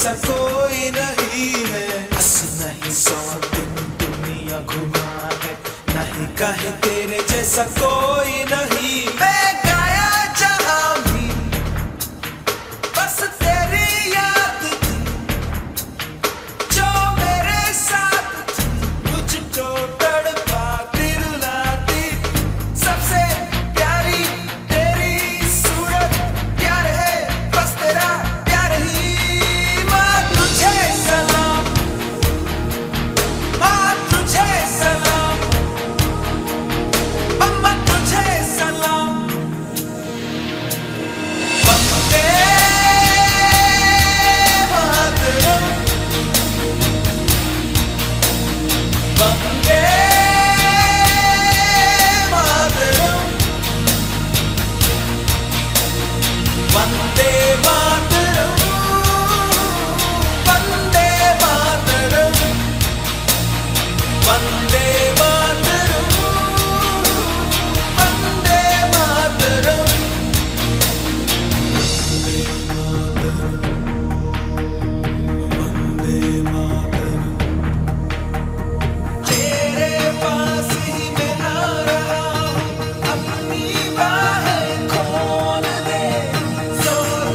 जैसा कोई नहीं है बस नहीं सौ दिन दुनिया घुमा है नहीं कहे तेरे जैसा कोई नहीं मैं गाया जहां भी बस तेरी याद थी जो मेरे साथ थी मुझको तड़पा दिलाती सबसे प्यारी तेरी सूरत प्यार है बस तेरा प्यार ही माँ तुझे सलाम माँ तुझे सलाम अम्मा तुझे सलाम वंदे मातरम वंदे मातरम वंदे मातरम वंदे मातरम वंदे मातरम वंदे मातरम वंदे मातरम तेरे पास ही मैं आ रहा हूँ अपनी बाहें खोल दे जोर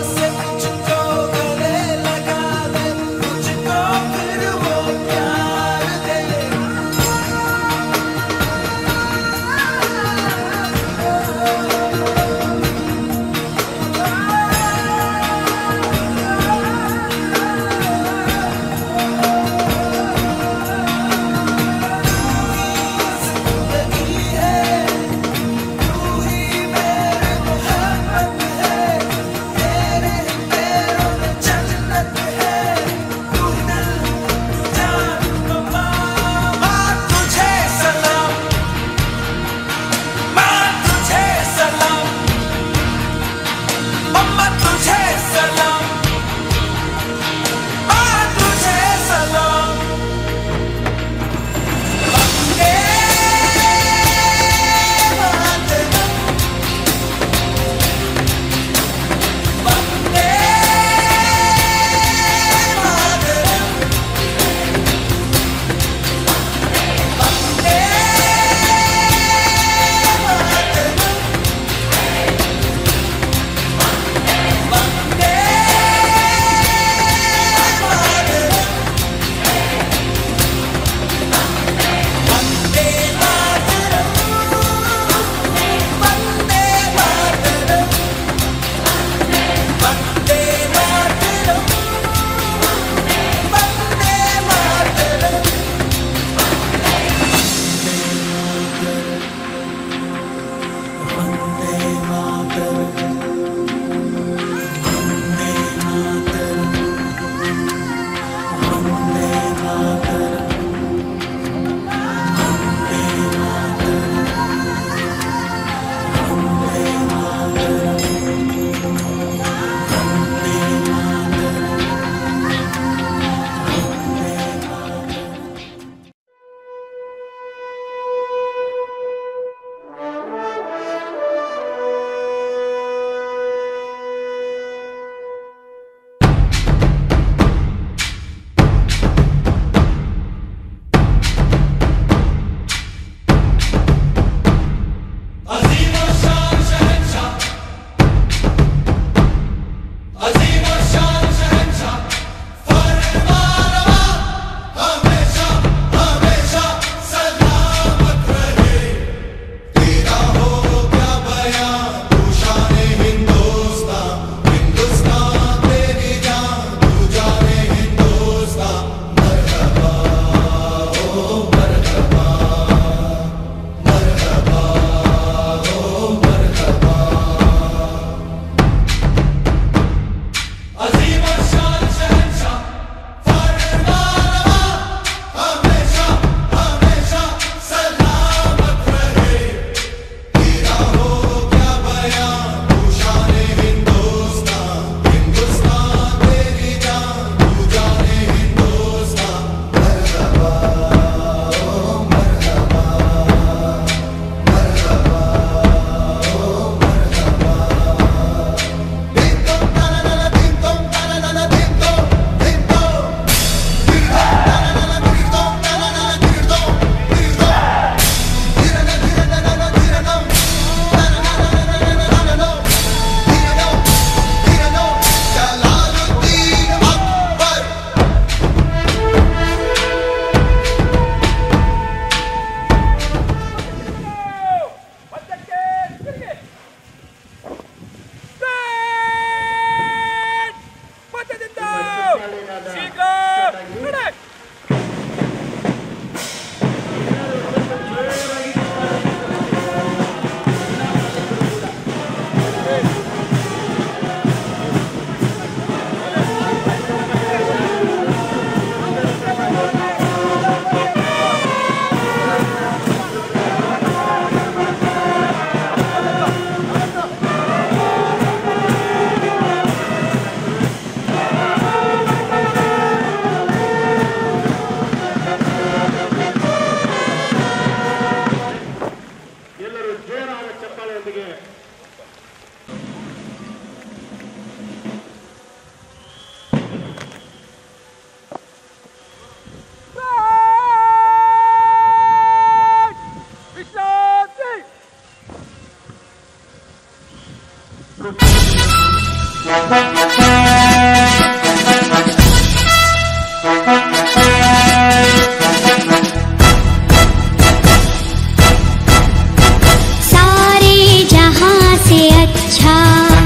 सारे जहां से अच्छा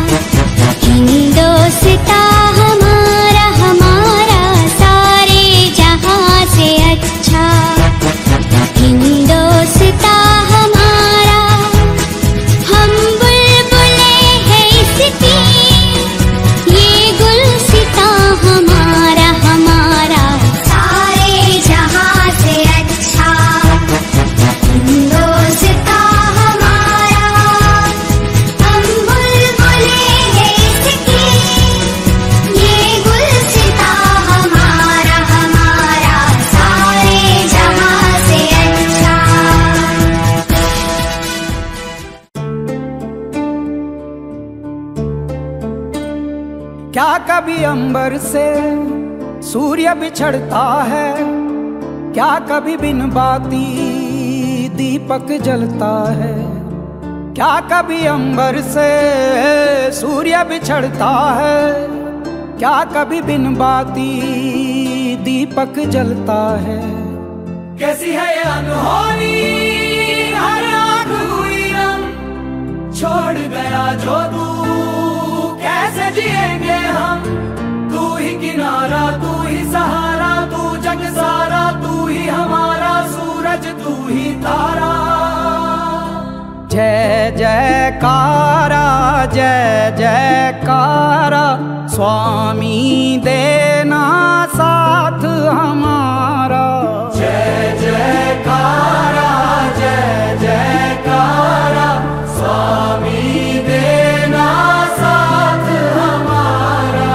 हिंदोस्ता हमारा हमारा सारे जहां से अच्छा हिंदोस्ता हमारा हम बुलबुले हैं इसकी ये गुलसिता हमारा हमारा सारे जहां से अच्छा हिंदोस्ता हमारा हम बुलबुले हैं इसकी ये गुलसिता हमारा हमारा सारे जहां से अच्छा क्या कभी अंबर से सूर्य बिछड़ता है क्या कभी बिन बाती दीपक जलता है क्या कभी अंबर से सूर्य बिछड़ता है क्या कभी बिन बाती दीपक जलता है कैसी है ये अनहोनी हर आंख हुई रंग छोड़ गया जो तू कैसे जिएंगे हम तू ही किनारा तू ही सहारा तू जग सारा तू ही हमारा सूरज तू ही तारा जय जयकारा जय जयकारा स्वामी देना साथ हमारा जय जयकारा जय जयकारा स्वामी देना साथ हमारा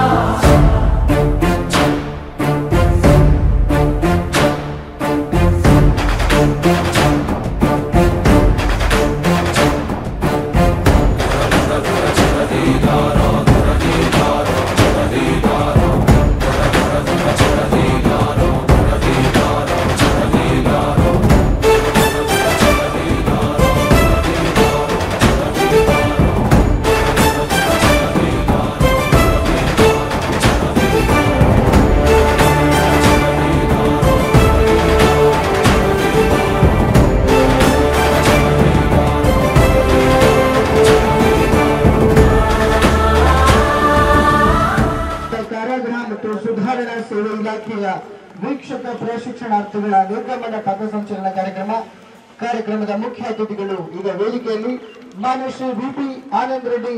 ಕಾರಾಗೃಹ ಮತ್ತು ಸುಧಾರಣಾ ಸೇವೆ ಇಲಾಖೆಯ ವೀಕ್ಷಕ ಪ್ರಶಿಕ್ಷಣಾರ್ಥಿಗಳ ನಿರ್ಗಮನ ಪಥಸಂಚಲನ ಕಾರ್ಯಕ್ರಮ ಕಾರ್ಯಕ್ರಮದ ಮುಖ್ಯ ಅತಿಥಿಗಳು ಈಗ ವೇದಿಕೆಯಲ್ಲಿ ಮಾನ್ಯ Shri V P Anand Reddy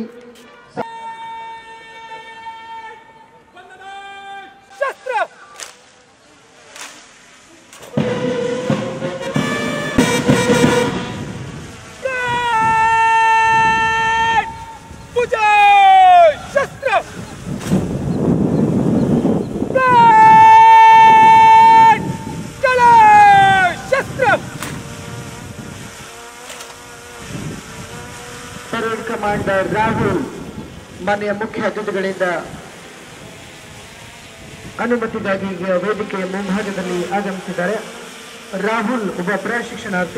parade commander Rahul ಮಾನ್ಯ ಮುಖ್ಯ ಅತಿಥಿಗಳಿಂದ ಅನುಮತಿಗಾಗಿ ಈಗ ವೇದಿಕೆಯ ಮುಂಭಾಗದಲ್ಲಿ ಆಗಮಿಸಿದ್ದಾರೆ ರಾಹುಲ್ ಒಬ್ಬ ಪ್ರಶಿಕ್ಷಣಾರ್ಥಿ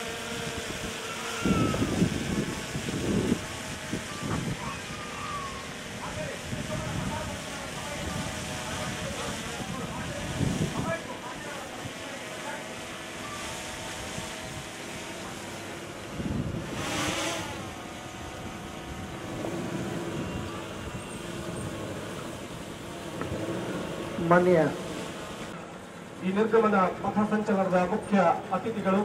ಮಾನ್ಯ ಈ ನಿರ್ಗಮನ ಪಥಸಂಚಲನದ ಮುಖ್ಯ ಅತಿಥಿಗಳು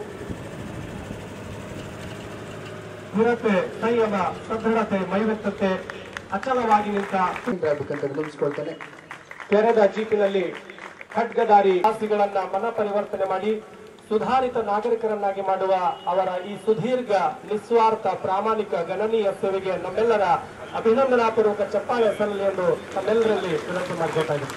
ದೃಢತೆ ಸಂಯಮ ಸದೃಢತೆ ಮೈವೆತ್ತತೆ ಅಚಲವಾಗಿ ನಿಂತ ಆಗ್ಬೇಕಂತ ವಿನಂತಿಸ್ಕೊಳ್ತೇನೆ ತೆರೆದ ಜೀಪಿನಲ್ಲಿ ಖಡ್ಗದಾರಿ ಆಸ್ತಿಗಳನ್ನ ಮನ ಪರಿವರ್ತನೆ ಮಾಡಿ ಸುಧಾರಿತ ನಾಗರಿಕರನ್ನಾಗಿ ಮಾಡುವ ಅವರ ಈ ಸುದೀರ್ಘ ನಿಸ್ವಾರ್ಥ ಪ್ರಾಮಾಣಿಕ ಗಣನೀಯ ಸೇವೆಗೆ ನಮ್ಮೆಲ್ಲರ ಅಭಿನಂದನಾಪೂರ್ವಕ ಚಪ್ಪಾಳೆ ಸಲ್ಲಲಿ ಎಂದು ತಮ್ಮೆಲ್ಲರಲ್ಲಿ ವಿನಂತಿ ಮಾಡಬೇಕಾಗಿದೆ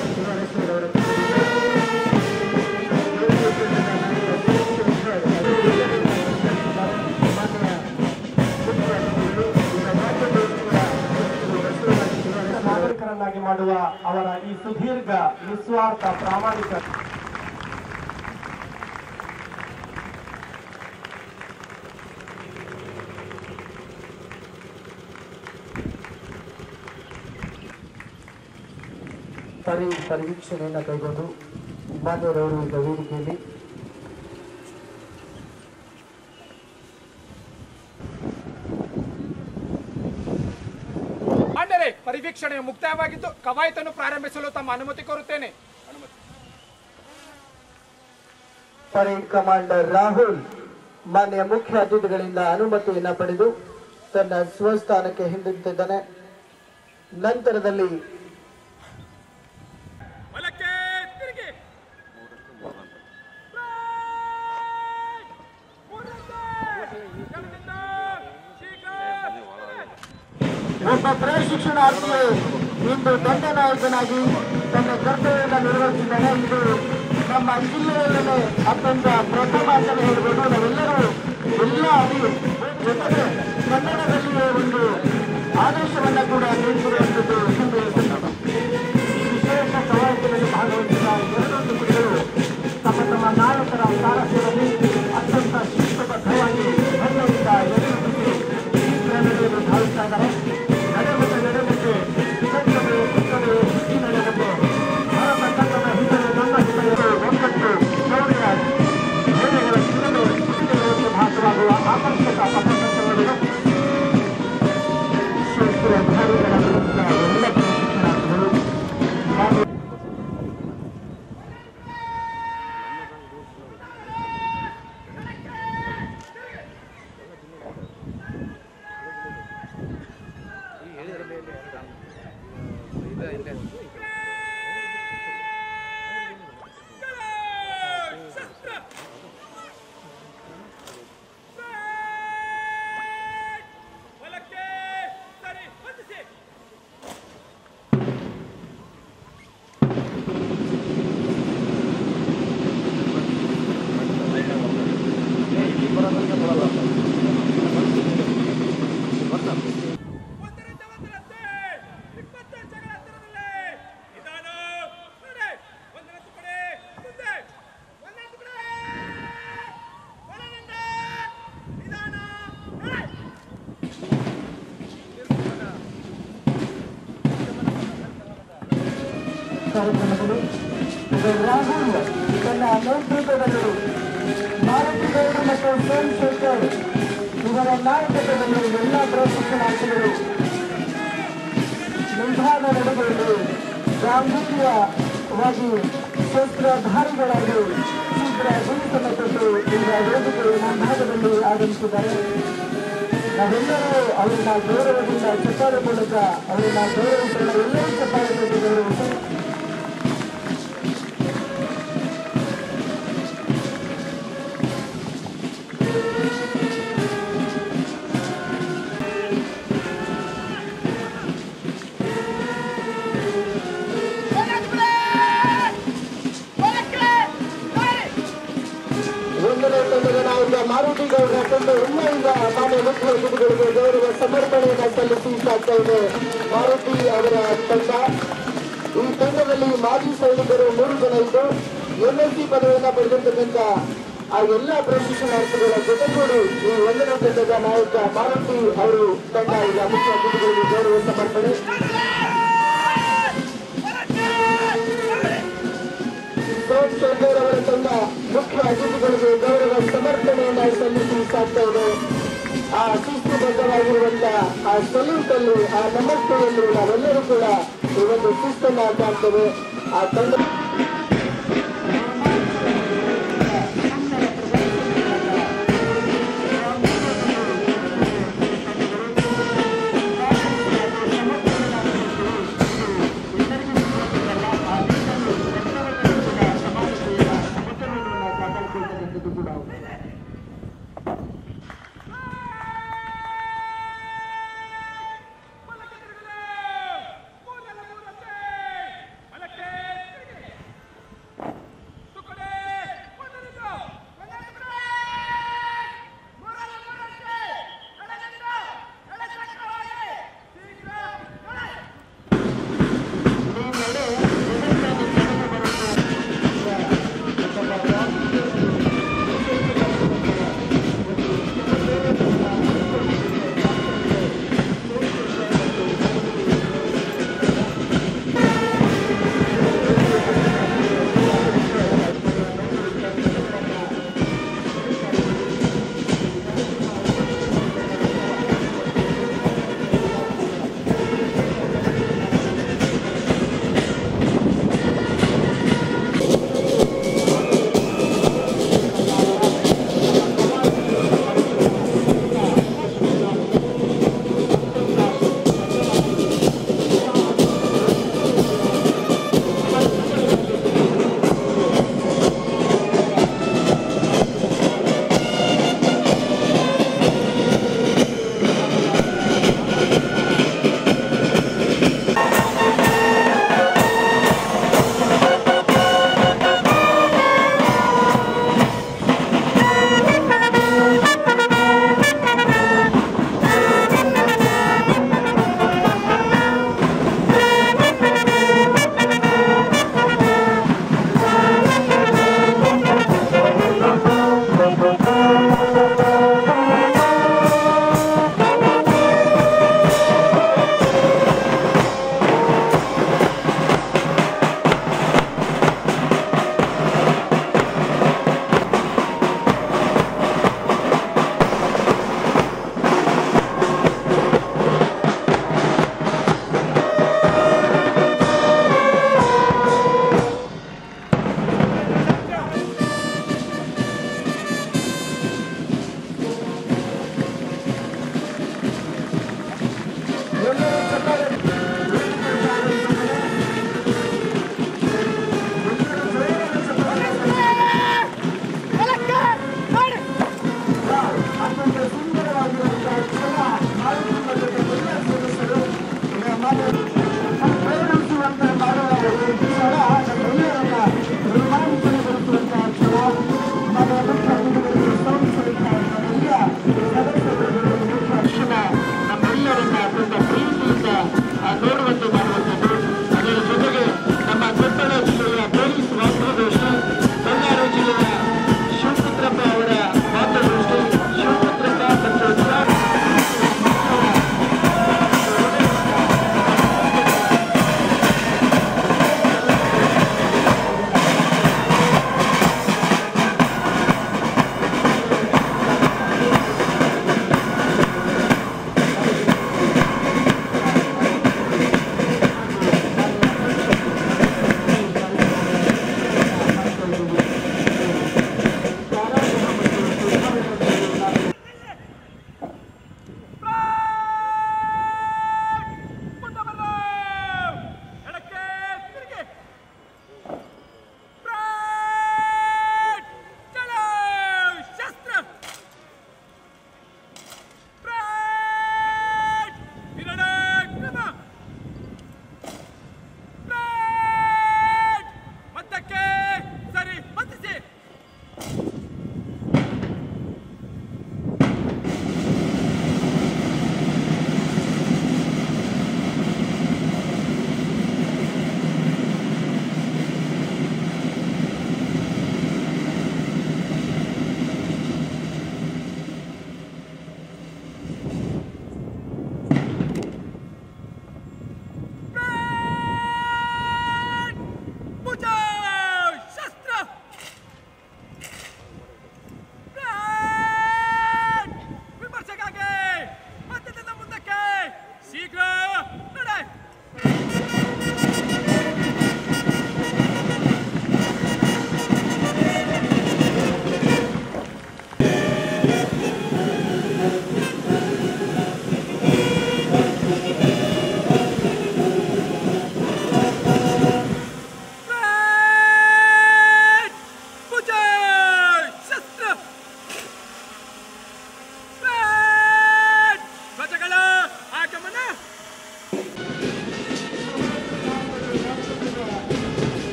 ಮಾನ್ಯ ಮಾಡುವ ಅವರ ಈ ಸುದೀರ್ಘ ನಿಸ್ವಾರ್ಥ ಪ್ರಾಮಾಣಿಕ ಪರಿ ಪರಿವೀಕ್ಷಣೆಯನ್ನು ಕೈಗೊಂಡು ಮಾನ್ಯರವರು ಈಗ ವೇದಿಕೆಯಲ್ಲಿ ಮಾನ್ಯರೇ ಪರಿವೀಕ್ಷಣೆ ಮುಕ್ತಾಯವಾಗಿದ್ದು ಕವಾಯತನ್ನು ಪ್ರಾರಂಭಿಸಲು ತಮ್ಮ ಅನುಮತಿ ಕೋರುತ್ತೇನೆ ಪರೇಡ್ ಕಮಾಂಡರ್ ರಾಹುಲ್ ಮಾನ್ಯ ಮುಖ್ಯ ಅತಿಥಿಗಳಿಂದ ಅನುಮತಿಯನ್ನ ಪಡೆದು ತನ್ನ ಸ್ವಸ್ಥಾನಕ್ಕೆ ಹಿಂದಿರುತ್ತಿದ್ದಾನೆ ನಂತರದಲ್ಲಿ ಬಲಕ್ಕೆ ತಿರುಗಿ ಒಬ್ಬ ಪ್ರಶಿಕ್ಷಣಾರ್ಥಿಯು ಇಂದು ದಂಡ ನಾಯಕನಾಗಿ ತನ್ನ ಕರ್ತವ್ಯವನ್ನು ನಿರ್ವಹಿಸಿದ್ದಾನೆ ಇದು ನಮ್ಮ ಜಿಲ್ಲೆಯಲ್ಲೇ ಅತ್ಯಂತ ಪ್ರಥಮ ಅಂತ ಹೇಳ್ಬೋದು ನಾವೆಲ್ಲರೂ ಎಲ್ಲ ಅಡಿ ಜೊತೆಗೆ ಕನ್ನಡದಲ್ಲಿಯೇ ಒಂದು ಆದೇಶವನ್ನ ಕೂಡ ನೀಡಿರುವಂಥದ್ದು ಹೆಮ್ಮೆಯ ಸಂದರ್ಭ. ಈ ವಿಶೇಷ ಕವಾಯತಿನಲ್ಲಿ ಭಾಗವಹಿಸಿದ ಎರಡು ತುಕಡಿಗಳು ತಮ್ಮ ತಮ್ಮ ನಾಯಕರ ಸಾರಥ್ಯದಲ್ಲಿ ಅತ್ಯಂತ ಶಿಸ್ತಬದ್ಧವಾಗಿ ಹೆಮ್ಮೆಯಿಂದ ಎದುರಿಸಿ ಈ ನಡೆಯನ್ನು ಭಾವಿಸ್ತಾ ಇದ್ದಾರೆ ನಡೆಮುತ್ತೆ ನಡೆಮುತ್ತೆ ಸತ್ಯವೇ ಸುತ್ತವೇ ಈ ನಡೆಮುತ್ತೆ ಭಾರತ ತಂಡದ ಹಿನ್ನೆಲೆ ನಮ್ಮ ಹಿನ್ನೆಲೆ ಒಂಬತ್ತು ಶೌರ್ಯ ಧೈರ್ಯಗಳ ಚಿನ್ನದ ಚಿನ್ನದ ಭಾಸವಾಗುವ ಆಕರ್ಷಕ ಪಥಸಂಚಲನಗಳು ಶಸ್ತ್ರಧಾರಿಗಳ ವಿರುದ್ಧ ಎಲ್ಲ ಪ್ರಶಿಕ್ಷಣಾರ್ಥಿಗಳು ಹಾಗೂ ಬಲಕ್ಕೆ ಸರಿ ಹೊಂದಿಸಿ ಒಂದರಿಂದ ಒಂದರಂತೆ ಇಪ್ಪತ್ತಂಚಗಳ ಅಂತರದಲ್ಲಿ ನಿಧಾನ ನಡೆ ಒಂದರ ತುಕಡೆ ಮುಂದೆ ಒಂದರ ತುಕಡೆ ಹೊರನಿಂದ ನಿಧಾನ ನಡೆ ಕಾರ್ಯಕ್ರಮದಲ್ಲಿ ಇದು ರಾಹುಲ್ ತನ್ನ ನೇತೃತ್ವದಲ್ಲಿ ಮಾರುತಿ ಗೌಡ ಮತ್ತು ಸೋಮಶೇಖರ್ ಇವರ ನಾಯಕತ್ವದಲ್ಲಿ ಎಲ್ಲ ಪ್ರಶಿಕ್ಷಣಾರ್ಥಿಗಳು ನಿಲ್ದಾಣ ನಡೆದುಕೊಂಡು ಗಾಂಭೀರ್ಯವಾಗಿ ಶಸ್ತ್ರಧಾರಿಗಳಾಗಿ ಶೀಘ್ರ ಗುರುತನ್ನು ಕೊಟ್ಟು ಈಗ ವೇದಿಕೆಯ ಮುಂಭಾಗದಲ್ಲಿ ಆಗಮಿಸಿದ್ದಾರೆ ನಾವೆಲ್ಲರೂ ಅವರನ್ನ ಗೌರವದಿಂದ ಚಪ್ಪಾಳೆ ಮೂಲಕ ಅವರನ್ನ ಗೌರವಿಸೋಣ ಎಲ್ಲರೂ ಚಪ್ಪಾಳೆ ಕೊಟ್ಟು ಗೌರವಿಸಿ ಒಂದನೇ ತಂಡದ ನಾಯಕ ಮಾರುತಿ ಗೌಡ ತಂಡ ಉಮ್ಮೆಯಿಂದ ಮಾನ್ಯ ಮುಖ್ಯ ಅತಿಥಿಗಳಿಗೆ ಗೌರವ ಸಮರ್ಪಣೆಯನ್ನು ಸಲ್ಲಿಸಿ ಸಾಗ್ತಾ ಇದೆ ಮಾರುತಿ ಅವರ ತಂಡ ಈ ತಂಡದಲ್ಲಿ ಮಾಜಿ ಸೈನಿಕರು ಮೂರು ಜನ ಇದ್ದು ಎಂಎಸ್ಸಿ ಪದವಿಯನ್ನು ಪಡೆದಿರ್ತಕ್ಕಂಥ ಆ ಎಲ್ಲ ಪ್ರಶಿಕ್ಷಣಾರ್ಥಿಗಳ ಜೊತೆಗೂಡಿ ಈ ಒಂದನೇ ತಂಡದ ನಾಯಕ ಮಾರುತಿ ಅವರು ತಂಡ ಈಗ ಮುಖ್ಯ ಅತಿಥಿಗಳಿಗೆ ಗೌರವ ಸಮರ್ಪಣೆ ಸೋಮಶೇಖರ್ ಅವರ ತಂಡ ಮುಖ್ಯ ಅತಿಥಿಗಳಿಗೆ ಗೌರವ ಸಮರ್ಪಣೆಯನ್ನ ಸಲ್ಲಿಸಿ ಸಾಗ್ತಾ ಇದೆ ಆ ಶಿಸ್ತುಬದ್ಧವಾಗಿರುವಂತಹ ಆ ಸಲ್ಯೂಟ್ ಅಲ್ಲಿ ಆ ನಮಸ್ತೆಯಲ್ಲಿ ನಾವೆಲ್ಲರೂ ಕೂಡ ಈ ಒಂದು ಶಿಸ್ತನ್ನ ಕಾಣ್ತೇವೆ ಆ ತಂಡ ಬಲಕ್ಕೆ ತಿರುಗಲು ಮೂರನೆಲ್ಲ ಮೂರಂತೆ ಬಲಕ್ಕೆ ತಿರುಗಿ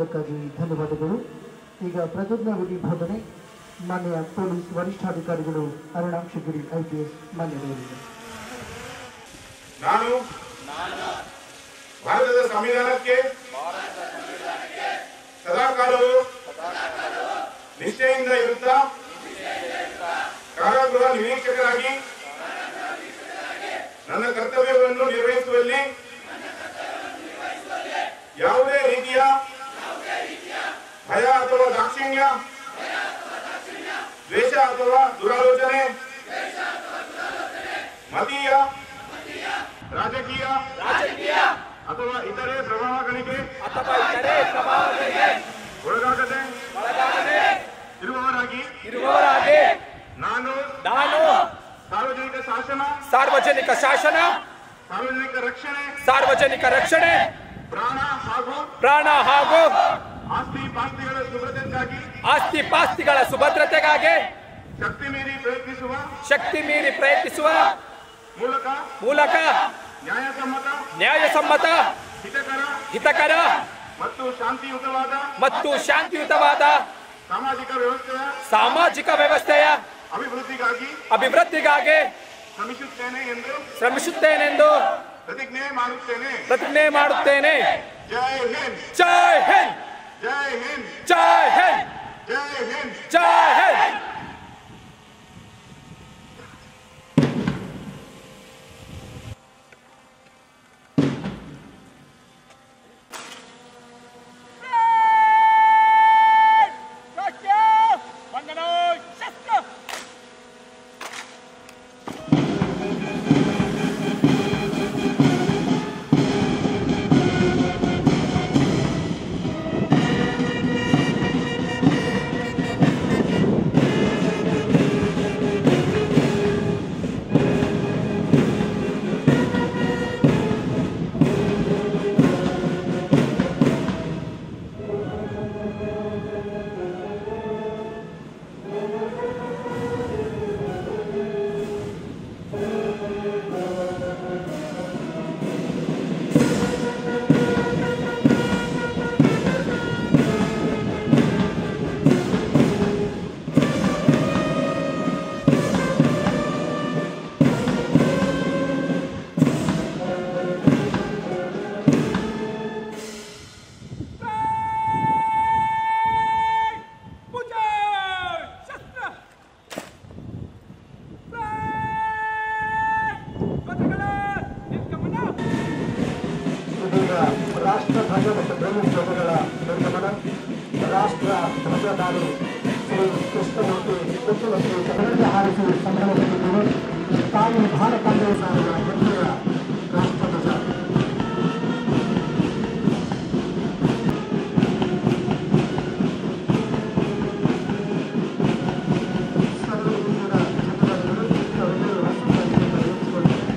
ಮಾಡಿದ್ದಕ್ಕಾಗಿ ಧನ್ಯವಾದಗಳು ಈಗ ಪ್ರತಿಜ್ಞಾ ವಿಧಿ ಬೋಧನೆ ಮಾನ್ಯ ಪೊಲೀಸ್ ವರಿಷ್ಠಾಧಿಕಾರಿಗಳು ಅರುಣಾಕ್ಷಗಿರಿ ಐ ಪಿ ಎಸ್ ಮಾನ್ಯರವರಿಗೆ ನಾನು ಭಾರತದ ಸಂವಿಧಾನಕ್ಕೆ ಸದಾಕಾಲವು ನಿಷ್ಠೆಯಿಂದ ಇರುತ್ತಾ ಕಾರಾಗೃಹ ನಿರೀಕ್ಷಕರಾಗಿ ನನ್ನ ಕರ್ತವ್ಯವನ್ನು ನಿರ್ವಹಿಸುವಲ್ಲಿ ಯಾವುದೇ ರೀತಿಯ ಭಯ ಅಥವಾ ದಾಕ್ಷಿಣ್ಯ ದ್ವೇಷ ಅಥವಾ ದುರಾಲೋಚನೆ ಮತೀಯ ರಾಜಕೀಯ ಅಥವಾ ಇತರೆ ಪ್ರಭಾವಗಳಿಗೆ ಅಥವಾ ಇತರೆ ಪ್ರಭಾವಗಳಿಗೆ ಒಳಗಾಗದೆ ಒಳಗಾಗದೆ ಇರುವವರಾಗಿ ಇರುವವರಾಗಿ ನಾನು ನಾನು ಸಾರ್ವಜನಿಕ ಶಾಸನ ಸಾರ್ವಜನಿಕ ಶಾಸನ ಸಾರ್ವಜನಿಕ ರಕ್ಷಣೆ ಸಾರ್ವಜನಿಕ ರಕ್ಷಣೆ ಪ್ರಾಣ ಹಾಗೂ ಪ್ರಾಣ ಹಾಗೂ ಆಸ್ತಿ ಪಾಸ್ತಿಗಳ ಸುಭದ್ರತೆಗಾಗಿ ಆಸ್ತಿ ಪಾಸ್ತಿಗಳ ಸುಭದ್ರತೆಗಾಗಿ ಶಕ್ತಿ ಮೀರಿ ಪ್ರಯತ್ನಿಸುವ ಶಕ್ತಿ ಮೀರಿ ಪ್ರಯತ್ನಿಸುವ ಮೂಲಕ ಮೂಲಕ ನ್ಯಾಯಸಮ್ಮತ ನ್ಯಾಯಸಮ್ಮತ ಹಿತಕರ ಹಿತಕರ ಮತ್ತು ಶಾಂತಿಯುತವಾದ ಮತ್ತು ಶಾಂತಿಯುತವಾದ ಸಾಮಾಜಿಕ ವ್ಯವಸ್ಥೆಯ ಸಾಮಾಜಿಕ ವ್ಯವಸ್ಥೆಯ ಅಭಿವೃದ್ಧಿಗಾಗಿ ಅಭಿವೃದ್ಧಿಗಾಗಿ ಶ್ರಮಿಸುತ್ತೇನೆ ಎಂದು ಶ್ರಮಿಸುತ್ತೇನೆಂದು ಪ್ರತಿಜ್ಞೆ ಮಾಡುತ್ತೇನೆ ಪ್ರತಿಜ್ಞೆ ಮಾಡುತ್ತೇನೆ ಜೈ ಹಿಂದ್ ಜೈ ಹಿಂದ್ ಜೈ ಹಿಂದ್ ಜೈ ಹಿಂದ್ ಜೈ ಹಿಂದ್ ಜೈ ಹಿಂದ್ ಇದೀಗ ರಾಷ್ಟ್ರ ಧ್ವಜ ಮತ್ತು ಧ್ವನಿ ಧ್ವಜಗಳ ನಿರ್ಗಮನ ರಾಷ್ಟ್ರ ಧ್ವಜದಾರು ಶ್ರೀ ಕೃಷ್ಣಮೂರ್ತಿ ಮುಖ್ಯಮಂತ್ರಿ ಕನ್ನಡ ಹಾರಿಸಿ ಸಂಭ್ರಮಿಸಿದರು ತಾಯಿ ಭಾರತಾಂಬೆ ಸಾರಿನ ಹೆಮ್ಮೆಯ ರಾಷ್ಟ್ರಧ್ವಜ ಸರ್ವ ಹಿಂದಿನ ಜನರನ್ನು ತಾವೆಲ್ಲರೂ ರಾಷ್ಟ್ರಧ್ವಜವನ್ನು ಏರಿಸಿಕೊಂಡಿದ್ದಾರೆ.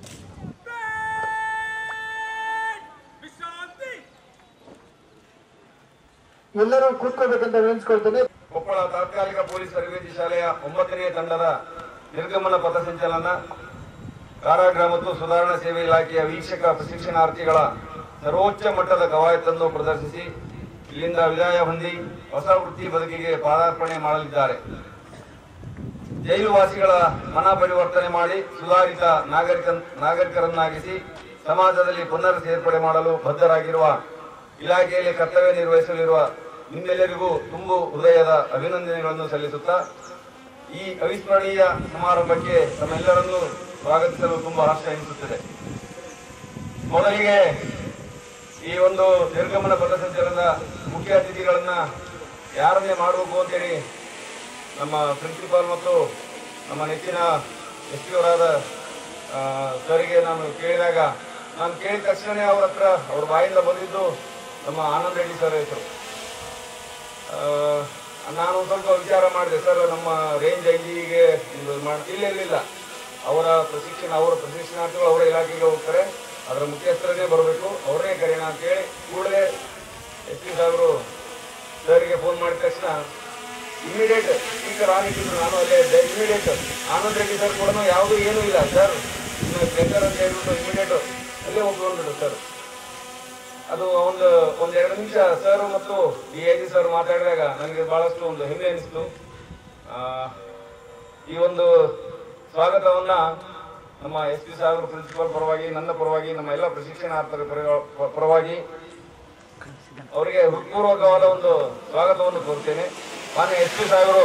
ಎಲ್ಲರೂ ಕೂತ್ಕೋಬೇಕಂತ ವಿನಿಸ್ಕೊಳ್ತೇನೆ ಕೊಪ್ಪಳ ತಾತ್ಕಾಲಿಕ ಪೊಲೀಸ್ ತರಬೇತಿ ಶಾಲೆಯ ಒಂಬತ್ತನೇ ತಂಡದ ನಿರ್ಗಮನ ಪಥಸಂಚಲನ ಕಾರಾಗೃಹ ಮತ್ತು ಸುಧಾರಣಾ ಸೇವೆ ಇಲಾಖೆಯ ವೀಕ್ಷಕ ಪ್ರಶಿಕ್ಷಣಾರ್ಥಿಗಳ ಸರ್ವೋಚ್ಚ ಮಟ್ಟದ ಕವಾಯತನ್ನು ಪ್ರದರ್ಶಿಸಿ ಇಲ್ಲಿಂದ ವಿದಾಯ ಹೊಂದಿ ಹೊಸ ವೃತ್ತಿ ಬದುಕಿಗೆ ಪಾದಾರ್ಪಣೆ ಮಾಡಲಿದ್ದಾರೆ ಜೈಲು ವಾಸಿಗಳ ಮನ ಪರಿವರ್ತನೆ ಮಾಡಿ ಸುಧಾರಿತ ನಾಗರಿಕ ನಾಗರಿಕರನ್ನಾಗಿಸಿ ಸಮಾಜದಲ್ಲಿ ಪುನರ್ ಸೇರ್ಪಡೆ ಮಾಡಲು ಬದ್ಧರಾಗಿರುವ ಇಲಾಖೆಯಲ್ಲಿ ಕರ್ತವ್ಯ ನಿರ್ವಹಿಸಲಿರುವ ನಿಮ್ಮೆಲ್ಲರಿಗೂ ತುಂಬು ಹೃದಯದ ಅಭಿನಂದನೆಗಳನ್ನು ಸಲ್ಲಿಸುತ್ತಾ ಈ ಅವಿಸ್ಮರಣೀಯ ಸಮಾರಂಭಕ್ಕೆ ತಮ್ಮೆಲ್ಲರನ್ನೂ ಸ್ವಾಗತಿಸಲು ತುಂಬಾ ಹರ್ಷ ಎನಿಸುತ್ತದೆ ಮೊದಲಿಗೆ ಈ ಒಂದು ನಿರ್ಗಮನ ಪಥಸಂಚಲನದ ಮುಖ್ಯ ಅತಿಥಿಗಳನ್ನ ಯಾರನ್ನೇ ಮಾಡಬೇಕು ಅಂತೇಳಿ ನಮ್ಮ ಪ್ರಿನ್ಸಿಪಾಲ್ ಮತ್ತು ನಮ್ಮ ನೆಚ್ಚಿನ ಎಸ್ ಪಿ ಅವರಾದ ಆ, ಸರಿಗೆ ನಾನು ಕೇಳಿದಾಗ ನಾನು ಕೇಳಿದ ತಕ್ಷಣ ಅವ್ರ ಹತ್ರ ಅವ್ರ ಬಾಯಿಂದ ಬಂದಿದ್ದು ನಮ್ಮ ಆನಂದ್ ರೆಡ್ಡಿ ಸರ್ ಹೆಸರು ಆ, ನಾನು ಸ್ವಲ್ಪ ವಿಚಾರ ಮಾಡಿದೆ ಸರ್ ನಮ್ಮ ರೇಂಜ್ ಐಜಿಗೆ ಇಲ್ಲ ಇಲ್ಲ ಅವರ ಪ್ರಶಿಕ್ಷಣ ಅವರ ಪ್ರಶಿಕ್ಷಣಾರ್ಥಿಗಳು ಅವರ ಇಲಾಖೆಗೆ ಹೋಗ್ತಾರೆ ಅದರ ಮುಖ್ಯಸ್ಥರನ್ನೇ ಬರಬೇಕು ಅವರನ್ನೇ ಕರೆಯೋಣ ಅಂತೇಳಿ ಕೂಡಲೇ ಎಸ್ ಪಿ ಸಾಹೇಬರು ಸರ್ಗೆ ಫೋನ್ ಮಾಡಿದ ತಕ್ಷಣ ಇಮಿಡಿಯೇಟ್ ಸ್ಪೀಕರ್ ಆನ್ ಇಟ್ಟಿದ್ರು ನಾನು ಅಲ್ಲೇ ಇಮಿಡಿಯೇಟ್ ಆನಂದ್ ರೆಡ್ಡಿ ಸರ್ ಕೂಡ ಯಾವುದೂ ಏನೂ ಇಲ್ಲ ಸರ್ ಇನ್ನು ಸೆಂಟರ್ ಅಂತ ಹೇಳ್ಬಿಟ್ಟು ಇಮಿಡಿಯೇಟ್ ಅಲ್ಲೇ ಹೋಗಿ ಬಂದ್ಬಿಟ್ಟು ಸರ್ ಅದು ಒಂದು ಒಂದೆರಡು ನಿಮಿಷ ಸರ್ ಮತ್ತು ಡಿ ಐ ಜಿ ಸರ್ ಮಾತಾಡಿದಾಗ ನನಗೆ ಬಹಳಷ್ಟು ಒಂದು ಹೆಮ್ಮೆ ಅನಿಸ್ತು ಆ, ಈ ಒಂದು ಸ್ವಾಗತವನ್ನ ನಮ್ಮ ಎಸ್ ಪಿ ಸಾಹೇಬರು ಪ್ರಿನ್ಸಿಪಾಲ್ ಪರವಾಗಿ ನನ್ನ ಪರವಾಗಿ ನಮ್ಮ ಎಲ್ಲ ಪ್ರಶಿಕ್ಷಣಾರ್ಥರ ಪರ- ಪರವಾಗಿ ಅವರಿಗೆ ಹೃತ್ಪೂರ್ವಕವಾದ ಒಂದು ಸ್ವಾಗತವನ್ನು ಕೋರ್ತೇನೆ ಮಾನ್ಯ ಎಸ್ ಪಿ ಸಾಹೇಬರು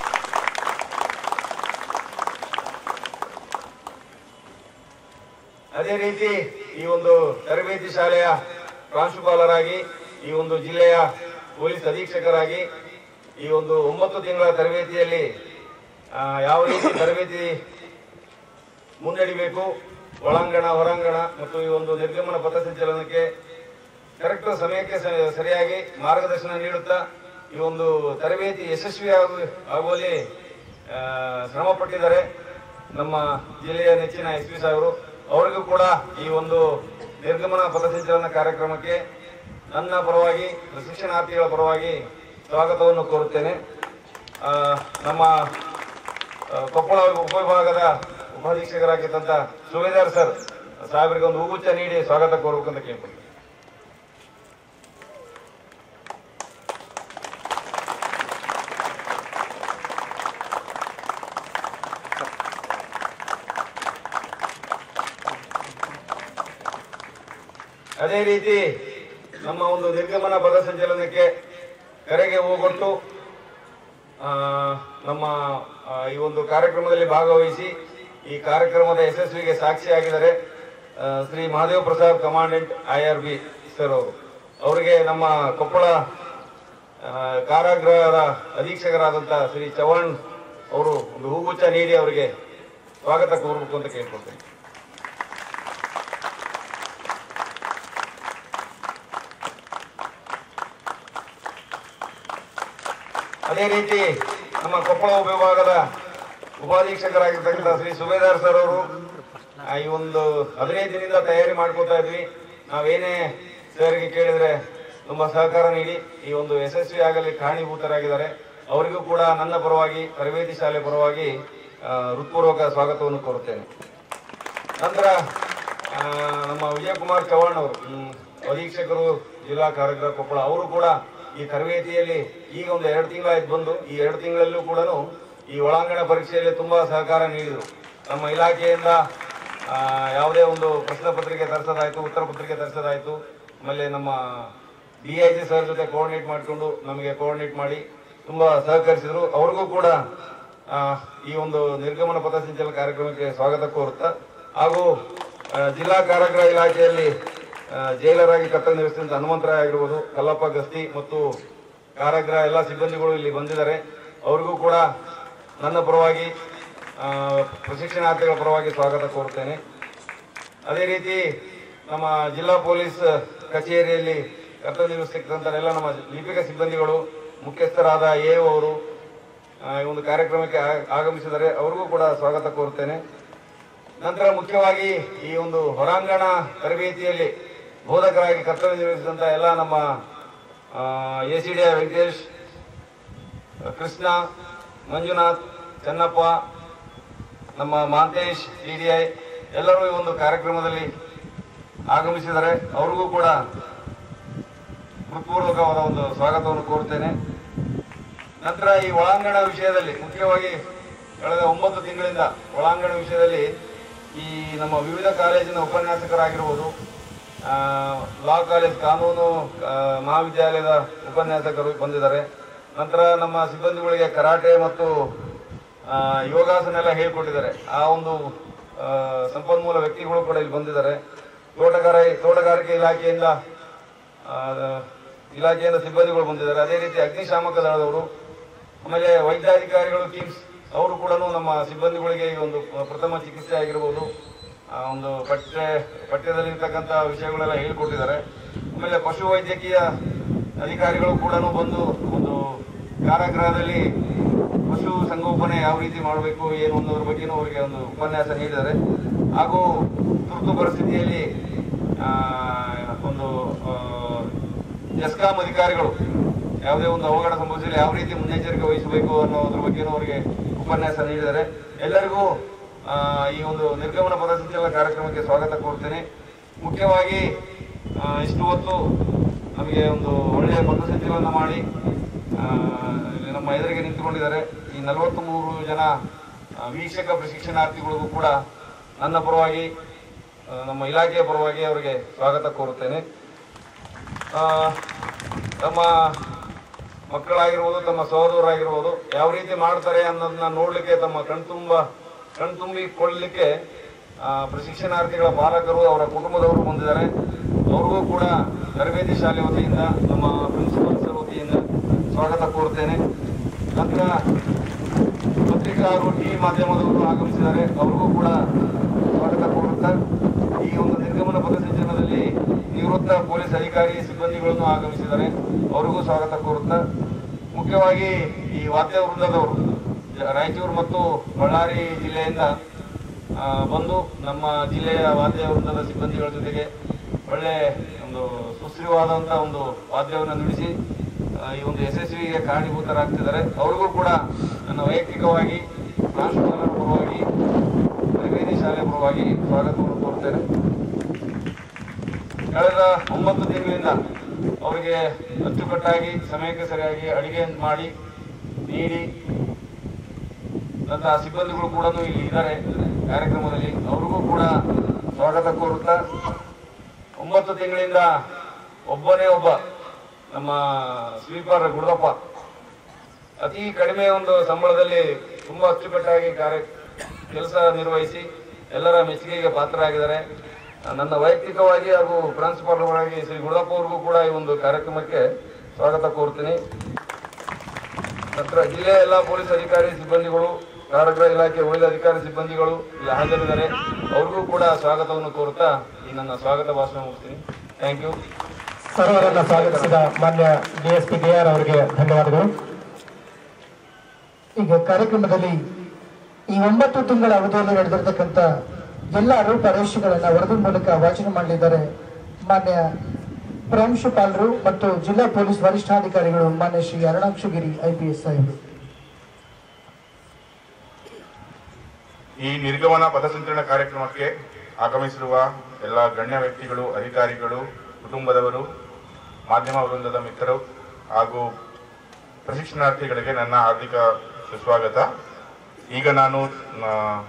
ಅದೇ ರೀತಿ ಈ ಒಂದು ತರಬೇತಿ ಶಾಲೆಯ ಪ್ರಾಂಶುಪಾಲರಾಗಿ ಈ ಒಂದು ಜಿಲ್ಲೆಯ ಪೊಲೀಸ್ ಅಧೀಕ್ಷಕರಾಗಿ ಈ ಒಂದು ಒಂಬತ್ತು ತಿಂಗಳ ತರಬೇತಿಯಲ್ಲಿ ಆ, ಯಾವ ರೀತಿ ತರಬೇತಿ ಮುನ್ನಡಿಬೇಕು ಒಳಾಂಗಣ ಹೊರಾಂಗಣ ಮತ್ತು ಈ ಒಂದು ನಿರ್ಗಮನ ಪಥಸಂಚಲನಕ್ಕೆ ಕರೆಕ್ಟ್ ಸಮಯಕ್ಕೆ ಸ- ಸರಿಯಾಗಿ ಮಾರ್ಗದರ್ಶನ ನೀಡುತ್ತಾ ಈ ಒಂದು ತರಬೇತಿ ಯಶಸ್ವಿ ಆಗು- ಆಗುವಲ್ಲಿ ಆ, ಶ್ರಮ ಪಟ್ಟಿದ್ದಾರೆ ನಮ್ಮ ಜಿಲ್ಲೆಯ ನೆಚ್ಚಿನ ಎಸ್ ಪಿ ಸಾಹೇಬರು ಅವರಿಗೂ ಕೂಡ ಈ ಒಂದು ನಿರ್ಗಮನ ಪಥಸಂಚಲನ ಕಾರ್ಯಕ್ರಮಕ್ಕೆ ನನ್ನ ಪರವಾಗಿ ಶಿಕ್ಷಣಾರ್ಥಿಗಳ ಪರವಾಗಿ ಸ್ವಾಗತವನ್ನು ಕೋರುತ್ತೇನೆ ಆ, ನಮ್ಮ ಆ, ಕೊಪ್ಪಳ ಉಪವಿಭಾಗದ ಉಪಾಧೀಕ್ಷಕರಾಗಿದ್ದಂತ ಸುಬೇದಾರ್ ಸರ್ ಸಾಹೇಬರಿಗೆ ಒಂದು ಹೂಗುಚ್ಛ ನೀಡಿ ಸ್ವಾಗತ ಕೋರ್ಬೇಕಂತ ಕೇಳ್ತೀನಿ ಅದೇ ರೀತಿ ನಮ್ಮ ಒಂದು ನಿರ್ಗಮನ ಪಥಸಂಚಲನಕ್ಕೆ ಕರೆಗೆ ಹೋಗೊಟ್ಟು ಆ, ನಮ್ಮ ಆ, ಈ ಒಂದು ಕಾರ್ಯಕ್ರಮದಲ್ಲಿ ಭಾಗವಹಿಸಿ ಈ ಕಾರ್ಯಕ್ರಮದ ಯಶಸ್ವಿಗೆ ಸಾಕ್ಷಿಯಾಗಿದ್ದಾರೆ ಆ, Shri Mahadeva Prasad commandant I R B sir ಅವರು ಅವರಿಗೆ ನಮ್ಮ ಕೊಪ್ಪಳ ಆ, ಕಾರಾಗೃಹದ ಅಧೀಕ್ಷಕರಾದಂತಹ ಶ್ರೀ ಚವಾಣ್ ಅವರು ಒಂದು ಹೂಗುಚ್ಛ ನೀಡಿ ಅವರಿಗೆ ಸ್ವಾಗತ ಕೋರಬೇಕು ಅಂತ ಕೇಳ್ಕೊಳ್ತೇನೆ ಅದೇ ರೀತಿ ನಮ್ಮ ಕೊಪ್ಪಳ ವಿಭಾಗದ ಉಪಾಧೀಕ್ಷಕರಾಗಿರ್ತಕ್ಕಂಥ ಶ್ರೀ ಸುಬೇದಾರ್ ಸರ್ ಅವರು ಆ, ಈ ಒಂದು ಹದಿನೈದು ದಿನದಿಂದ ತಯಾರಿ ಮಾಡ್ಕೋತಾ ಇದ್ವಿ ನಾವೇನೇ ಸರ್ಗೆ ಕೇಳಿದ್ರೆ ತುಂಬಾ ಸಹಕಾರ ನೀಡಿ ಈ ಒಂದು ಯಶಸ್ವಿ ಆಗಲಿ ಕಾರಣೀಭೂತರಾಗಿದ್ದಾರೆ ಅವರಿಗೂ ಕೂಡ ನನ್ನ ಪರವಾಗಿ ತರಬೇತಿ ಶಾಲೆ ಪರವಾಗಿ ಆ, ಹೃತ್ಪೂರ್ವಕ ಸ್ವಾಗತವನ್ನು ಕೋರುತ್ತೇನೆ ನಂತರ ಆ, ನಮ್ಮ ವಿಜಯಕುಮಾರ್ ಚವ್ಹಾಣ್ ಅವರು ಹ್ಮ್, ಅಧೀಕ್ಷಕರು ಜಿಲ್ಲಾ ಕಾರಾಗೃಹ ಕೊಪ್ಪಳ ಅವರು ಕೂಡ ಈ ತರಬೇತಿಯಲ್ಲಿ ಈಗ ಒಂದು ಎರಡು ತಿಂಗಳಾಯ್ತು ಬಂದು ಈ ಎರಡು ತಿಂಗಳಲ್ಲೂ ಕೂಡ ಈ ಒಳಾಂಗಣ ಪರೀಕ್ಷೆಯಲ್ಲಿ ತುಂಬಾ ಸಹಕಾರ ನೀಡಿದರು ನಮ್ಮ ಇಲಾಖೆಯಿಂದ ಆ, ಯಾವುದೇ ಒಂದು ಪ್ರಶ್ನೆ ಪತ್ರಿಕೆ ತರಿಸೋದಾಯ್ತು ಉತ್ತರ ಪತ್ರಿಕೆ ತರಿಸೋದಾಯ್ತು ಆಮೇಲೆ ನಮ್ಮ ಡಿ ಐ ಜಿ ಸರ್ ಜೊತೆ ಕೋಆರ್ಡಿನೇಟ್ ಮಾಡಿಕೊಂಡು ನಮಗೆ ಕೋಆರ್ಡಿನೇಟ್ ಮಾಡಿ ತುಂಬಾ ಸಹಕರಿಸಿದ್ರು ಅವ್ರಿಗೂ ಕೂಡ ಆ, ಈ ಒಂದು ನಿರ್ಗಮನ ಪಥಸಂಚಲನ ಕಾರ್ಯಕ್ರಮಕ್ಕೆ ಸ್ವಾಗತ ಕೋರುತ್ತಾ ಹಾಗೂ ಆ, ಜಿಲ್ಲಾ ಕಾರಾಗೃಹ ಇಲಾಖೆಯಲ್ಲಿ ಆ, ಜೈಲರಾಗಿ ಕರ್ತವ್ಯ ನಿರ್ವಹಿಸಿದಂತ ಹನುಮಂತರಾಯ ಆಗಿರ್ಬೋದು ಕಲ್ಲಪ್ಪ ಗಸ್ತಿ ಮತ್ತು ಕಾರಾಗೃಹ ಎಲ್ಲ ಸಿಬ್ಬಂದಿಗಳು ಇಲ್ಲಿ ಬಂದಿದ್ದಾರೆ ಅವರಿಗೂ ಕೂಡ ನನ್ನ ಪರವಾಗಿ ಆ, ಪ್ರಶಿಕ್ಷಣಾರ್ಥಿಗಳ ಪರವಾಗಿ ಸ್ವಾಗತ ಕೋರುತ್ತೇನೆ ಅದೇ ರೀತಿ ನಮ್ಮ ಜಿಲ್ಲಾ ಪೊಲೀಸ್ ಕಚೇರಿಯಲ್ಲಿ ಕರ್ತವ್ಯ ನಿರ್ವಹಿಸತಕ್ಕಂಥ ಎಲ್ಲ ನಮ್ಮ ಲಿಪಿಕ ಸಿಬ್ಬಂದಿಗಳು ಮುಖ್ಯಸ್ಥರಾದ ಎ ಅವರು ಆ, ಈ ಒಂದು ಕಾರ್ಯಕ್ರಮಕ್ಕೆ ಆ- ಆಗಮಿಸಿದರೆ ಅವ್ರಿಗೂ ಕೂಡ ಸ್ವಾಗತ ಕೋರುತ್ತೇನೆ ನಂತರ ಮುಖ್ಯವಾಗಿ ಈ ಒಂದು ಹೊರಾಂಗಣ ತರಬೇತಿಯಲ್ಲಿ ಬೋಧಕರಾಗಿ ಕರ್ತವ್ಯ ನಿರ್ವಹಿಸಿದಂತ ಎಲ್ಲ ನಮ್ಮ A C D Venkatesh Krishna Manjunath Chennappa ನಮ್ಮ ಮಾಂತೇಶ್ ಟಿಡಿಐ ಎಲ್ಲರೂ ಈ ಒಂದು ಕಾರ್ಯಕ್ರಮದಲ್ಲಿ ಆಗಮಿಸಿದ್ದಾರೆ ಅವ್ರಿಗೂ ಕೂಡ ಹೃತ್ಪೂರ್ವಕವಾದ ಒಂದು ಸ್ವಾಗತವನ್ನು ಕೋರುತ್ತೇನೆ ನಂತರ ಈ ಒಳಾಂಗಣ ವಿಷಯದಲ್ಲಿ ಮುಖ್ಯವಾಗಿ ಕಳೆದ ಒಂಬತ್ತು ತಿಂಗಳಿಂದ ಒಳಾಂಗಣ ವಿಷಯದಲ್ಲಿ ಈ ನಮ್ಮ ವಿವಿಧ ಕಾಲೇಜಿನ ಉಪನ್ಯಾಸಕರಾಗಿರ್ಬೋದು ಆ, ಲಾ ಕಾಲೇಜ್ ಕಾನೂನು ಆ, ಮಹಾವಿದ್ಯಾಲಯದ ಉಪನ್ಯಾಸಕರು ಬಂದಿದ್ದಾರೆ ನಂತರ ನಮ್ಮ ಸಿಬ್ಬಂದಿಗಳಿಗೆ ಕರಾಟೆ ಮತ್ತು ಆ, ಯೋಗಾಸನ ಎಲ್ಲ ಹೇಳ್ಕೊಟ್ಟಿದ್ದಾರೆ ಆ ಒಂದು ಆ, ಸಂಪನ್ಮೂಲ ವ್ಯಕ್ತಿಗಳು ಕೂಡ ಇಲ್ಲಿ ಬಂದಿದ್ದಾರೆ ತೋಟಗಾರ ತೋಟಗಾರಿಕೆ ಇಲಾಖೆಯಿಂದ ಆ, ಇಲಾಖೆಯಿಂದ ಸಿಬ್ಬಂದಿಗಳು ಬಂದಿದ್ದಾರೆ ಅದೇ ರೀತಿ ಅಗ್ನಿಶಾಮಕ ದಳದವರು ಆಮೇಲೆ ವೈದ್ಯಾಧಿಕಾರಿಗಳು ಕಿಮ್ಸ್ ಅವರು ಕೂಡ ನಮ್ಮ ಸಿಬ್ಬಂದಿಗಳಿಗೆ ಈ ಒಂದು ಪ್ರಥಮ ಚಿಕಿತ್ಸೆ ಆಗಿರ್ಬೋದು ಆ ಒಂದು ಪಠ್ಯ ಪಠ್ಯದಲ್ಲಿರ್ತಕ್ಕಂಥ ವಿಷಯಗಳೆಲ್ಲ ಹೇಳಿಕೊಟ್ಟಿದ್ದಾರೆ ಆಮೇಲೆ ಪಶು ವೈದ್ಯಕೀಯ ಅಧಿಕಾರಿಗಳು ಕೂಡ ಬಂದು ಒಂದು ಕಾರಾಗೃಹದಲ್ಲಿ ಪಶು ಸಂಗೋಪನೆ ಯಾವ ರೀತಿ ಮಾಡಬೇಕು ಏನು ಅನ್ನೋದ್ರ ಬಗ್ಗೆನೂ ಅವರಿಗೆ ಒಂದು ಉಪನ್ಯಾಸ ನೀಡಿದ್ದಾರೆ ಹಾಗೂ ತುರ್ತು ಪರಿಸ್ಥಿತಿಯಲ್ಲಿ ಆ, ಒಂದು ಆ, ಜಸ್ಕಾಂ ಅಧಿಕಾರಿಗಳು ಯಾವುದೇ ಒಂದು ಅವಘಡ ಸಂಭವಿಸಿದ್ರೆ ಯಾವ ರೀತಿ ಮುನ್ನೆಚ್ಚರಿಕೆ ವಹಿಸಬೇಕು ಅನ್ನೋದ್ರ ಬಗ್ಗೆನೂ ಅವರಿಗೆ ಉಪನ್ಯಾಸ ನೀಡಿದ್ದಾರೆ ಎಲ್ಲರಿಗೂ ಆ, ಈ ಒಂದು ನಿರ್ಗಮನ ಪದಸಂಚಲನ ಕಾರ್ಯಕ್ರಮಕ್ಕೆ ಸ್ವಾಗತ ಕೋರ್ತೇನೆ ಮುಖ್ಯವಾಗಿ ಆ, ಇಷ್ಟು ಹೊತ್ತು ನಮಗೆ ಒಂದು ಒಳ್ಳೆಯ ಪಥಸಂಚಲನ ಮಾಡಿ ಆ, ಇಲ್ಲಿ ನಮ್ಮ ಎದುರಿಗೆ ನಿಂತುಕೊಂಡಿದ್ದಾರೆ ಈ ನಲವತ್ತ್ ಮೂರು ಜನ ಆ, ವೀಕ್ಷಕ ಪ್ರಶಿಕ್ಷಣಾರ್ಥಿಗಳಿಗೂ ಕೂಡ ನನ್ನ ಪರವಾಗಿ ಆ, ನಮ್ಮ ಇಲಾಖೆಯ ಪರವಾಗಿ ಅವರಿಗೆ ಸ್ವಾಗತ ಕೋರುತ್ತೇನೆ ಆ, ತಮ್ಮ ಮಕ್ಕಳಾಗಿರ್ಬೋದು ತಮ್ಮ ಸಹೋದರರಾಗಿರ್ಬೋದು ಯಾವ ರೀತಿ ಮಾಡ್ತಾರೆ ಅನ್ನೋದನ್ನ ನೋಡ್ಲಿಕ್ಕೆ ತಮ್ಮ ಕಣ್ತುಂಬ ಕಣ್ತುಂಬಿಕೊಳ್ಳಲಿಕ್ಕೆ ಆ, ಪ್ರಶಿಕ್ಷಣಾರ್ಥಿಗಳ ಪಾಲಕರು ಅವರ ಕುಟುಂಬದವರು ಬಂದಿದ್ದಾರೆ ಅವ್ರಿಗೂ ಕೂಡ ತರಬೇತಿ ಶಾಲೆ ವತಿಯಿಂದ ನಮ್ಮ ಪ್ರಿನ್ಸಿಪಲ್ ಸರ್ ವತಿಯಿಂದ ಸ್ವಾಗತ ಕೋರುತ್ತೇನೆ ನಂತರ ಪತ್ರಿಕಾರು ಟಿವಿ ಮಾಧ್ಯಮದವರು ಆಗಮಿಸಿದ್ದಾರೆ ಅವ್ರಿಗೂ ಕೂಡ ಸ್ವಾಗತ ಕೋರುತ್ತಾ ಈ ಒಂದು ನಿರ್ಗಮನ ಪಥಸಂಚಲನದಲ್ಲಿ ನಿವೃತ್ತ ಪೊಲೀಸ್ ಅಧಿಕಾರಿ ಸಿಬ್ಬಂದಿಗಳನ್ನು ಆಗಮಿಸಿದ್ದಾರೆ ಅವರಿಗೂ ಸ್ವಾಗತ ಕೋರುತ್ತಾ ಮುಖ್ಯವಾಗಿ ಈ ವಾದ್ಯ ವೃಂದದವರು ಜ- ರಾಯಚೂರು ಮತ್ತು ಬಳ್ಳಾರಿ ಜಿಲ್ಲೆಯಿಂದ ಆ, ಬಂದು ನಮ್ಮ ಜಿಲ್ಲೆಯ ವಾದ್ಯ ವೃಂದದ ಸಿಬ್ಬಂದಿಗಳ ಜೊತೆಗೆ ಒಳ್ಳೆ ಒಂದು ಸುಸ್ಥಿರವಾದಂಥ ಒಂದು ವಾದ್ಯವನ್ನು ನುಡಿಸಿ ಆ, ಈ ಒಂದು ಯಶಸ್ವಿಗೆ ಕಾರಣೀಭೂತರಾಗ್ತಿದ್ದಾರೆ ಅವ್ರಿಗೂ ಕೂಡ ನನ್ನ ವೈಯಕ್ತಿಕವಾಗಿ ಪ್ರಾಂಶುಪಾಲರ ಪರವಾಗಿ ತರಬೇತಿ ಶಾಲೆ ಪರವಾಗಿ ಸ್ವಾಗತವನ್ನು ಕೋರುತ್ತೇನೆ ಕಳೆದ ಒಂಬತ್ತು ತಿಂಗಳಿಂದ ಅವರಿಗೆ ಅಚ್ಚುಕಟ್ಟಾಗಿ ಸಮಯಕ್ಕೆ ಸರಿಯಾಗಿ ಅಡಿಗೆ ಮಾಡಿ ನೀಡಿ ನಂತರ ಸಿಬ್ಬಂದಿಗಳು ಕೂಡ ಇಲ್ಲಿ ಇದ್ದಾರೆ ಕಾರ್ಯಕ್ರಮದಲ್ಲಿ ಅವ್ರಿಗೂ ಕೂಡ ಸ್ವಾಗತ ಕೋರುತ್ತಾ ಒಂಬತ್ತು ತಿಂಗಳಿಂದ ಒಬ್ಬನೇ ಒಬ್ಬ ನಮ್ಮ ಸ್ವೀಪರ್ ಗುರುದಪ್ಪ ಅತಿ ಕಡಿಮೆ ಒಂದು ಸಂಬಳದಲ್ಲಿ ತುಂಬಾ ಅಚ್ಚುಕಟ್ಟಾಗಿ ಕಾರ್ಯ ಕೆಲಸ ನಿರ್ವಹಿಸಿ ಎಲ್ಲರ ಮೆಚ್ಚುಗೆಗೆ ಪಾತ್ರರಾಗಿದ್ದಾರೆ ನನ್ನ ವೈಯಕ್ತಿಕವಾಗಿ ಹಾಗೂ ಪ್ರಾಂಶುಪಾಲರಾಗಿ ಶ್ರೀ ಗುರುದಪ್ಪ ಅವ್ರಿಗೂ ಕೂಡ ಈ ಒಂದು ಕಾರ್ಯಕ್ರಮಕ್ಕೆ ಸ್ವಾಗತ ಕೋರ್ತೀನಿ ನಂತರ ಜಿಲ್ಲೆಯ ಎಲ್ಲ ಪೊಲೀಸ್ ಅಧಿಕಾರಿ ಸಿಬ್ಬಂದಿಗಳು ಕಾರಾಗೃಹ ಇಲಾಖೆ ಉಳಿದ ಅಧಿಕಾರಿ ಸಿಬ್ಬಂದಿಗಳು ಇಲ್ಲಿ ಹಾಜರಿದ್ದಾರೆ ಅವ್ರಿಗೂ ಕೂಡ ಸ್ವಾಗತವನ್ನು ಕೋರುತ್ತಾ ಈ ನನ್ನ ಸ್ವಾಗತ ಭಾಷಣ ಮುಗಿಸ್ತೀನಿ ಥ್ಯಾಂಕ್ ಯು ಸರ್ವರನ್ನ ಸ್ವಾಗತಿಸಿದ ಮಾನ್ಯ ಡಿಎಸ್ಪಿ ಡಿ ಆರ್ ಅವರಿಗೆ ಧನ್ಯವಾದಗಳು ಈಗ ಕಾರ್ಯಕ್ರಮದಲ್ಲಿ ಈ ಒಂಬತ್ತು ತಿಂಗಳ ಅವಧಿಯಲ್ಲಿ ನಡೆದಿರ್ತಕ್ಕಂಥ ಎಲ್ಲ ರೂಪರೇಷೆಗಳನ್ನ ವರದಿ ಮೂಲಕ ವಾಚನ ಮಾಡಲಿದ್ದಾರೆ ಮಾನ್ಯ ಪ್ರಾಂಶುಪಾಲರು ಮತ್ತು ಜಿಲ್ಲಾ ಪೊಲೀಸ್ ವರಿಷ್ಠಾಧಿಕಾರಿಗಳು ಮಾನ್ಯ ಶ್ರೀ ಅರುಣಾಕ್ಷಗಿರಿ ಐಪಿಎಸ್ ಸಾಹೇಬರು ಈ ನಿರ್ಗಮನ ಪಥಸಂಚಲನ ಕಾರ್ಯಕ್ರಮಕ್ಕೆ ಆಗಮಿಸಿರುವ ಎಲ್ಲ ಗಣ್ಯ ವ್ಯಕ್ತಿಗಳು ಅಧಿಕಾರಿಗಳು ಕುಟುಂಬದವರು ಮಾಧ್ಯಮ ವೃಂದದ ಮಿತ್ರರು ಹಾಗೂ ಪ್ರಶಿಕ್ಷಣಾರ್ಥಿಗಳಿಗೆ ನನ್ನ ಹಾರ್ದಿಕ ಸುಸ್ವಾಗತ ಈಗ ನಾನು ಆ,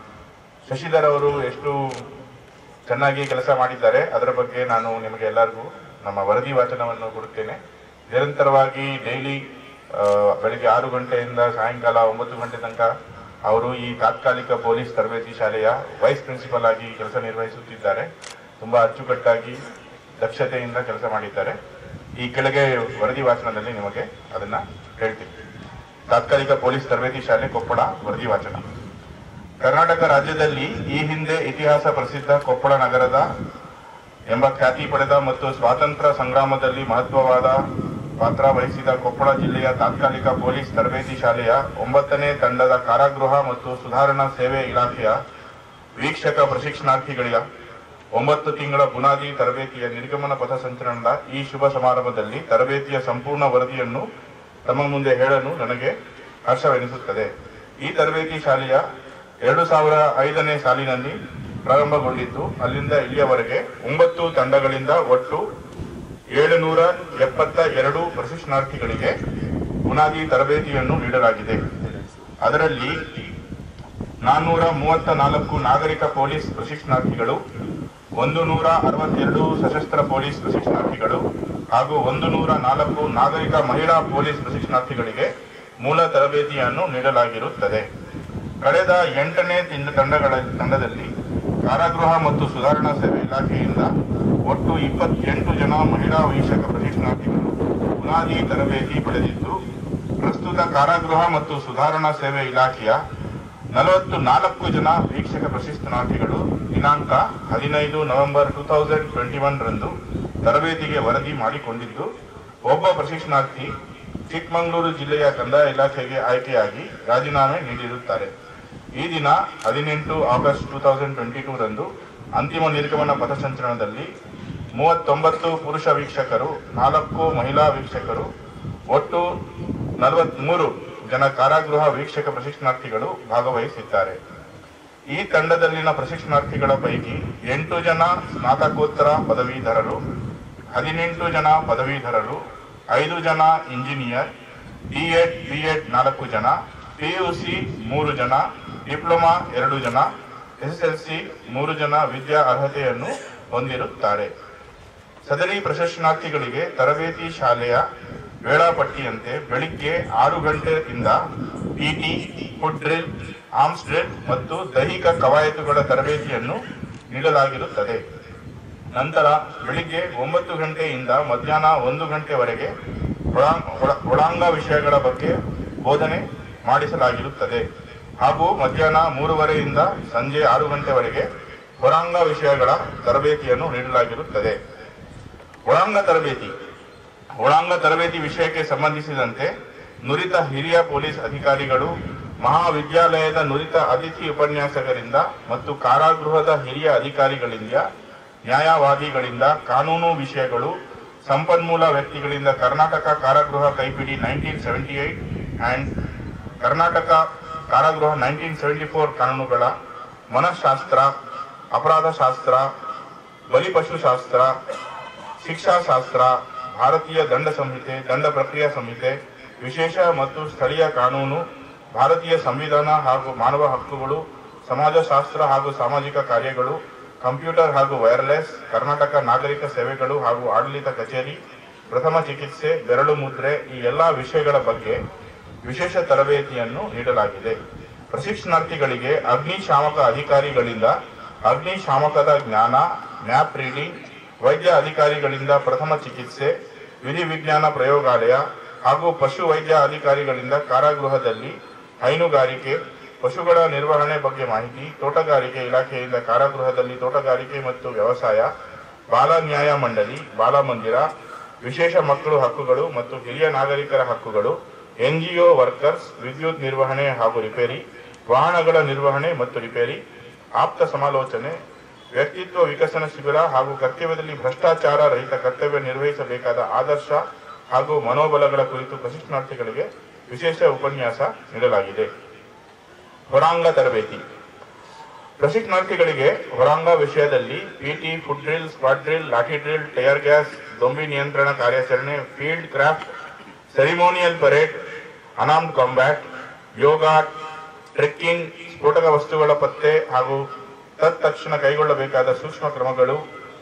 ಶಶಿಧರ್ ಅವರು ಎಷ್ಟು ಚೆನ್ನಾಗಿ ಕೆಲಸ ಮಾಡಿದ್ದಾರೆ ಅದರ ಬಗ್ಗೆ ನಾನು ನಿಮಗೆ ಎಲ್ಲರಿಗೂ ನಮ್ಮ ವರದಿ ವಾಚನವನ್ನು ಕೊಡುತ್ತೇನೆ ನಿರಂತರವಾಗಿ ಡೈಲಿ ಬೆಳಿಗ್ಗೆ ಆರು ಗಂಟೆಯಿಂದ ಸಾಯಂಕಾಲ ಒಂಬತ್ತು ಗಂಟೆ ತನಕ ಅವರು ಈ ತಾತ್ಕಾಲಿಕ ಪೊಲೀಸ್ ತರಬೇತಿ ಶಾಲೆಯ ವೈಸ್ ಪ್ರಿನ್ಸಿಪಲ್ ಆಗಿ ಕೆಲಸ ನಿರ್ವಹಿಸುತ್ತಿದ್ದಾರೆ ತುಂಬಾ ಅಚ್ಚುಕಟ್ಟಾಗಿ ದಕ್ಷತೆಯಿಂದ ಕೆಲಸ ಮಾಡಿದ್ದಾರೆ ಈ ಕೆಳಗೆ ವರದಿ ವಾಚನದಲ್ಲಿ ನಿಮಗೆ ಅದನ್ನ ಹೇಳ್ತೀನಿ ತಾತ್ಕಾಲಿಕ ಪೊಲೀಸ್ ತರಬೇತಿ ಶಾಲೆ ಕೊಪ್ಪಳ ವರದಿ ವಾಚನ ಕರ್ನಾಟಕ ರಾಜ್ಯದಲ್ಲಿ ಈ ಹಿಂದೆ ಇತಿಹಾಸ ಪ್ರಸಿದ್ಧ ಕೊಪ್ಪಳ ನಗರದ ಎಂಬ ಖ್ಯಾತಿ ಪಡೆದ ಮತ್ತು ಸ್ವಾತಂತ್ರ್ಯ ಸಂಗ್ರಾಮದಲ್ಲಿ ಮಹತ್ವವಾದ ಪಾತ್ರ ವಹಿಸಿದ ಕೊಪ್ಪಳ ಜಿಲ್ಲೆಯ ತಾತ್ಕಾಲಿಕ ಪೊಲೀಸ್ ತರಬೇತಿ ಶಾಲೆಯ ಒಂಬತ್ತನೇ ತಂಡದ ಕಾರಾಗೃಹ ಮತ್ತು ಸುಧಾರಣಾ ಸೇವೆ ಇಲಾಖೆಯ ವೀಕ್ಷಕ ಪ್ರಶಿಕ್ಷಣಾರ್ಥಿಗಳಿಗ ಒಂಬತ್ತು ತಿಂಗಳ ಬುನಾದಿ ತರಬೇತಿಯ ನಿರ್ಗಮನ ಪಥ ಸಂಚಲನದ ಈ ಶುಭ ಸಮಾರಂಭದಲ್ಲಿ ತರಬೇತಿಯ ಸಂಪೂರ್ಣ ವರದಿಯನ್ನು ತಮ್ಮ ಮುಂದೆ ಹೇಳಲು ನನಗೆ ಹರ್ಷವೆನಿಸುತ್ತದೆ ಈ ತರಬೇತಿ ಶಾಲೆಯ ಎರಡು ಸಾವಿರ ಐದನೇ ಸಾಲಿನಲ್ಲಿ ಪ್ರಾರಂಭಗೊಂಡಿದ್ದು ಅಲ್ಲಿಂದ ಇಲ್ಲಿಯವರೆಗೆ ಒಂಬತ್ತು ತಂಡಗಳಿಂದ ಒಟ್ಟು ಏಳುನೂರ ಎಪ್ಪತ್ತ ಎರಡು ಪ್ರಶಿಕ್ಷಣಾರ್ಥಿಗಳಿಗೆ ಬುನಾದಿ ತರಬೇತಿಯನ್ನು ನೀಡಲಾಗಿದೆ ಅದರಲ್ಲಿ ನಾನ್ನೂರ ಮೂವತ್ತ ನಾಲ್ಕು ನಾಗರಿಕ ಪೊಲೀಸ್ ಪ್ರಶಿಕ್ಷಣಾರ್ಥಿಗಳು ಒಂದು ನೂರ ಅರವತ್ತೆರಡು ಸಶಸ್ತ್ರ ಪೊಲೀಸ್ ಪ್ರಶಿಕ್ಷಣಾರ್ಥಿಗಳು ಹಾಗೂ ಒಂದು ನೂರ ನಾಲ್ಕು ನಾಗರಿಕ ಮಹಿಳಾ ಪೊಲೀಸ್ ಪ್ರಶಿಕ್ಷಣಾರ್ಥಿಗಳಿಗೆ ಮೂಲ ತರಬೇತಿಯನ್ನು ನೀಡಲಾಗಿರುತ್ತದೆ ಕಳೆದ ಎಂಟನೇ ತಿಂಗಳ ತಂಡಗಳ ತಂಡದಲ್ಲಿ ಕಾರಾಗೃಹ ಮತ್ತು ಸುಧಾರಣಾ ಸೇವೆ ಇಲಾಖೆಯಿಂದ ಒಟ್ಟು ಇಪ್ಪತ್ತೆಂಟು ಜನ ಮಹಿಳಾ ವೀಕ್ಷಕ ಪ್ರಶಿಕ್ಷಣಾರ್ಥಿಗಳು ಬುನಾದಿ ತರಬೇತಿ ಪಡೆದಿದ್ದು ಪ್ರಸ್ತುತ ಕಾರಾಗೃಹ ಮತ್ತು ಸುಧಾರಣಾ ಸೇವೆ ಇಲಾಖೆಯ ನಲವತ್ತು ನಾಲ್ಕು ಜನ ವೀಕ್ಷಕ ಪ್ರಶಿಕ್ಷಣಾರ್ಥಿಗಳು ದಿನಾಂಕ ಹದಿನೈದು November two thousand twenty one ರಂದು ತರಬೇತಿಗೆ ವರದಿ ಮಾಡಿಕೊಂಡಿದ್ದು ಒಬ್ಬ ಪ್ರಶಿಕ್ಷಣಾರ್ಥಿ ಚಿಕ್ಕಮಗಳೂರು ಜಿಲ್ಲೆಯ ಕಂದಾಯ ಇಲಾಖೆಗೆ ಆಯ್ಕೆಯಾಗಿ ರಾಜೀನಾಮೆ ನೀಡಿರುತ್ತಾರೆ ಈ ದಿನ ಹದಿನೆಂಟು August two thousand twenty two ರಂದು ಅಂತಿಮ ನಿರ್ಗಮನ ಪಥಸಂಚಲನದಲ್ಲಿ ಮೂವತ್ತೊಂಬತ್ತು ಪುರುಷ ವೀಕ್ಷಕರು ನಾಲ್ಕು ಮಹಿಳಾ ವೀಕ್ಷಕರು ಒಟ್ಟು ನಲವತ್ಮೂರು ಜನ ಕಾರಾಗೃಹ ವೀಕ್ಷಕ ಪ್ರಶಿಕ್ಷಣಾರ್ಥಿಗಳು ಭಾಗವಹಿಸಿದ್ದಾರೆ ಈ ತಂಡದಲ್ಲಿನ ಪ್ರಶಿಕ್ಷಣಾರ್ಥಿಗಳ ಪೈಕಿ ಎಂಟು ಜನ ಸ್ನಾತಕೋತ್ತರ ಪದವೀಧರರು ಹದಿನೆಂಟು ಜನ ಪದವೀಧರರು ಐದು ಜನ engineer D Ed B Ed ನಾಲ್ಕು ಜನ ಪಿಯುಸಿ ಮೂರು ಜನ ಡಿಪ್ಲೊಮಾ ಎರಡು ಜನ ಎಸ್ಎಸ್ಎಲ್ಸಿ ಮೂರು ಜನ ವಿದ್ಯಾ ಅರ್ಹತೆಯನ್ನು ಹೊಂದಿರುತ್ತಾರೆ ಸದರಿ ಪ್ರಶಸ್ತಿನಾರ್ಥಿಗಳಿಗೆ ತರಬೇತಿ ಶಾಲೆಯ ವೇಳಾಪಟ್ಟಿಯಂತೆ ಬೆಳಿಗ್ಗೆ ಆರು ಗಂಟೆಯಿಂದ PT foot drill arms drill ಮತ್ತು ದೈಹಿಕ ಕವಾಯತುಗಳ ತರಬೇತಿಯನ್ನು ನೀಡಲಾಗಿರುತ್ತದೆ ನಂತರ ಬೆಳಿಗ್ಗೆ ಒಂಬತ್ತು ಗಂಟೆಯಿಂದ ಮಧ್ಯಾಹ್ನ ಒಂದು ಗಂಟೆವರೆಗೆ ಒಳಾಂಗ ಒಳ- ಒಳಾಂಗ ವಿಷಯಗಳ ಬಗ್ಗೆ ಬೋಧನೆ ಮಾಡಿಸಲಾಗಿರುತ್ತದೆ ಹಾಗೂ ಮಧ್ಯಾಹ್ನ ಮೂರುವರೆಯಿಂದ ಸಂಜೆ ಆರು ಗಂಟೆವರೆಗೆ ಹೊರಾಂಗ ವಿಷಯಗಳ ತರಬೇತಿಯನ್ನು ನೀಡಲಾಗಿರುತ್ತದೆ ಒಳಾಂಗ ತರಬೇತಿ ಒಳಾಂಗ ತರಬೇತಿ ವಿಷಯಕ್ಕೆ ಸಂಬಂಧಿಸಿದಂತೆ ನುರಿತ ಹಿರಿಯ ಪೊಲೀಸ್ ಅಧಿಕಾರಿಗಳು ಮಹಾವಿದ್ಯಾಲಯದ ನುರಿತ ಅತಿಥಿ ಉಪನ್ಯಾಸಕರಿಂದ ಮತ್ತು ಕಾರಾಗೃಹದ ಹಿರಿಯ ಅಧಿಕಾರಿಗಳಿಂದ ನ್ಯಾಯವಾದಿಗಳಿಂದ ಕಾನೂನು ವಿಷಯಗಳು ಸಂಪನ್ಮೂಲ ವ್ಯಕ್ತಿಗಳಿಂದ ಕರ್ನಾಟಕ ಕಾರಾಗೃಹ ಕೈಪಿಡಿ nineteen seventy eight and Karnataka ಕಾರಾಗೃಹ ನೈನ್ಟೀನ್ ಸೆವೆಂಟಿ ಫೋರ್ ಕಾನೂನುಗಳ ಮನಃಶಾಸ್ತ್ರ ಅಪರಾಧಶಾಸ್ತ್ರ ಬಲಿಪಶುಶಾಸ್ತ್ರ ಶಿಕ್ಷಾಶಾಸ್ತ್ರ ಭಾರತೀಯ ದಂಡ ಸಂಹಿತೆ ದಂಡ ಪ್ರಕ್ರಿಯಾ ಸಂಹಿತೆ ವಿಶೇಷ ಮತ್ತು ಸ್ಥಳೀಯ ಕಾನೂನು ಭಾರತೀಯ ಸಂವಿಧಾನ ಹಾಗೂ ಮಾನವ ಹಕ್ಕುಗಳು ಸಮಾಜಶಾಸ್ತ್ರ ಹಾಗೂ ಸಾಮಾಜಿಕ ಕಾರ್ಯಗಳು ಕಂಪ್ಯೂಟರ್ ಹಾಗೂ ವೈರ್ಲೆಸ್ ಕರ್ನಾಟಕ ನಾಗರಿಕ ಸೇವೆಗಳು ಹಾಗೂ ಆಡಳಿತ ಕಚೇರಿ ಪ್ರಥಮ ಚಿಕಿತ್ಸೆ ಬೆರಳು ಮುದ್ರೆ ಈ ಎಲ್ಲಾ ವಿಷಯಗಳ ಬಗ್ಗೆ ವಿಶೇಷ ತರಬೇತಿಯನ್ನು ನೀಡಲಾಗಿದೆ ಪ್ರಶಿಕ್ಷಣಾರ್ಥಿಗಳಿಗೆ ಅಗ್ನಿಶಾಮಕ ಅಧಿಕಾರಿಗಳಿಂದ ಅಗ್ನಿಶಾಮಕದ ಜ್ಞಾನ ಮ್ಯಾಪ್ ರೀಡಿಂಗ್ ವೈದ್ಯ ಅಧಿಕಾರಿಗಳಿಂದ ಪ್ರಥಮ ಚಿಕಿತ್ಸೆ ವಿಧಿವಿಜ್ಞಾನ ಪ್ರಯೋಗಾಲಯ ಹಾಗೂ ಪಶು ವೈದ್ಯ ಅಧಿಕಾರಿಗಳಿಂದ ಕಾರಾಗೃಹದಲ್ಲಿ ಹೈನುಗಾರಿಕೆ ಪಶುಗಳ ನಿರ್ವಹಣೆ ಬಗ್ಗೆ ಮಾಹಿತಿ ತೋಟಗಾರಿಕೆ ಇಲಾಖೆಯಿಂದ ಕಾರಾಗೃಹದಲ್ಲಿ ತೋಟಗಾರಿಕೆ ಮತ್ತು ವ್ಯವಸಾಯ ಬಾಲ ನ್ಯಾಯ ಮಂಡಳಿ ಬಾಲ ಮಂದಿರ ವಿಶೇಷ ಮಕ್ಕಳು ಹಕ್ಕುಗಳು ಮತ್ತು ಹಿರಿಯ ನಾಗರಿಕರ ಹಕ್ಕುಗಳು ಎನ್ಜಿಒ ವರ್ಕರ್ಸ್ ವಿದ್ಯುತ್ ನಿರ್ವಹಣೆ ಹಾಗೂ ರಿಪೇರಿ ವಾಹನಗಳ ನಿರ್ವಹಣೆ ಮತ್ತು ರಿಪೇರಿ ಆಪ್ತ ಸಮಾಲೋಚನೆ ವ್ಯಕ್ತಿತ್ವ ವಿಕಸನ ಶಿಬಿರ ಹಾಗೂ ಕರ್ತವ್ಯದಲ್ಲಿ ಭ್ರಷ್ಟಾಚಾರ ರಹಿತ ಕರ್ತವ್ಯ ನಿರ್ವಹಿಸಬೇಕಾದ ಆದರ್ಶ ಹಾಗೂ ಮನೋಬಲಗಳ ಕುರಿತು ಪ್ರಶಿಕ್ಷಣಾರ್ಥಿಗಳಿಗೆ ವಿಶೇಷ ಉಪನ್ಯಾಸ ನೀಡಲಾಗಿದೆ ಹೊರಾಂಗ ತರಬೇತಿ ಪ್ರಶಿಕ್ಷಣಾರ್ಥಿಗಳಿಗೆ ಹೊರಾಂಗ ವಿಷಯದಲ್ಲಿ PT foot drill squad drill lathi drill tear gas ದೊಂಬಿ ನಿಯಂತ್ರಣ ಕಾರ್ಯಾಚರಣೆ field craft ceremonial parade unarmed combat yoga trekking ಸ್ಫೋಟಕ ವಸ್ತುಗಳ ಪತ್ತೆ ಹಾಗೂ ತತ್ಕ್ಷಣ ಕೈಗೊಳ್ಳಬೇಕಾದ ಸೂಕ್ಷ್ಮ ಕ್ರಮಗಳು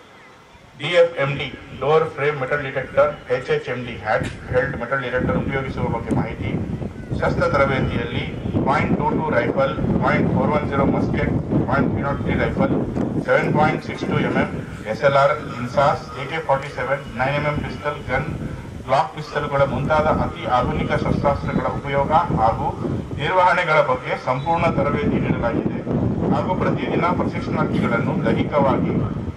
DFMD door frame metal detector HHMD hand held metal detector ಉಪಯೋಗಿಸುವ ಬಗ್ಗೆ ಮಾಹಿತಿ ಶಸ್ತ್ರ ತರಬೇತಿಯಲ್ಲಿ point two two rifle point four one zero musket point three nought three rifle seven point six two MM SLR INSAS AK forty seven nine MM pistol gun block ಪಿಸ್ತಲ್ಗಳ ಮುಂತಾದ ಅತಿ ಆಧುನಿಕ ಶಸ್ತ್ರಾಸ್ತ್ರಗಳ ಉಪಯೋಗ ಹಾಗೂ ನಿರ್ವಹಣೆಗಳ ಬಗ್ಗೆ ಸಂಪೂರ್ಣ ತರಬೇತಿ ನೀಡಲಾಗಿದೆ ಹಾಗೂ ಪ್ರತಿದಿನ ಪ್ರಶಿಕ್ಷಣಾರ್ಥಿಗಳನ್ನು ದೈಹಿಕವಾಗಿ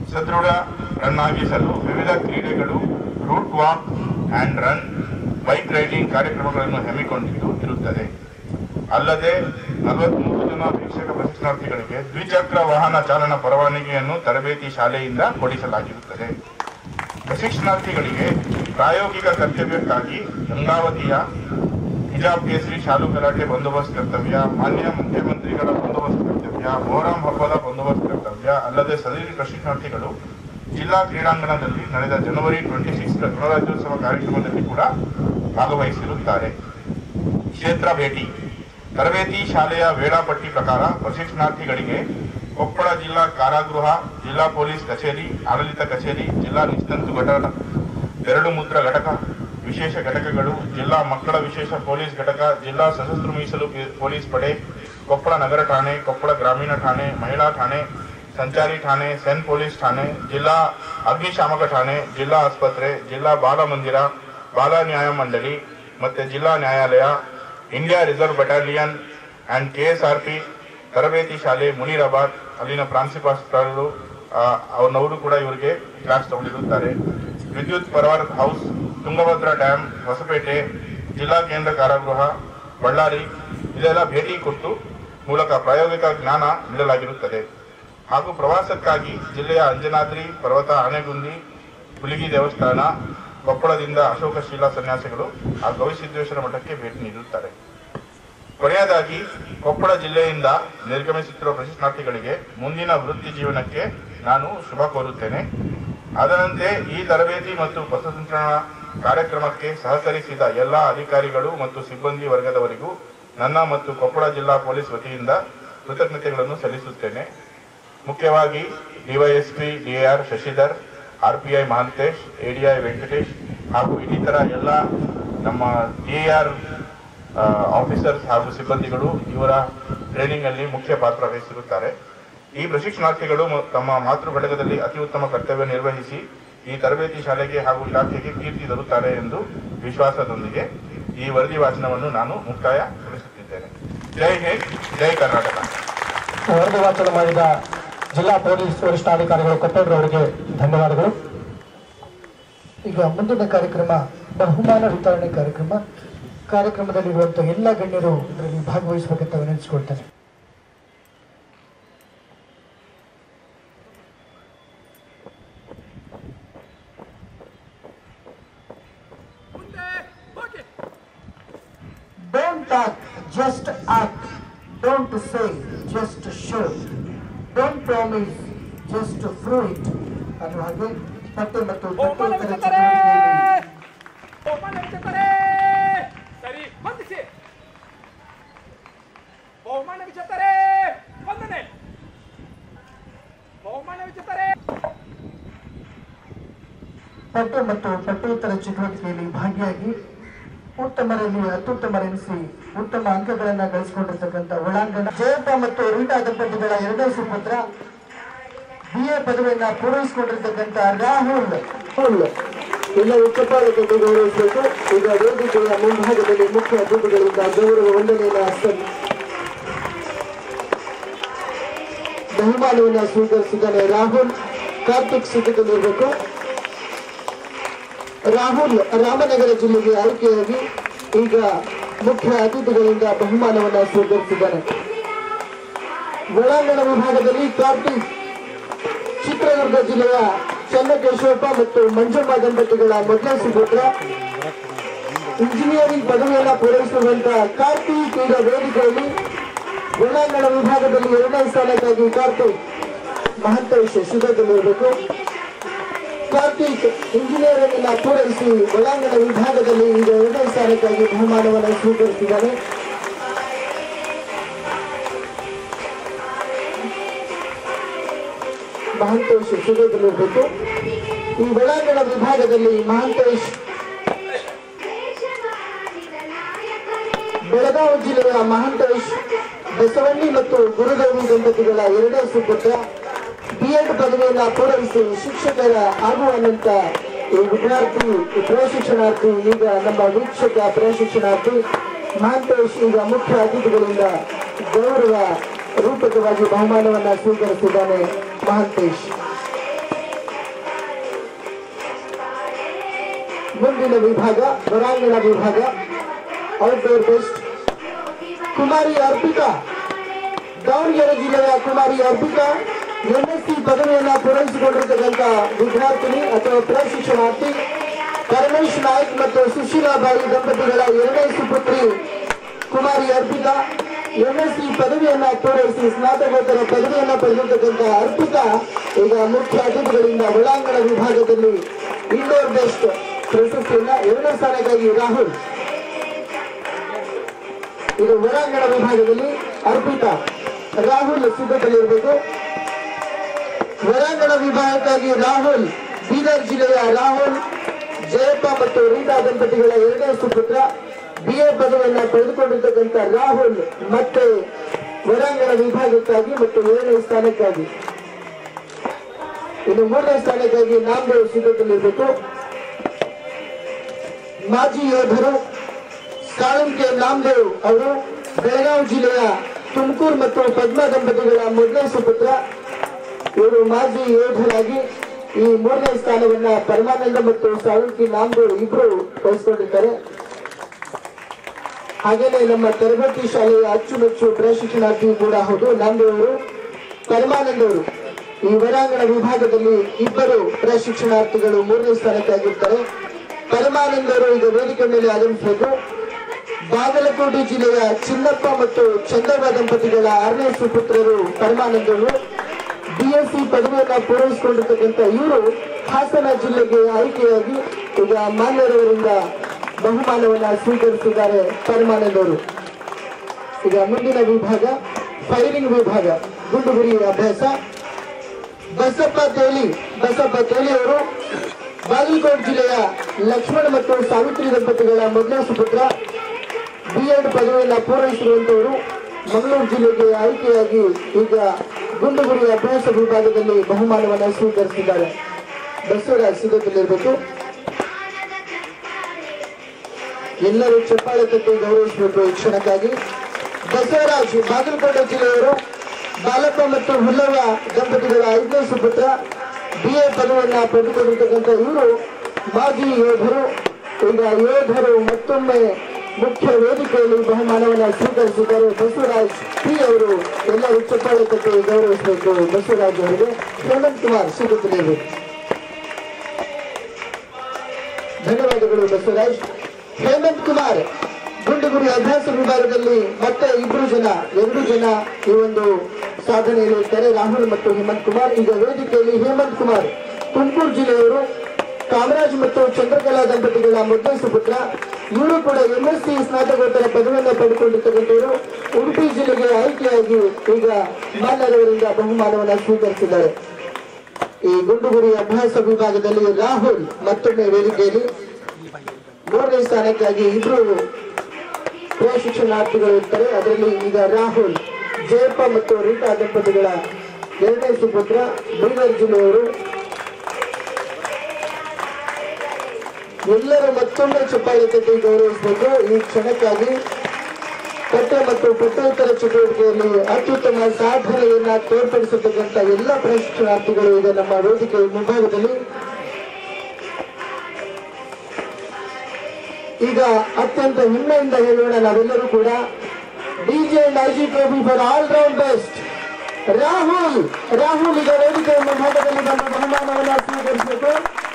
ಸದೃಢರನ್ನಾಗಿಸಲು ವಿವಿಧ ಕ್ರೀಡೆಗಳು route walk and run bike riding ಕಾರ್ಯಕ್ರಮಗಳನ್ನು ಹಮ್ಮಿಕೊಂಡಿದ್ದು ಇರುತ್ತದೆ ಅಲ್ಲದೆ ನಲವತ್ಮೂರು ಜನ ವೀಕ್ಷಕ ಪ್ರಶಿಕ್ಷಣಾರ್ಥಿಗಳಿಗೆ ದ್ವಿಚಕ್ರ ವಾಹನ ಚಾಲನಾ ಪರವಾನಗಿಯನ್ನು ತರಬೇತಿ ಶಾಲೆಯಿಂದ ಕೊಡಿಸಲಾಗಿರುತ್ತದೆ ಪ್ರಶಿಕ್ಷಣಾರ್ಥಿಗಳಿಗೆ ಪ್ರಾಯೋಗಿಕ ಕರ್ತವ್ಯಕ್ಕಾಗಿ ಗಂಗಾವತಿಯ ಹಿಜಾಬ್ ಕೇಸರಿ ಶಾಲು ಗಲಾಟೆ ಬಂದೋಬಸ್ತ್ ಕರ್ತವ್ಯ ಮಾನ್ಯ ಮುಖ್ಯಮಂತ್ರಿಗಳ ಬಂದೋಬಸ್ತ್ ಕರ್ತವ್ಯ ಮೊಹರಂ ಹಬ್ಬದ ಬಂದೋಬಸ್ತ್ ಕರ್ತವ್ಯ ಅಲ್ಲದೆ ಸದರಿ ಪ್ರಶಿಕ್ಷಣಾರ್ಥಿಗಳು ಜಿಲ್ಲಾ ಕ್ರೀಡಾಂಗಣದಲ್ಲಿ ನಡೆದ ಜನವರಿ ಟ್ವೆಂಟಿ ಸಿಕ್ಸ್ ಗಣರಾಜ್ಯೋತ್ಸವ ಕಾರ್ಯಕ್ರಮದಲ್ಲಿ ಕೂಡ ಭಾಗವಹಿಸಿರುತ್ತಾರೆ ಕ್ಷೇತ್ರ ಭೇಟಿ ತರಬೇತಿ ಶಾಲೆಯ ವೇಳಾಪಟ್ಟಿ ಪ್ರಕಾರ ಪ್ರಶಿಕ್ಷಣಾರ್ಥಿಗಳಿಗೆ ಕೊಪ್ಪಳ ಜಿಲ್ಲಾ ಕಾರಾಗೃಹ ಜಿಲ್ಲಾ ಪೊಲೀಸ್ ಕಚೇರಿ ಆಡಳಿತ ಕಚೇರಿ ಜಿಲ್ಲಾ ನಿಸ್ತಂತು ಘಟಕ ಬೆರಳು ಮುದ್ರ ಘಟಕ ವಿಶೇಷ ಘಟಕಗಳು ಜಿಲ್ಲಾ ಮಕ್ಕಳ ವಿಶೇಷ ಪೊಲೀಸ್ ಘಟಕ ಜಿಲ್ಲಾ ಸಶಸ್ತ್ರ ಮೀಸಲು ಪಿ- ಪೊಲೀಸ್ ಪಡೆ ಕೊಪ್ಪಳ ನಗರ ಠಾಣೆ ಕೊಪ್ಪಳ ಗ್ರಾಮೀಣ ಠಾಣೆ ಮಹಿಳಾ ಠಾಣೆ ಸಂಚಾರಿ ಠಾಣೆ ಸೆನ್ ಪೊಲೀಸ್ ಠಾಣೆ ಜಿಲ್ಲಾ ಅಗ್ನಿಶಾಮಕ ಠಾಣೆ ಜಿಲ್ಲಾ ಆಸ್ಪತ್ರೆ ಜಿಲ್ಲಾ ಬಾಲ ಮಂದಿರ ಬಾಲ ನ್ಯಾಯ ಮಂಡಳಿ ಮತ್ತೆ ಜಿಲ್ಲಾ ನ್ಯಾಯಾಲಯ India reserve battalion and KSRP ತರಬೇತಿ ಶಾಲೆ ಮುನೀರಾಬಾದ್ ಅಲ್ಲಿನ ಪ್ರಾಂಶುಪಾಲರು ಆ, ಅವ್ರನ್ನವರು ಕೂಡ ಇವರಿಗೆ ಕ್ಲಾಸ್ ತಗೊಂಡಿರುತ್ತಾರೆ ವಿದ್ಯುತ್ ಪರವಾರ ಹೌಸ್ ತುಂಗಭದ್ರಾ ಡ್ಯಾಮ್ ಹೊಸಪೇಟೆ ಜಿಲ್ಲಾ ಕೇಂದ್ರ ಕಾರಾಗೃಹ ಬಳ್ಳಾರಿ ಇದೆಲ್ಲ ಭೇಟಿ ಕೊಟ್ಟು ಮೂಲಕ ಪ್ರಾಯೋಗಿಕ ಜ್ಞಾನ ನೀಡಲಾಗಿರುತ್ತದೆ ಹಾಗೂ ಪ್ರವಾಸಕ್ಕಾಗಿ ಜಿಲ್ಲೆಯ ಅಂಜನಾದ್ರಿ ಪರ್ವತ ಆನೆಗುಂದಿ ಹುಲಿಗಿ ದೇವಸ್ಥಾನ ಕೊಪ್ಪಳದಿಂದ ಅಶೋಕ ಶೀಲಾ ಸನ್ಯಾಸಿಗಳು ಆ ಗವಿಸಿದ್ದೇಶ್ವರ ಮಠಕ್ಕೆ ಭೇಟಿ ನೀಡುತ್ತಾರೆ ಕೊನೆಯದಾಗಿ ಕೊಪ್ಪಳ ಜಿಲ್ಲೆಯಿಂದ ನಿರ್ಗಮಿಸುತ್ತಿರುವ ಪ್ರಶಿಕ್ಷಣಾರ್ಥಿಗಳಿಗೆ ಮುಂದಿನ ವೃತ್ತಿ ಜೀವನಕ್ಕೆ ನಾನು ಶುಭ ಕೋರುತ್ತೇನೆ ಅದರಂತೆ ಈ ತರಬೇತಿ ಮತ್ತು ಪಥಸಂಚಲನ ಕಾರ್ಯಕ್ರಮಕ್ಕೆ ಸಹಕರಿಸಿದ ಎಲ್ಲ ಅಧಿಕಾರಿಗಳು ಮತ್ತು ಸಿಬ್ಬಂದಿ ವರ್ಗದವರಿಗೂ ನನ್ನ ಮತ್ತು ಕೊಪ್ಪಳ ಜಿಲ್ಲಾ ಪೊಲೀಸ್ ವತಿಯಿಂದ ಕೃತಜ್ಞತೆಗಳನ್ನು ಸಲ್ಲಿಸುತ್ತೇನೆ ಮುಖ್ಯವಾಗಿ DYSP DR Shashidhar RPI Mahantesh ADI Venkatesh ಹಾಗೂ ಇನ್ನಿತರ ಎಲ್ಲ ನಮ್ಮ ಡಿಆರ್ ಆಫೀಸರ್ಸ್ ಹಾಗೂ ಸಿಬ್ಬಂದಿಗಳು ಇವರ ಟ್ರೈನಿಂಗ್ ಅಲ್ಲಿ ಮುಖ್ಯ ಪಾತ್ರ ವಹಿಸಿರುತ್ತಾರೆ ಈ ಪ್ರಶಿಕ್ಷಣಾರ್ಥಿಗಳು ಮ- ತಮ್ಮ ಮಾತೃ ಘಟಕದಲ್ಲಿ ಅತಿ ಉತ್ತಮ ಕರ್ತವ್ಯ ನಿರ್ವಹಿಸಿ ಈ ತರಬೇತಿ ಶಾಲೆಗೆ ಹಾಗೂ ಇಲಾಖೆಗೆ ಕೀರ್ತಿ ತರುತ್ತಾರೆ ಎಂದು ವಿಶ್ವಾಸದೊಂದಿಗೆ ಈ ವರದಿ ವಾಚನವನ್ನು ನಾನು ಮುಕ್ತಾಯಗೊಳಿಸುತ್ತಿದ್ದೇನೆ ಜೈ ಹಿಂದ್ ಜೈ ಕರ್ನಾಟಕ ವರದಿ ವಾಚನ ಮಾಡಿದ ಜಿಲ್ಲಾ ಪೊಲೀಸ್ ವರಿಷ್ಠಾಧಿಕಾರಿಗಳು ಕೊಪ್ಪಳರವರಿಗೆ ಧನ್ಯವಾದಗಳು ಈಗ ಮುಂದಿನ ಕಾರ್ಯಕ್ರಮ ಬಹುಮಾನ ವಿತರಣೆ ಕಾರ್ಯಕ್ರಮ ಕಾರ್ಯಕ್ರಮದಲ್ಲಿರುವಂತಹ ಎಲ್ಲ ಗಣ್ಯರು ಇದರಲ್ಲಿ ಭಾಗವಹಿಸಬೇಕಂತ ವಿನಂತಿಸಿಕೊಳ್ತೇನೆ ಮುಂದೆ ಹೋಗಿ Don't talk, just act. Don't say, just show. Don't promise, just prove it. ಅನ್ನುವ ಹಾಗೆ ಪಠ್ಯ ಮತ್ತು ಬಹುಮಾನ ಪಠ್ಯೇತರ ವಿಜೇತರೇ ಚಟುವಟಿಕೆಯಲ್ಲಿ ಬಹುಮಾನ ವಿಜೇತರೇ ಸರಿ ವಂದಿಸಿ ಬಹುಮಾನ ವಿಜೇತರೇ ವಂದನೆ ಬಹುಮಾನ ವಿಜೇತರೇ ಪಠ್ಯ ಮತ್ತು ಪಠ್ಯೇತರ ಚಟುವಟಿಕೆಯಲ್ಲಿ ಭಾಗಿಯಾಗಿ ಉತ್ತಮರಲ್ಲಿ ಅತ್ಯುತ್ತಮರೆನಿಸಿ ಉತ್ತಮ ಅಂಕಗಳನ್ನ ಗಳಿಸಿಕೊಂಡಿರ್ತಕ್ಕಂಥ ಒಳಾಂಗಣ ಜಯಪ್ಪ ಮತ್ತು ರೀಟಾ ದಂಪತಿಗಳ ಎರಡನೇ ಸುಪುತ್ರ ಬಿ ಎ ಪದವಿಯನ್ನ ಪೂರೈಸಿಕೊಂಡಿರ್ತಕ್ಕಂಥ ರಾಹುಲ್ ರಾಹುಲ್ ಎಲ್ಲರೂ ಚಪ್ಪಾಳೆ ಕೊಟ್ಟು ಗೌರವಿಸಬೇಕು ಈಗ ವೇದಿಕೆಯ ಮುಂಭಾಗದಲ್ಲಿ ಮುಖ್ಯ ಅತಿಥಿಗಳಿಂದ ಗೌರವ ವಂದನೆಯನ್ನು ಹಸ್ತ ಬಹುಮಾನವನ್ನು ಸ್ವೀಕರಿಸಿದ್ದಾನೆ ರಾಹುಲ್ ಕಾರ್ತಿಕ್ ಸಿದ್ಧದಲ್ಲಿರಬೇಕು ರಾಹುಲ್ ರಾಮನಗರ ಜಿಲ್ಲೆಗೆ ಆಯ್ಕೆಯಾಗಿ ಈಗ ಮುಖ್ಯ ಅತಿಥಿಗಳಿಂದ ಬಹುಮಾನವನ್ನು ಸ್ವೀಕರಿಸಿದ್ದಾನೆ ಒಳಾಂಗಣ ವಿಭಾಗದಲ್ಲಿ ಕಾರ್ತಿಕ್ ಚಿತ್ರದುರ್ಗ ಜಿಲ್ಲೆಯ ಚನ್ನಕೇಶವಪ್ಪ ಮತ್ತು ಮಂಜಮ್ಮ ದಂಪತಿಗಳ ಮೊದಲ ಸುಪುತ್ರ ಇಂಜಿನಿಯರಿಂಗ್ ಪದವಿಯನ್ನು ಪೂರೈಸಿರುವಂತ ಕಾರ್ತಿಕ್ ಈಗ ವೇದಿಕೆಯಲ್ಲಿ ಒಳಾಂಗಣ ವಿಭಾಗದಲ್ಲಿ ಎರಡನೇ ಸ್ಥಾನಕ್ಕಾಗಿ ಕಾರ್ತಿಕ್ ಮಹಂತೇಶ್ ಸಿದ್ಧದಲ್ಲಿರಬೇಕು ಕಾರ್ತಿಕ್ ಇಂಜಿನಿಯರಿಂಗ್ ಅನ್ನ ಪೂರೈಸಿ ಒಳಾಂಗಣ ವಿಭಾಗದಲ್ಲಿ ಈಗ ಎರಡನೇ ಸ್ಥಾನಕ್ಕಾಗಿ ಬಹುಮಾನವನ್ನು ಸ್ವೀಕರಿಸಿದ್ದಾನೆ ಮಹಂತೇಶ್ ಸಿದ್ಧದಲ್ಲಿರಬೇಕು ಈ ಒಳಾಂಗಣ ವಿಭಾಗದಲ್ಲಿ ಮಹಂತೇಶ್ ಬೆಳಗಾವಿ ಜಿಲ್ಲೆಯ ಮಹಂತೇಶ್ ಬಸವಣ್ಣಿ ಮತ್ತು ಗುರುದೇವಿ ದಂಪತಿಗಳ ಎರಡನೇ ಸುಪುತ್ರ ಬಿ ಎಡ್ ಪದವಿಯನ್ನ ಪೂರೈಸಿ ಶಿಕ್ಷಕರ ಆಗುವನಂತ ಈ ವಿದ್ಯಾರ್ಥಿ ಈ ಪ್ರಶಿಕ್ಷಣಾರ್ಥಿ ಈಗ ನಮ್ಮ ವೀಕ್ಷಕ ಪ್ರಶಿಕ್ಷಣಾರ್ಥಿ ಮಹಂತೇಶ್ ಈಗ ಮುಖ್ಯ ಅತಿಥಿಗಳಿಂದ ಗೌರವ ರೂಪಕವಾಗಿ ಬಹುಮಾನವನ್ನ ಸ್ವೀಕರಿಸಿದ್ದಾನೆ ಮಹಂತೇಶ್ ಮುಂದಿನ ವಿಭಾಗ ಹೊರಾಂಗಣ ವಿಭಾಗ ಔಟ್ಡೋರ್ ಬೆಸ್ಟ್ ಕುಮಾರಿ ಅರ್ಪಿತಾ ದಾವಣಗೆರೆ ಜಿಲ್ಲೆಯ ಕುಮಾರಿ ಅರ್ಪಿತಾ ಎಂಎಸ್ಸಿ ಪದವಿಯನ್ನ ಪೂರೈಸಿಕೊಂಡಿರ್ತಕ್ಕಂಥ ವಿದ್ಯಾರ್ಥಿನಿ ಅಥವಾ ಪ್ರಶಿಕ್ಷಣಾರ್ಥಿ ಪರಮೇಶ್ ನಾಯ್ಕ್ ಮತ್ತು ಸುಶೀಲಾಬಾಯಿ ದಂಪತಿಗಳ ಎರಡನೇ ಸುಪುತ್ರಿ ಕುಮಾರಿ ಅರ್ಪಿತಾ ಎಂಎಸ್ಸಿ ಪದವಿಯನ್ನ ಪೂರೈಸಿ ಸ್ನಾತಕೋತ್ತರ ಪದವಿಯನ್ನ ಪಡೆದಿರ್ತಕ್ಕಂಥ ಅರ್ಪಿತಾ ಈಗ ಮುಖ್ಯ ಅತಿಥಿಗಳಿಂದ ಒಳಾಂಗಣ ವಿಭಾಗದಲ್ಲಿ ಇಂಡೋರ್ ಬೆಸ್ಟ್ ಪ್ರಶಸ್ತಿಯನ್ನ ಎರಡನೇ ಸ್ಥಾನಕ್ಕಾಗಿ ರಾಹುಲ್ ಇದು ಹೊರಾಂಗಣ ವಿಭಾಗದಲ್ಲಿ ಅರ್ಪಿತಾ ರಾಹುಲ್ ಸಿದ್ಧತೆಯಲ್ಲಿರಬೇಕು ಹೊರಾಂಗಣ ವಿಭಾಗಕ್ಕಾಗಿ ರಾಹುಲ್ ಬೀದರ್ ಜಿಲ್ಲೆಯ ರಾಹುಲ್ ಜಯಪ್ಪ ಮತ್ತು ರೀಟಾ ದಂಪತಿಗಳ ಎರಡನೇ ಸುಪುತ್ರ ಬಿ ಎ ಪದವಿಯನ್ನ ಪಡೆದುಕೊಂಡಿರ್ತಕ್ಕಂಥ ರಾಹುಲ್ ಮತ್ತೆ ಹೊರಾಂಗಣ ವಿಭಾಗಕ್ಕಾಗಿ ಮತ್ತು ಏಳನೇ ಸ್ಥಾನಕ್ಕಾಗಿ ಇನ್ನು ಮೂರನೇ ಸ್ಥಾನಕ್ಕಾಗಿ ನಾಮದೇವ್ ಸಿದ್ಧತೆಯಲ್ಲಿರಬೇಕು ಮಾಜಿ ಯೋಧರು ಸಾಳುಂಕೆ ನಾಮದೇವ್ ಅವರು ಬೆಳಗಾವಿ ಜಿಲ್ಲೆಯ ತುಮಕೂರು ಮತ್ತು ಪದ್ಮ ದಂಪತಿಗಳ ಮೊದಲನೇ ಸುಪುತ್ರ ಇವರು ಮಾಜಿ ಯೋಧರಾಗಿ ಈ ಮೂರನೇ ಸ್ಥಾನವನ್ನ ಪರಮಾನಂದ ಮತ್ತು ಸಾಳುಂಕಿ ನಾಮದೇವ್ ಇಬ್ರು ವಹಿಸಿಕೊಂಡಿದ್ದಾರೆ ಹಾಗೇನೆ ನಮ್ಮ ತರಬೇತಿ ಶಾಲೆಯ ಅಚ್ಚುಮೆಚ್ಚು ಪ್ರಶಿಕ್ಷಣಾರ್ಥಿ ಕೂಡ ಹೌದು ನಾಮದೇವ್ ಅವರು ಪರಮಾನಂದ್ ಅವರು ಈ ಹೊರಾಂಗಣ ವಿಭಾಗದಲ್ಲಿ ಇಬ್ಬರು ಪ್ರಶಿಕ್ಷಣಾರ್ಥಿಗಳು ಮೂರನೇ ಸ್ಥಾನಕ್ಕಾಗಿರ್ತಾರೆ ಪರಮಾನಂದ್ ಅವರು ಈಗ ವೇದಿಕೆ ಮೇಲೆ ಆಗಮಿಸಬೇಕು ಬಾಗಲಕೋಟೆ ಜಿಲ್ಲೆಯ ಚಿನ್ನಪ್ಪ ಮತ್ತು ಚಂದವ್ವ ದಂಪತಿಗಳ ಆರನೇ ಸುಪುತ್ರರು ಪರಮಾನಂದ್ ಅವರು ಬಿ ಎಸ್ ಸಿ ಪದವಿಯನ್ನ ಪೂರೈಸಿಕೊಂಡಿರ್ತಕ್ಕಂಥ ಇವರು ಹಾಸನ ಜಿಲ್ಲೆಗೆ ಆಯ್ಕೆಯಾಗಿ ಈಗ ಮಾನ್ಯರವರಿಂದ ಬಹುಮಾನವನ್ನ ಸ್ವೀಕರಿಸಿದ್ದಾರೆ ಪರಮಾನಂದ್ ಅವರು ಈಗ ಮುಂದಿನ ವಿಭಾಗ ಫೈರಿಂಗ್ ವಿಭಾಗ ಗುಂಡು ಗುರಿ ಅಭ್ಯಾಸ ಬಸಪ್ಪ ತೇಲಿ ಬಸಪ್ಪ ತೇಲಿ ಅವರು ಬಾಗಲಕೋಟೆ ಜಿಲ್ಲೆಯ ಲಕ್ಷ್ಮಣ ಮತ್ತು ಸಾವಿತ್ರಿ ದಂಪತಿಗಳ ಮೊದಲನೇ ಸುಪುತ್ರ ಬಿ ಎಡ್ ಪದವಿಯನ್ನು ಪೂರೈಸಿರುವಂತವರು ಮಂಗಳೂರು ಜಿಲ್ಲೆಗೆ ಆಯ್ಕೆಯಾಗಿ ಈಗ ಗುಂಡು ಗುರಿ ಅಭ್ಯಾಸ ವಿಭಾಗದಲ್ಲಿ ಬಹುಮಾನವನ್ನು ಸ್ವೀಕರಿಸಿದ್ದಾರೆ ಬಸವರಾಜ್ ಸಿದ್ಧತೆಯಲ್ಲಿರಬೇಕು ಎಲ್ಲರೂ ಚಪ್ಪಾಳೆ ತಟ್ಟಿ ಗೌರವಿಸಬೇಕು ಈ ಕ್ಷಣಕ್ಕಾಗಿ ಬಸವರಾಜ್ ಬಾಗಲಕೋಟೆ ಜಿಲ್ಲೆಯವರು ಬಾಲಪ್ಪ ಮತ್ತು ಹುಲ್ಲವ್ವ ದಂಪತಿಗಳ ಐದನೇ ಸುಪುತ್ರ ಬಿ ಎ ಪದವಿಯನ್ನ ಪಡೆದುಕೊಂಡಿರ್ತಕ್ಕಂಥ ಇವರು ಮಾಜಿ ಯೋಧರು ಈಗ ಯೋಧರು ಮತ್ತೊಮ್ಮೆ ಮುಖ್ಯ ವೇದಿಕೆಯಲ್ಲಿ ಬಹುಮಾನವನ್ನು ಸ್ವೀಕರಿಸಿದ್ದಾರೆ ಬಸವರಾಜ್ ಪಿ ಅವರು ಎಲ್ಲರೂ ಚಪ್ಪಾಳೆ ತಟ್ಟಿ ಗೌರವಿಸಬೇಕು ಬಸವರಾಜ್ ಅವರಿಗೆ ಹೇಮಂತ್ ಕುಮಾರ್ ಸಿಗುತ್ತಿರಬೇಕು ಧನ್ಯವಾದಗಳು ಬಸವರಾಜ್ ಹೇಮಂತ್ ಕುಮಾರ್ ಗುಂಡುಗುರಿ ಅಭ್ಯಾಸ ವಿಭಾಗದಲ್ಲಿ ಮತ್ತೆ ಇಬ್ಬರು ಜನ ಎರಡು ಜನ ಈ ಒಂದು ಸಾಧನೆಯಲ್ಲಿ ಇರ್ತಾರೆ ರಾಹುಲ್ ಮತ್ತು ಹೇಮಂತ್ ಕುಮಾರ್ ಈಗ ವೇದಿಕೆಯಲ್ಲಿ ಹೇಮಂತ್ ಕುಮಾರ್ ತುಮಕೂರು ಜಿಲ್ಲೆಯವರು ಕಾಮರಾಜ್ ಮತ್ತು ಚಂದ್ರಕಲಾ ದಂಪತಿಗಳ ಮೊದಲ ಸುಪುತ್ರ ಇವರು ಕೂಡ ಎಂಎಸ್ಸಿ ಸ್ನಾತಕೋತ್ತರ ಪದವಿಯನ್ನು ಪಡೆದುಕೊಂಡಿರ್ತಕ್ಕಂಥವರು ಉಡುಪಿ ಜಿಲ್ಲೆಗೆ ಆಯ್ಕೆಯಾಗಿ ಈಗ ಮಾನ್ಯರವರಿಂದ ಬಹುಮಾನವನ್ನು ಸ್ವೀಕರಿಸಿದ್ದಾರೆ ಈ ಗುಂಡುಗುರಿ ಅಭ್ಯಾಸ ವಿಭಾಗದಲ್ಲಿ ರಾಹುಲ್ ಮತ್ತೊಮ್ಮೆ ವೇದಿಕೆಯಲ್ಲಿ ಮೂರನೇ ಸ್ಥಾನಕ್ಕಾಗಿ ಇಬ್ರು ಪ್ರಶಿಕ್ಷಣಾರ್ಥಿಗಳು ಇರ್ತಾರೆ ಅದರಲ್ಲಿ ಈಗ ರಾಹುಲ್ ಜಯಪ್ಪ ಮತ್ತು ರೀಟಾ ದಂಪತಿಗಳ ಎರಡನೇ ಸುಪುತ್ರ ಬೀದರ್ ಜಿಲ್ಲೆಯವರು ಎಲ್ಲರೂ ಮತ್ತೊಮ್ಮೆ ಚಪ್ಪಾಳೆ ತಟ್ಟಿ ಗೌರವಿಸಬೇಕು ಈ ಕ್ಷಣಕ್ಕಾಗಿ ಪಠ್ಯ ಮತ್ತು ಪಠ್ಯೇತರ ಚಟುವಟಿಕೆಯಲ್ಲಿ ಅತ್ಯುತ್ತಮ ಸಾಧನೆಯನ್ನ ತೋರ್ಪಡಿಸತಕ್ಕಂಥ ಎಲ್ಲ ಪ್ರಶಿಕ್ಷಣಾರ್ಥಿಗಳು ಈಗ ನಮ್ಮ ವೇದಿಕೆ ಮುಂಭಾಗದಲ್ಲಿ ಈಗ ಅತ್ಯಂತ ಹೆಮ್ಮೆಯಿಂದ ಹೇಳೋಣ ನಾವೆಲ್ಲರೂ ಕೂಡ DG and IG trophy for all round best Rahul Rahul ಈಗ ವೇದಿಕೆಯ ಮುಂಭಾಗದಲ್ಲಿ ನಮ್ಮ ಬಹುಮಾನವನ್ನು ಸ್ವೀಕರಿಸಬೇಕು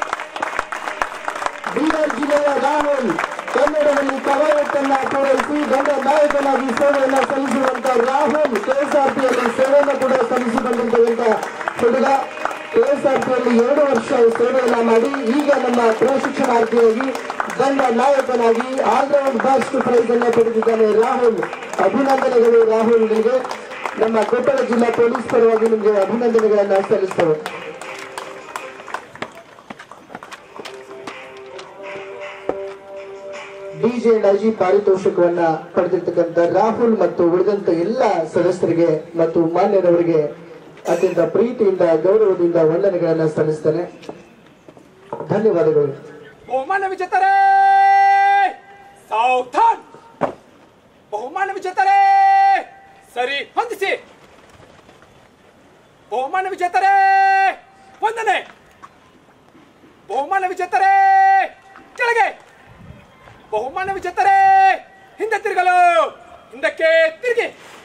ಬೀದರ್ ಜಿಲ್ಲೆಯ ರಾಹುಲ್ ಕನ್ನಡದಲ್ಲಿ ಕವಾಯತನ್ನ ಪೂರೈಸಿ ಗಂಡ ನಾಯಕನಾಗಿ ಸೇವೆಯನ್ನ ಸಲ್ಲಿಸುವಂತ ರಾಹುಲ್ ಕೆಎಸ್ಆರ್ಪಿಯಲ್ಲಿ ಸೇವೆಯನ್ನು ಕೂಡ ಸಲ್ಲಿಸಿ ಬಂದಿರ್ತಕ್ಕಂಥ ಹುಡುಗ ಕೆಎಸ್ಆರ್ಪಿಯಲ್ಲಿ ಎರಡು ವರ್ಷ ಸೇವೆಯನ್ನ ಮಾಡಿ ಈಗ ನಮ್ಮ ಪ್ರಶಿಕ್ಷಣಾರ್ಥಿಯಾಗಿ ಗಂಡ ನಾಯಕನಾಗಿ ಆಲ್ರೌಂಡ್ ಬೆಸ್ಟ್ ಪ್ರೈಸ್ ಅನ್ನ ಪಡೆದಿದ್ದಾನೆ ರಾಹುಲ್ ಅಭಿನಂದನೆಗಳು ರಾಹುಲ್ಗೆ ನಮ್ಮ ಕೊಪ್ಪಳ ಜಿಲ್ಲಾ ಪೊಲೀಸ್ ಪರವಾಗಿ ನಿಮಗೆ ಅಭಿನಂದನೆಗಳನ್ನ ಸಲ್ಲಿಸ್ತೇವೆ ಡಿಜೆ ಡಾಜಿ ಪಾರಿತೋಷಕವನ್ನ ಪಡೆದಿರ್ತಕ್ಕಂಥ ರಾಹುಲ್ ಮತ್ತು ಉಳಿದಂತ ಎಲ್ಲ ಸದಸ್ಯರಿಗೆ ಮತ್ತು ಮಾನ್ಯರವರಿಗೆ ಅತ್ಯಂತ ಪ್ರೀತಿಯಿಂದ ಗೌರವದಿಂದ ವಂದನೆಗಳನ್ನ ಸಲ್ಲಿಸ್ತೇನೆ ಧನ್ಯವಾದಗಳು ಬಹುಮಾನ ವಿಜೇತರೇ ಸೌಥನ್ ಬಹುಮಾನ ವಿಜೇತರೇ ಸರಿ ಹೊಂದಿಸಿ ಬಹುಮಾನ ವಿಜೇತರೇ ವಂದನೆ ಬಹುಮಾನ ವಿಜೇತರೇ ಕೆಳಗೆ ಬಹುಮಾನ ವಿಜೇತರೇ ಹಿಂದೆ ತಿರುಗಲು ಹಿಂದಕ್ಕೆ ತಿರುಗಿ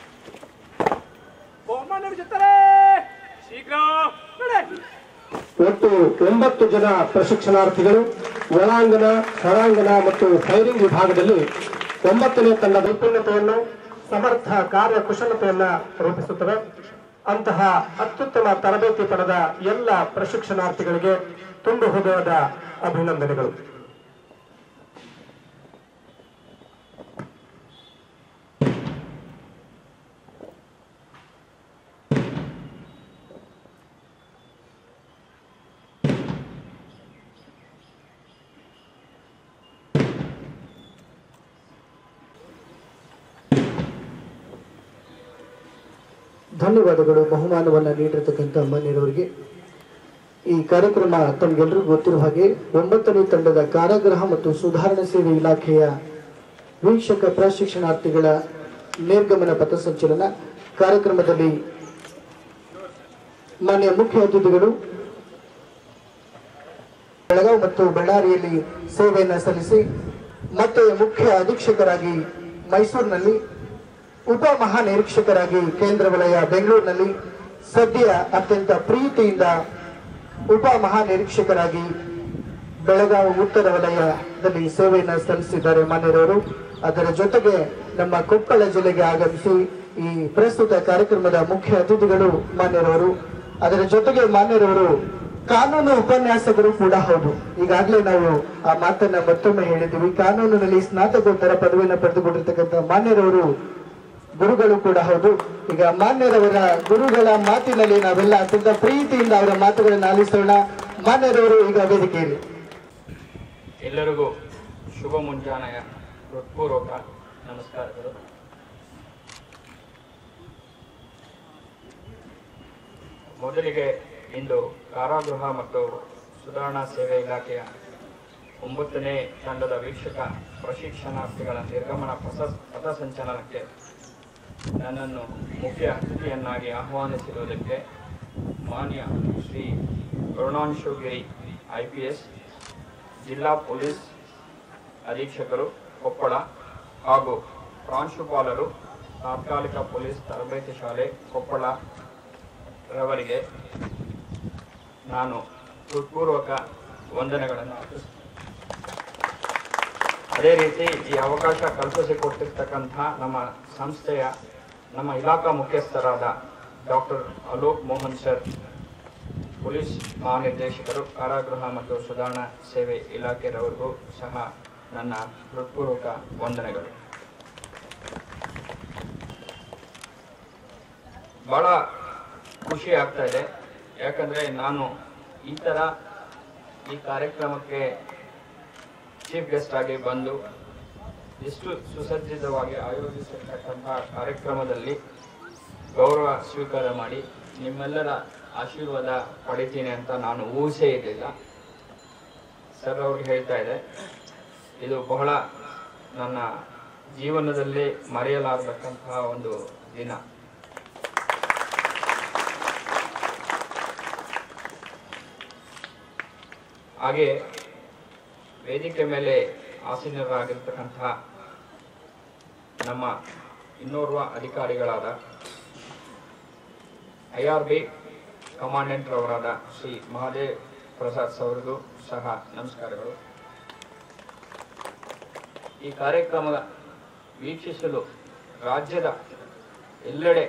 ಬಹುಮಾನ ವಿಜೇತರೇ ಶೀಘ್ರ ನಡೆ ಒಟ್ಟು ಒಂಬತ್ತು ಜನ ಪ್ರಶಿಕ್ಷಣಾರ್ಥಿಗಳು ಒಳಾಂಗಣ ಹೊರಾಂಗಣ ಮತ್ತು ಫೈರಿಂಗ್ ವಿಭಾಗದಲ್ಲಿ ಒಂಬತ್ತನೇ ತಂಡ ನೈಪುಣ್ಯತೆಯನ್ನು ಸಮರ್ಥ ಕಾರ್ಯಕುಶಲತೆಯನ್ನ ರೂಪಿಸುತ್ತವೆ ಅಂತಹ ಅತ್ಯುತ್ತಮ ತರಬೇತಿ ಪಡೆದ ಎಲ್ಲ ಪ್ರಶಿಕ್ಷಣಾರ್ಥಿಗಳಿಗೆ ತುಂಬು ಹೃದಯದ ಅಭಿನಂದನೆಗಳು ಧನ್ಯವಾದಗಳು ಬಹುಮಾನವನ್ನ ನೀಡಿರ್ತಕ್ಕಂಥ ಮಾನ್ಯರವರಿಗೆ ಈ ಕಾರ್ಯಕ್ರಮ ತಮಗೆಲ್ಲರಿಗೂ ಗೊತ್ತಿರುವ ಹಾಗೆ ಒಂಬತ್ತನೇ ತಂಡದ ಕಾರಾಗೃಹ ಮತ್ತು ಸುಧಾರಣಾ ಸೇವೆ ಇಲಾಖೆಯ ವೀಕ್ಷಕ ಪ್ರಶಿಕ್ಷಣಾರ್ಥಿಗಳ ನಿರ್ಗಮನ ಪಥಸಂಚಲನ ಕಾರ್ಯಕ್ರಮದಲ್ಲಿ ಮಾನ್ಯ ಮುಖ್ಯ ಅತಿಥಿಗಳು ಬೆಳಗಾವಿ ಮತ್ತು ಬಳ್ಳಾರಿಯಲ್ಲಿ ಸೇವೆಯನ್ನು ಸಲ್ಲಿಸಿ ಮತ್ತೆ ಮುಖ್ಯ ಅಧೀಕ್ಷಕರಾಗಿ ಮೈಸೂರಿನಲ್ಲಿ ಉಪ ಮಹಾನಿರೀಕ್ಷಕರಾಗಿ ಕೇಂದ್ರ ವಲಯ ಬೆಂಗಳೂರಿನಲ್ಲಿ ಸದ್ಯ ಅತ್ಯಂತ ಪ್ರೀತಿಯಿಂದ ಉಪ ಮಹಾನಿರೀಕ್ಷಕರಾಗಿ ಬೆಳಗಾವಿ ಉತ್ತರ ವಲಯದಲ್ಲಿ ಸೇವೆಯನ್ನು ಸಲ್ಲಿಸಿದ್ದಾರೆ ಮಾನ್ಯರವರು ಅದರ ಜೊತೆಗೆ ನಮ್ಮ ಕೊಪ್ಪಳ ಜಿಲ್ಲೆಗೆ ಆಗಮಿಸಿ ಈ ಪ್ರಸ್ತುತ ಕಾರ್ಯಕ್ರಮದ ಮುಖ್ಯ ಅತಿಥಿಗಳು ಮಾನ್ಯರವರು ಅದರ ಜೊತೆಗೆ ಮಾನ್ಯರವರು ಕಾನೂನು ಉಪನ್ಯಾಸಕರು ಕೂಡ ಹೌದು ಈಗಾಗಲೇ ನಾವು ಆ ಮಾತನ್ನ ಮತ್ತೊಮ್ಮೆ ಹೇಳಿದ್ದೀವಿ ಕಾನೂನಿನಲ್ಲಿ ಸ್ನಾತಕೋತ್ತರ ಪದವಿಯನ್ನು ಪಡೆದುಕೊಂಡಿರ್ತಕ್ಕಂಥ ಮಾನ್ಯರವರು ಗುರುಗಳು ಕೂಡ ಹೌದು ಈಗ ಮಾನ್ಯರವರ ಗುರುಗಳ ಮಾತಿನಲ್ಲಿ ನಾವೆಲ್ಲ ಅತ್ಯಂತ ಪ್ರೀತಿಯಿಂದ ಅವರ ಮಾತುಗಳನ್ನು ಆಲಿಸೋಣ ಮಾನ್ಯರವರು ಈಗ ವೇದಿಕೆಯಲ್ಲಿ ಎಲ್ಲರಿಗೂ ಶುಭ ಮುಂಜಾನೆಯ ಹೃತ್ಪೂರ್ವಕ ನಮಸ್ಕಾರಗಳು ಮೊದಲಿಗೆ ಇಂದು ಕಾರಾಗೃಹ ಮತ್ತು ಸುಧಾರಣಾ ಸೇವೆ ಇಲಾಖೆಯ ಒಂಬತ್ತನೇ ತಂಡದ ವೀಕ್ಷಕ ಪ್ರಶಿಕ್ಷಣಾರ್ಥಿಗಳ ನಿರ್ಗಮನ ಪಥ ಪಥಸಂಚಲನಕ್ಕೆ ನನ್ನನ್ನು ಮುಖ್ಯ ಅತಿಥಿಯನ್ನಾಗಿ ಆಹ್ವಾನಿಸಿರುವುದಕ್ಕೆ ಮಾನ್ಯ Shri ಅರುಣಾಂಶು Giri I P S ಜಿಲ್ಲಾ ಪೊಲೀಸ್ ಅಧೀಕ್ಷಕರು ಕೊಪ್ಪಳ ಹಾಗೂ ಪ್ರಾಂಶುಪಾಲರು ತಾತ್ಕಾಲಿಕ ಪೊಲೀಸ್ ತರಬೇತಿ ಶಾಲೆ ಕೊಪ್ಪಳ ರವರಿಗೆ ನಾನು ಹೃತ್ಪೂರ್ವಕ ವಂದನೆಗಳನ್ನು ಅರ್ಪಿಸುತ್ತೇನೆ ಅದೇ ರೀತಿ ಈ ಅವಕಾಶ ಕಲ್ಪಿಸಿಕೊಟ್ಟಿರ್ತಕ್ಕಂಥ ನಮ್ಮ ಸಂಸ್ಥೆಯ ನಮ್ಮ ಇಲಾಖಾ ಮುಖ್ಯಸ್ಥರಾದ doctor Alok Mohan sir police ಮಹಾನಿರ್ದೇಶಕರು ಕಾರಾಗೃಹ ಮತ್ತು ಸುಧಾರಣಾ ಸೇವೆ ಇಲಾಖೆಯವರಿಗೂ ಸಹ ನನ್ನ ಹೃತ್ಪೂರ್ವಕ ವಂದನೆಗಳು ಬಹಳ ಖುಷಿ ಆಗ್ತಾ ಇದೆ ಯಾಕಂದ್ರೆ ನಾನು ಈ ತರ ಈ ಕಾರ್ಯಕ್ರಮಕ್ಕೆ ಚೀಫ್ ಗೆಸ್ಟ್ ಆಗಿ ಬಂದು ಎಷ್ಟು ಸುಸಜ್ಜಿತವಾಗಿ ಆಯೋಜಿಸಿರ್ತಕ್ಕಂತಹ ಕಾರ್ಯಕ್ರಮದಲ್ಲಿ ಗೌರವ ಸ್ವೀಕಾರ ಮಾಡಿ ನಿಮ್ಮೆಲ್ಲರ ಆಶೀರ್ವಾದ ಪಡಿತೀನಿ ಅಂತ ನಾನು ಊಹಿಸೇ ಇರಲಿಲ್ಲ ಸರ್ ಅವ್ರಿಗೆ ಹೇಳ್ತಾ ಇದೆ ಇದು ಬಹಳ ನನ್ನ ಜೀವನದಲ್ಲಿ ಮರೆಯಲಾಗತಕ್ಕಂತಹ ಒಂದು ದಿನ ಹಾಗೆ ವೇದಿಕೆ ಮೇಲೆ ಆಸೀನರಾಗಿರ್ತಕ್ಕಂತಹ ನಮ್ಮ ಇನ್ನೋರ್ವ ಅಧಿಕಾರಿಗಳಾದ ಐ ಆರ್ ಬಿ ಕಮಾಂಡೆಂಟ್ ರವರಾದ ಶ್ರೀ ಮಹಾದೇವ್ ಪ್ರಸಾದ್ ಅವರಿಗೂ ಸಹ ನಮಸ್ಕಾರಗಳು ಈ ಕಾರ್ಯಕ್ರಮ ವೀಕ್ಷಿಸಲು ರಾಜ್ಯದ ಎಲ್ಲೆಡೆ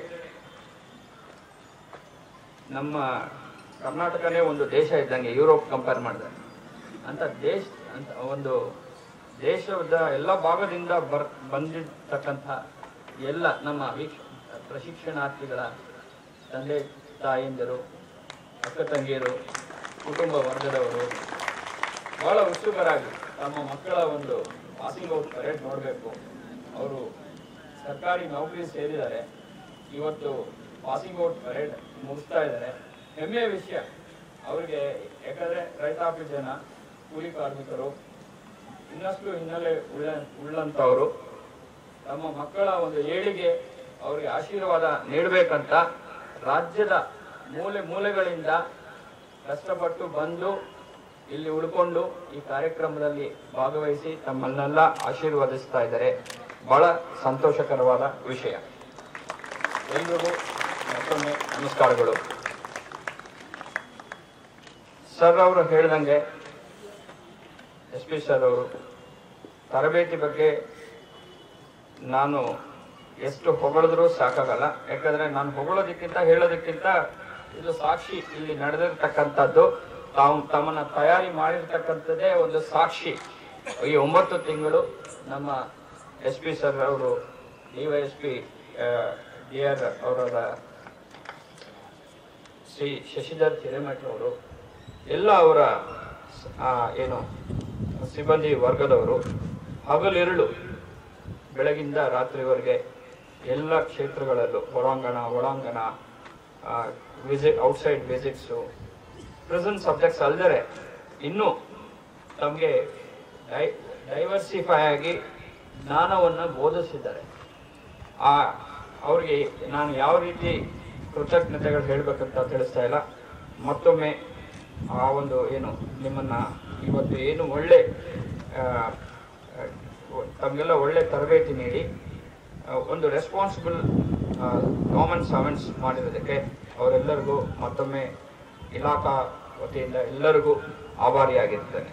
ನಮ್ಮ ಕರ್ನಾಟಕನೇ ಒಂದು ದೇಶ ಇದ್ದಂಗೆ ಯುರೋಪ್ ಕಂಪೇರ್ ಮಾಡಿದ್ರೆ ಅಂತ ದೇಶ ಅಂತ ಒಂದು ದೇಶದ ಎಲ್ಲ ಭಾಗದಿಂದ ಬರ್ ಬಂದಿರ್ತಕ್ಕಂಥ ಎಲ್ಲ ನಮ್ಮ ವೀಕ್ಷ ಪ್ರಶಿಕ್ಷಣಾರ್ಥಿಗಳ ತಂದೆ ತಾಯಂದಿರು ಅಕ್ಕ ತಂಗಿಯರು ಕುಟುಂಬ ವರ್ಗದವರು ಬಹಳ ಉತ್ಸುಕರಾಗಿ ತಮ್ಮ ಮಕ್ಕಳ ಒಂದು ಪಾಸಿಂಗ್ ಔಟ್ ಪರೇಡ್ ನೋಡಬೇಕು ಅವರು ಸರ್ಕಾರಿ ನೌಕರಿ ಸೇರಿದ್ದಾರೆ ಇವತ್ತು ಪಾಸಿಂಗ್ ಔಟ್ ಪರೇಡ್ ಮುಗಿಸ್ತಾ ಇದ್ದಾರೆ ಹೆಮ್ಮೆಯ ವಿಷಯ ಅವರಿಗೆ ಯಾಕಂದ್ರೆ ರೈತಾಪಿ ಜನ ಕೂಲಿ ಕಾರ್ಮಿಕರು ಇನ್ನಷ್ಟು ಹಿನ್ನೆಲೆ ಉಳ್ಳ ಉಳ್ಳಂತವರು ತಮ್ಮ ಮಕ್ಕಳ ಒಂದು ಏಳಿಗೆ ಅವರಿಗೆ ಆಶೀರ್ವಾದ ನೀಡಬೇಕಂತ ರಾಜ್ಯದ ಮೂಲೆ ಮೂಲೆಗಳಿಂದ ಕಷ್ಟಪಟ್ಟು ಬಂದು ಇಲ್ಲಿ ಉಳ್ಕೊಂಡು ಈ ಕಾರ್ಯಕ್ರಮದಲ್ಲಿ ಭಾಗವಹಿಸಿ ತಮ್ಮನ್ನೆಲ್ಲ ಆಶೀರ್ವದಿಸ್ತಾ ಇದ್ದಾರೆ ಬಹಳ ಸಂತೋಷಕರವಾದ ವಿಷಯ ಎಲ್ರಿಗೂ ಮತ್ತೊಮ್ಮೆ ನಮಸ್ಕಾರಗಳು ಸರ್ ಅವರು ಹೇಳ್ದಂಗೆ ಎಸ್ ಪಿ ಸರ್ ಅವರು ತರಬೇತಿ ಬಗ್ಗೆ ನಾನು ಎಷ್ಟು ಹೊಗಳಿದ್ರೂ ಸಾಕಾಗಲ್ಲ ಯಾಕಂದ್ರೆ ನಾನು ಹೊಗಳೋದಕ್ಕಿಂತ ಹೇಳೋದಕ್ಕಿಂತ ಇದು ಸಾಕ್ಷಿ ಇಲ್ಲಿ ನಡೆದಿರ್ತಕ್ಕಂಥದ್ದು ತಾವು ತಮ್ಮನ್ನ ತಯಾರಿ ಮಾಡಿರ್ತಕ್ಕಂಥದ್ದೇ ಒಂದು ಸಾಕ್ಷಿ ಈ ಒಂಬತ್ತು ತಿಂಗಳು ನಮ್ಮ ಎಸ್ ಪಿ ಸರ್ ಅವರು D Y S P D R ಅವರ ಶ್ರೀ ಶಶಿಧರ್ ಹಿರೇಮಠ ಅವರು ಎಲ್ಲ ಅವರ ಆ, ಏನು ಸಿಬ್ಬಂದಿ ವರ್ಗದವರು ಹಗಲಿರುಳು ಬೆಳಗಿಂದ ರಾತ್ರಿವರೆಗೆ ಎಲ್ಲ ಕ್ಷೇತ್ರಗಳಲ್ಲೂ ಹೊರಾಂಗಣ ಒಳಾಂಗಣ visit outside visits present subjects ಅಲ್ಲದೆ ಇನ್ನೂ ತಮಗೆ ಡೈ ಡೈವರ್ಸಿಫೈ ಆಗಿ ಜ್ಞಾನವನ್ನು ಬೋಧಿಸಿದ್ದಾರೆ ಆ ಅವ್ರಿಗೆ ನಾನು ಯಾವ ರೀತಿ ಕೃತಜ್ಞತೆಗಳು ಹೇಳಬೇಕಂತ ತಿಳಿಸ್ತಾ ಇಲ್ಲ ಮತ್ತೊಮ್ಮೆ ಆ ಒಂದು ಏನು ನಿಮ್ಮನ್ನ ಇವತ್ತು ಏನು ಒಳ್ಳೆ ಆ, ಆ, ತಮಗೆಲ್ಲ ಒಳ್ಳೆ ತರಬೇತಿ ನೀಡಿ ಆ, ಒಂದು ರೆಸ್ಪಾನ್ಸಿಬಲ್ ಕಾಮನ್ ಸರ್ವೆಂಟ್ಸ್ ಮಾಡಿರೋದಕ್ಕೆ ಅವರೆಲ್ಲರಿಗೂ ಮತ್ತೊಮ್ಮೆ ಇಲಾಖಾ ವತಿಯಿಂದ ಎಲ್ಲರಿಗೂ ಆಭಾರಿಯಾಗಿರ್ತೇನೆ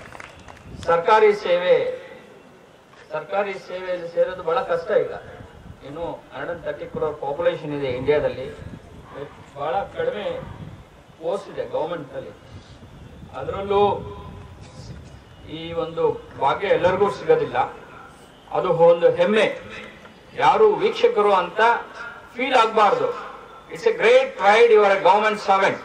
ಸರ್ಕಾರಿ ಸೇವೆ ಸರ್ಕಾರಿ ಸೇವೆಯಲ್ಲಿ ಸೇರೋದು ಬಹಳ ಕಷ್ಟ ಈಗ ಇನ್ನು ಹಂಡ್ರೆಡ್ ತರ್ಟಿ ಕ್ರೋರ್ ಪಾಪ್ಯುಲೇಷನ್ ಇದೆ ಇಂಡಿಯಾದಲ್ಲಿ ಬಹಳ ಕಡಿಮೆ ಪೋಸ್ಟ್ ಇದೆ ಗೌರ್ಮೆಂಟ್ ಅಲ್ಲಿ ಅದರಲ್ಲೂ ಈ ಒಂದು ಭಾಗ್ಯ ಎಲ್ಲರಿಗೂ ಸಿಗೋದಿಲ್ಲ ಅದು ಒಂದು ಹೆಮ್ಮೆ ಯಾರು ವೀಕ್ಷಕರು ಅಂತ ಫೀಲ್ ಆಗಬಾರ್ದು it's a great pride you're a government servant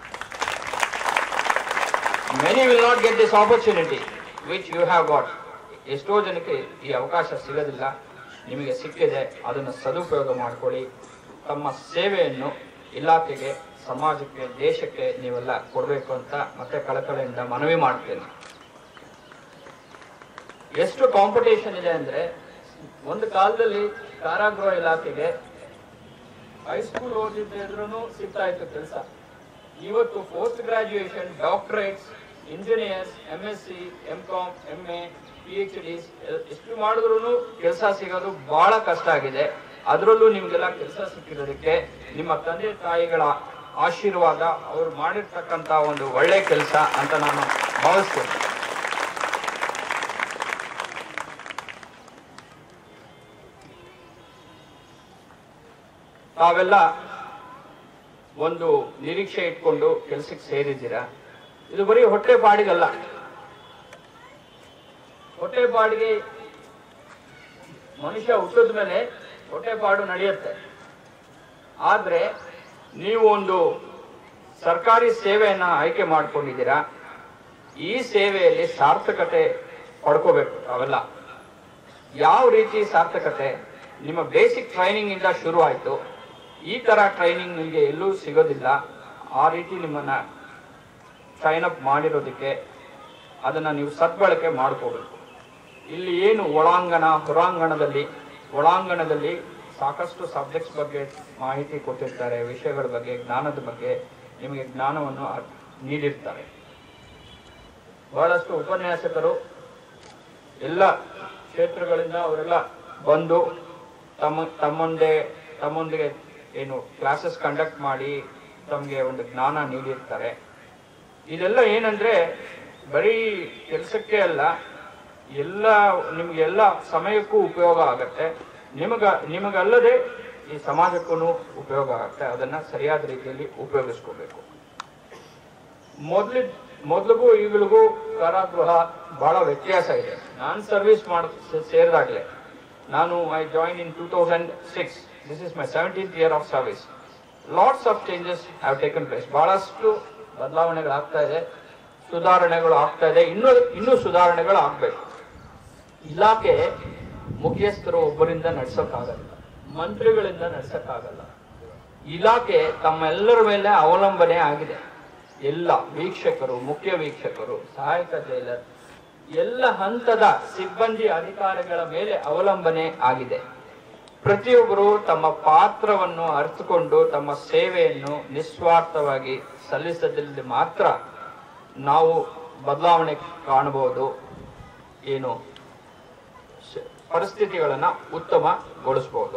many will not get this opportunity which you have got ಎಷ್ಟೋ ಜನಕ್ಕೆ ಈ ಅವಕಾಶ ಸಿಗೋದಿಲ್ಲ ನಿಮಗೆ ಸಿಕ್ಕಿದೆ ಅದನ್ನು ಸದುಪಯೋಗ ಮಾಡಿಕೊಳ್ಳಿ ತಮ್ಮ ಸೇವೆಯನ್ನು ಇಲಾಖೆಗೆ ಸಮಾಜಕ್ಕೆ ದೇಶಕ್ಕೆ ನೀವೆಲ್ಲ ಕೊಡಬೇಕು ಅಂತ ಮತ್ತೆ ಕಳಕಳಿಯಿಂದ ಮನವಿ ಮಾಡ್ತೇನೆ ಎಷ್ಟು ಕಾಂಪಿಟೇಷನ್ ಇದೆ ಅಂದ್ರೆ ಒಂದು ಕಾಲದಲ್ಲಿ ಕಾರಾಗೃಹ ಇಲಾಖೆಗೆ ಹೈಸ್ಕೂಲ್ ಓದಿದ್ರು ಸಿಗ್ತಾ ಇತ್ತು ಕೆಲಸ ಇವತ್ತು post graduation doctorates engineers M S C M com M A P H Ds ಎಷ್ಟು ಮಾಡಿದ್ರು ಕೆಲಸ ಸಿಗೋದು ಬಹಳ ಕಷ್ಟ ಆಗಿದೆ ಅದರಲ್ಲೂ ನಿಮ್ಗೆಲ್ಲ ಕೆಲಸ ಸಿಕ್ಕಿರೋದಕ್ಕೆ ನಿಮ್ಮ ತಂದೆ ತಾಯಿಗಳ ಆಶೀರ್ವಾದ ಅವರು ಮಾಡಿರ್ತಕ್ಕಂತ ಒಂದು ಒಳ್ಳೆ ಕೆಲಸ ಅಂತ ನಾನು ಭಾವಿಸ್ತೇನೆ ತಾವೆಲ್ಲ ಒಂದು ನಿರೀಕ್ಷೆ ಇಟ್ಕೊಂಡು ಕೆಲಸಕ್ಕೆ ಸೇರಿದ್ದೀರಾ ಇದು ಬರೀ ಹೊಟ್ಟೆ ಪಾಡಿಗಲ್ಲ ಹೊಟ್ಟೆ ಪಾಡಿಗೆ ಮನುಷ್ಯ ಹುಟ್ಟಿದ ಮೇಲೆ ಹೊಟ್ಟೆಪಾಡು ನಡೆಯುತ್ತೆ ಆದ್ರೆ ನೀವು ಒಂದು ಸರ್ಕಾರಿ ಸೇವೆಯನ್ನ ಆಯ್ಕೆ ಮಾಡ್ಕೊಂಡಿದ್ದೀರಾ ಈ ಸೇವೆಯಲ್ಲಿ ಸಾರ್ಥಕತೆ ಪಡ್ಕೋಬೇಕು ಅವೆಲ್ಲ ಯಾವ ರೀತಿ ಸಾರ್ಥಕತೆ ನಿಮ್ಮ ಬೇಸಿಕ್ ಟ್ರೈನಿಂಗ್ ಇಂದ ಶುರು ಆಯ್ತು ಈ ತರ ಟ್ರೈನಿಂಗ್ ನಿಮಗೆ ಎಲ್ಲೂ ಸಿಗೋದಿಲ್ಲ ಆ ರೀತಿ ನಿಮ್ಮನ್ನ ಟ್ರೈನ್ ಅಪ್ ಮಾಡಿರೋದಕ್ಕೆ ಅದನ್ನ ನೀವು ಸದ್ಬಳಕೆ ಮಾಡ್ಕೋಬೇಕು ಇಲ್ಲಿ ಏನು ಒಳಾಂಗಣ ಹೊರಾಂಗಣದಲ್ಲಿ ಒಳಾಂಗಣದಲ್ಲಿ ಸಾಕಷ್ಟು ಸಬ್ಜೆಕ್ಟ್ಸ್ ಬಗ್ಗೆ ಮಾಹಿತಿ ಕೊಟ್ಟಿರ್ತಾರೆ ವಿಷಯಗಳ ಬಗ್ಗೆ ಜ್ಞಾನದ ಬಗ್ಗೆ ನಿಮಗೆ ಜ್ಞಾನವನ್ನು ಅರ್- ನೀಡಿರ್ತಾರೆ ಬಹಳಷ್ಟು ಉಪನ್ಯಾಸಕರು ಎಲ್ಲ ಕ್ಷೇತ್ರಗಳಿಂದ ಅವರೆಲ್ಲ ಬಂದು ತಮ್ಮ ತಮ್ಮೊಂದೇ ತಮ್ಮೊಂದಿಗೆ ಏನು ಕ್ಲಾಸಸ್ ಕಂಡಕ್ಟ್ ಮಾಡಿ ತಮಗೆ ಒಂದು ಜ್ಞಾನ ನೀಡಿರ್ತಾರೆ ಇದೆಲ್ಲ ಏನಂದ್ರೆ ಬರೀ ಕೆಲಸಕ್ಕೆ ಅಲ್ಲ ಎಲ್ಲ ನಿಮ್ಗೆ ಎಲ್ಲ ಸಮಯಕ್ಕೂ ಉಪಯೋಗ ಆಗತ್ತೆ ನಿಮಗ ನಿಮಗಲ್ಲದೆ ಈ ಸಮಾಜಕ್ಕೂ ಉಪಯೋಗ ಆಗುತ್ತೆ ಅದನ್ನ ಸರಿಯಾದ ರೀತಿಯಲ್ಲಿ ಉಪಯೋಗಿಸ್ಕೋಬೇಕು ಮೊದ್ಲಿ ಮೊದ್ಲಿಗೂ ಈಗಳಿಗೂ ಕಾರಾಗೃಹ ಬಹಳ ವ್ಯತ್ಯಾಸ ಇದೆ ನಾನು ಸರ್ವಿಸ್ ಮಾಡ ಸೇರಿದಾಗ್ಲೆ ನಾನು I join in two thousand six this is my seventeenth year of service lots of changes have taken place ಬಹಳಷ್ಟು ಬದಲಾವಣೆಗಳು ಆಗ್ತಾ ಇದೆ ಸುಧಾರಣೆಗಳು ಆಗ್ತಾ ಇದೆ ಇನ್ನೂ ಇನ್ನೂ ಸುಧಾರಣೆಗಳು ಆಗ್ಬೇಕು ಇಲಾಖೆ ಮುಖ್ಯಸ್ಥರು ಒಬ್ಬರಿಂದ ನಡ್ಸಕ್ಕಾಗಲ್ಲ ಮಂತ್ರಿಗಳಿಂದ ನಡ್ಸಕ್ಕಾಗಲ್ಲ ಇಲಾಖೆ ತಮ್ಮೆಲ್ಲರ ಮೇಲೆ ಅವಲಂಬನೆ ಆಗಿದೆ ಎಲ್ಲ ವೀಕ್ಷಕರು ಮುಖ್ಯ ವೀಕ್ಷಕರು ಸಹಾಯಕ ಜೈಲರ್ ಎಲ್ಲ ಹಂತದ ಸಿಬ್ಬಂದಿ ಅಧಿಕಾರಿಗಳ ಮೇಲೆ ಅವಲಂಬನೆ ಆಗಿದೆ ಪ್ರತಿಯೊಬ್ಬರು ತಮ್ಮ ಪಾತ್ರವನ್ನು ಅರ್ಥಕೊಂಡು ತಮ್ಮ ಸೇವೆಯನ್ನು ನಿಸ್ವಾರ್ಥವಾಗಿ ಸಲ್ಲಿಸದಲ್ಲಿ ಮಾತ್ರ ನಾವು ಬದಲಾವಣೆ ಕಾಣಬಹುದು ಏನು ಶ- ಪರಿಸ್ಥಿತಿಗಳನ್ನ ಉತ್ತಮಗೊಳಿಸಬಹುದು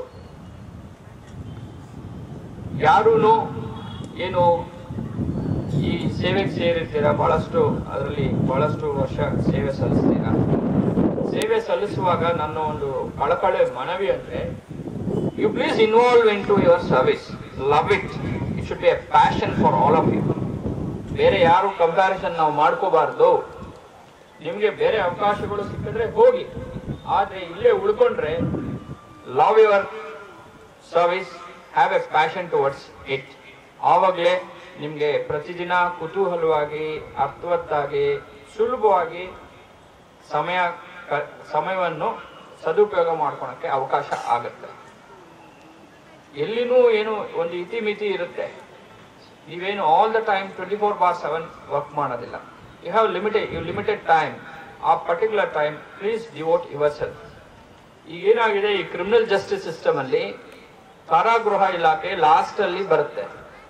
ಯಾರೂ ಏನು ಈ ಸೇವೆಗೆ ಸೇರಿರ್ತೀರಾ ಬಹಳಷ್ಟು ಅದರಲ್ಲಿ ಬಹಳಷ್ಟು ವರ್ಷ ಸೇವೆ ಸಲ್ಲಿಸ್ತೀರಾ ಸೇವೆ ಸಲ್ಲಿಸುವಾಗ ನನ್ನ ಒಂದು ಕಳಕಳೆ ಮನವಿ ಅಂದ್ರೆ you please involve in to your service love it it should be a passion for all of you ಬೇರೆ ಯಾರು ಕಂಪ್ಯಾರಿಸನ್ ನಾವು ಮಾಡ್ಕೋಬಾರ್ದು ನಿಮ್ಗೆ ಬೇರೆ ಅವಕಾಶಗಳು ಸಿಕ್ಕಿದ್ರೆ ಹೋಗಿ ಆದ್ರೆ ಇಲ್ಲೇ ಉಳ್ಕೊಂಡ್ರೆ love your service have a passion towards it ಆವಾಗಲೇ ನಿಮ್ಗೆ ಪ್ರತಿದಿನ ಕುತೂಹಲವಾಗಿ ಅರ್ಥವತ್ತಾಗಿ ಸುಲಭವಾಗಿ ಸಮಯ ಕ- ಸಮಯವನ್ನು ಸದುಪಯೋಗ ಮಾಡ್ಕೊಳಕ್ಕೆ ಅವಕಾಶ ಆಗುತ್ತೆ ಎಲ್ಲಿನೂ ಏನು ಒಂದು ಇತಿಮಿತಿ ಇರುತ್ತೆ ನೀವೇನು all the time twenty four bar seven work ಮಾಡೋದಿಲ್ಲ you have limited you limited time ಆ particular time please devote yourself ಈಗ ಏನಾಗಿದೆ ಈ ಕ್ರಿಮಿನಲ್ ಜಸ್ಟಿಸ್ ಸಿಸ್ಟಮ್ ಅಲ್ಲಿ ಕಾರಾಗೃಹ ಇಲಾಖೆ ಲಾಸ್ಟ್ ಅಲ್ಲಿ ಬರುತ್ತೆ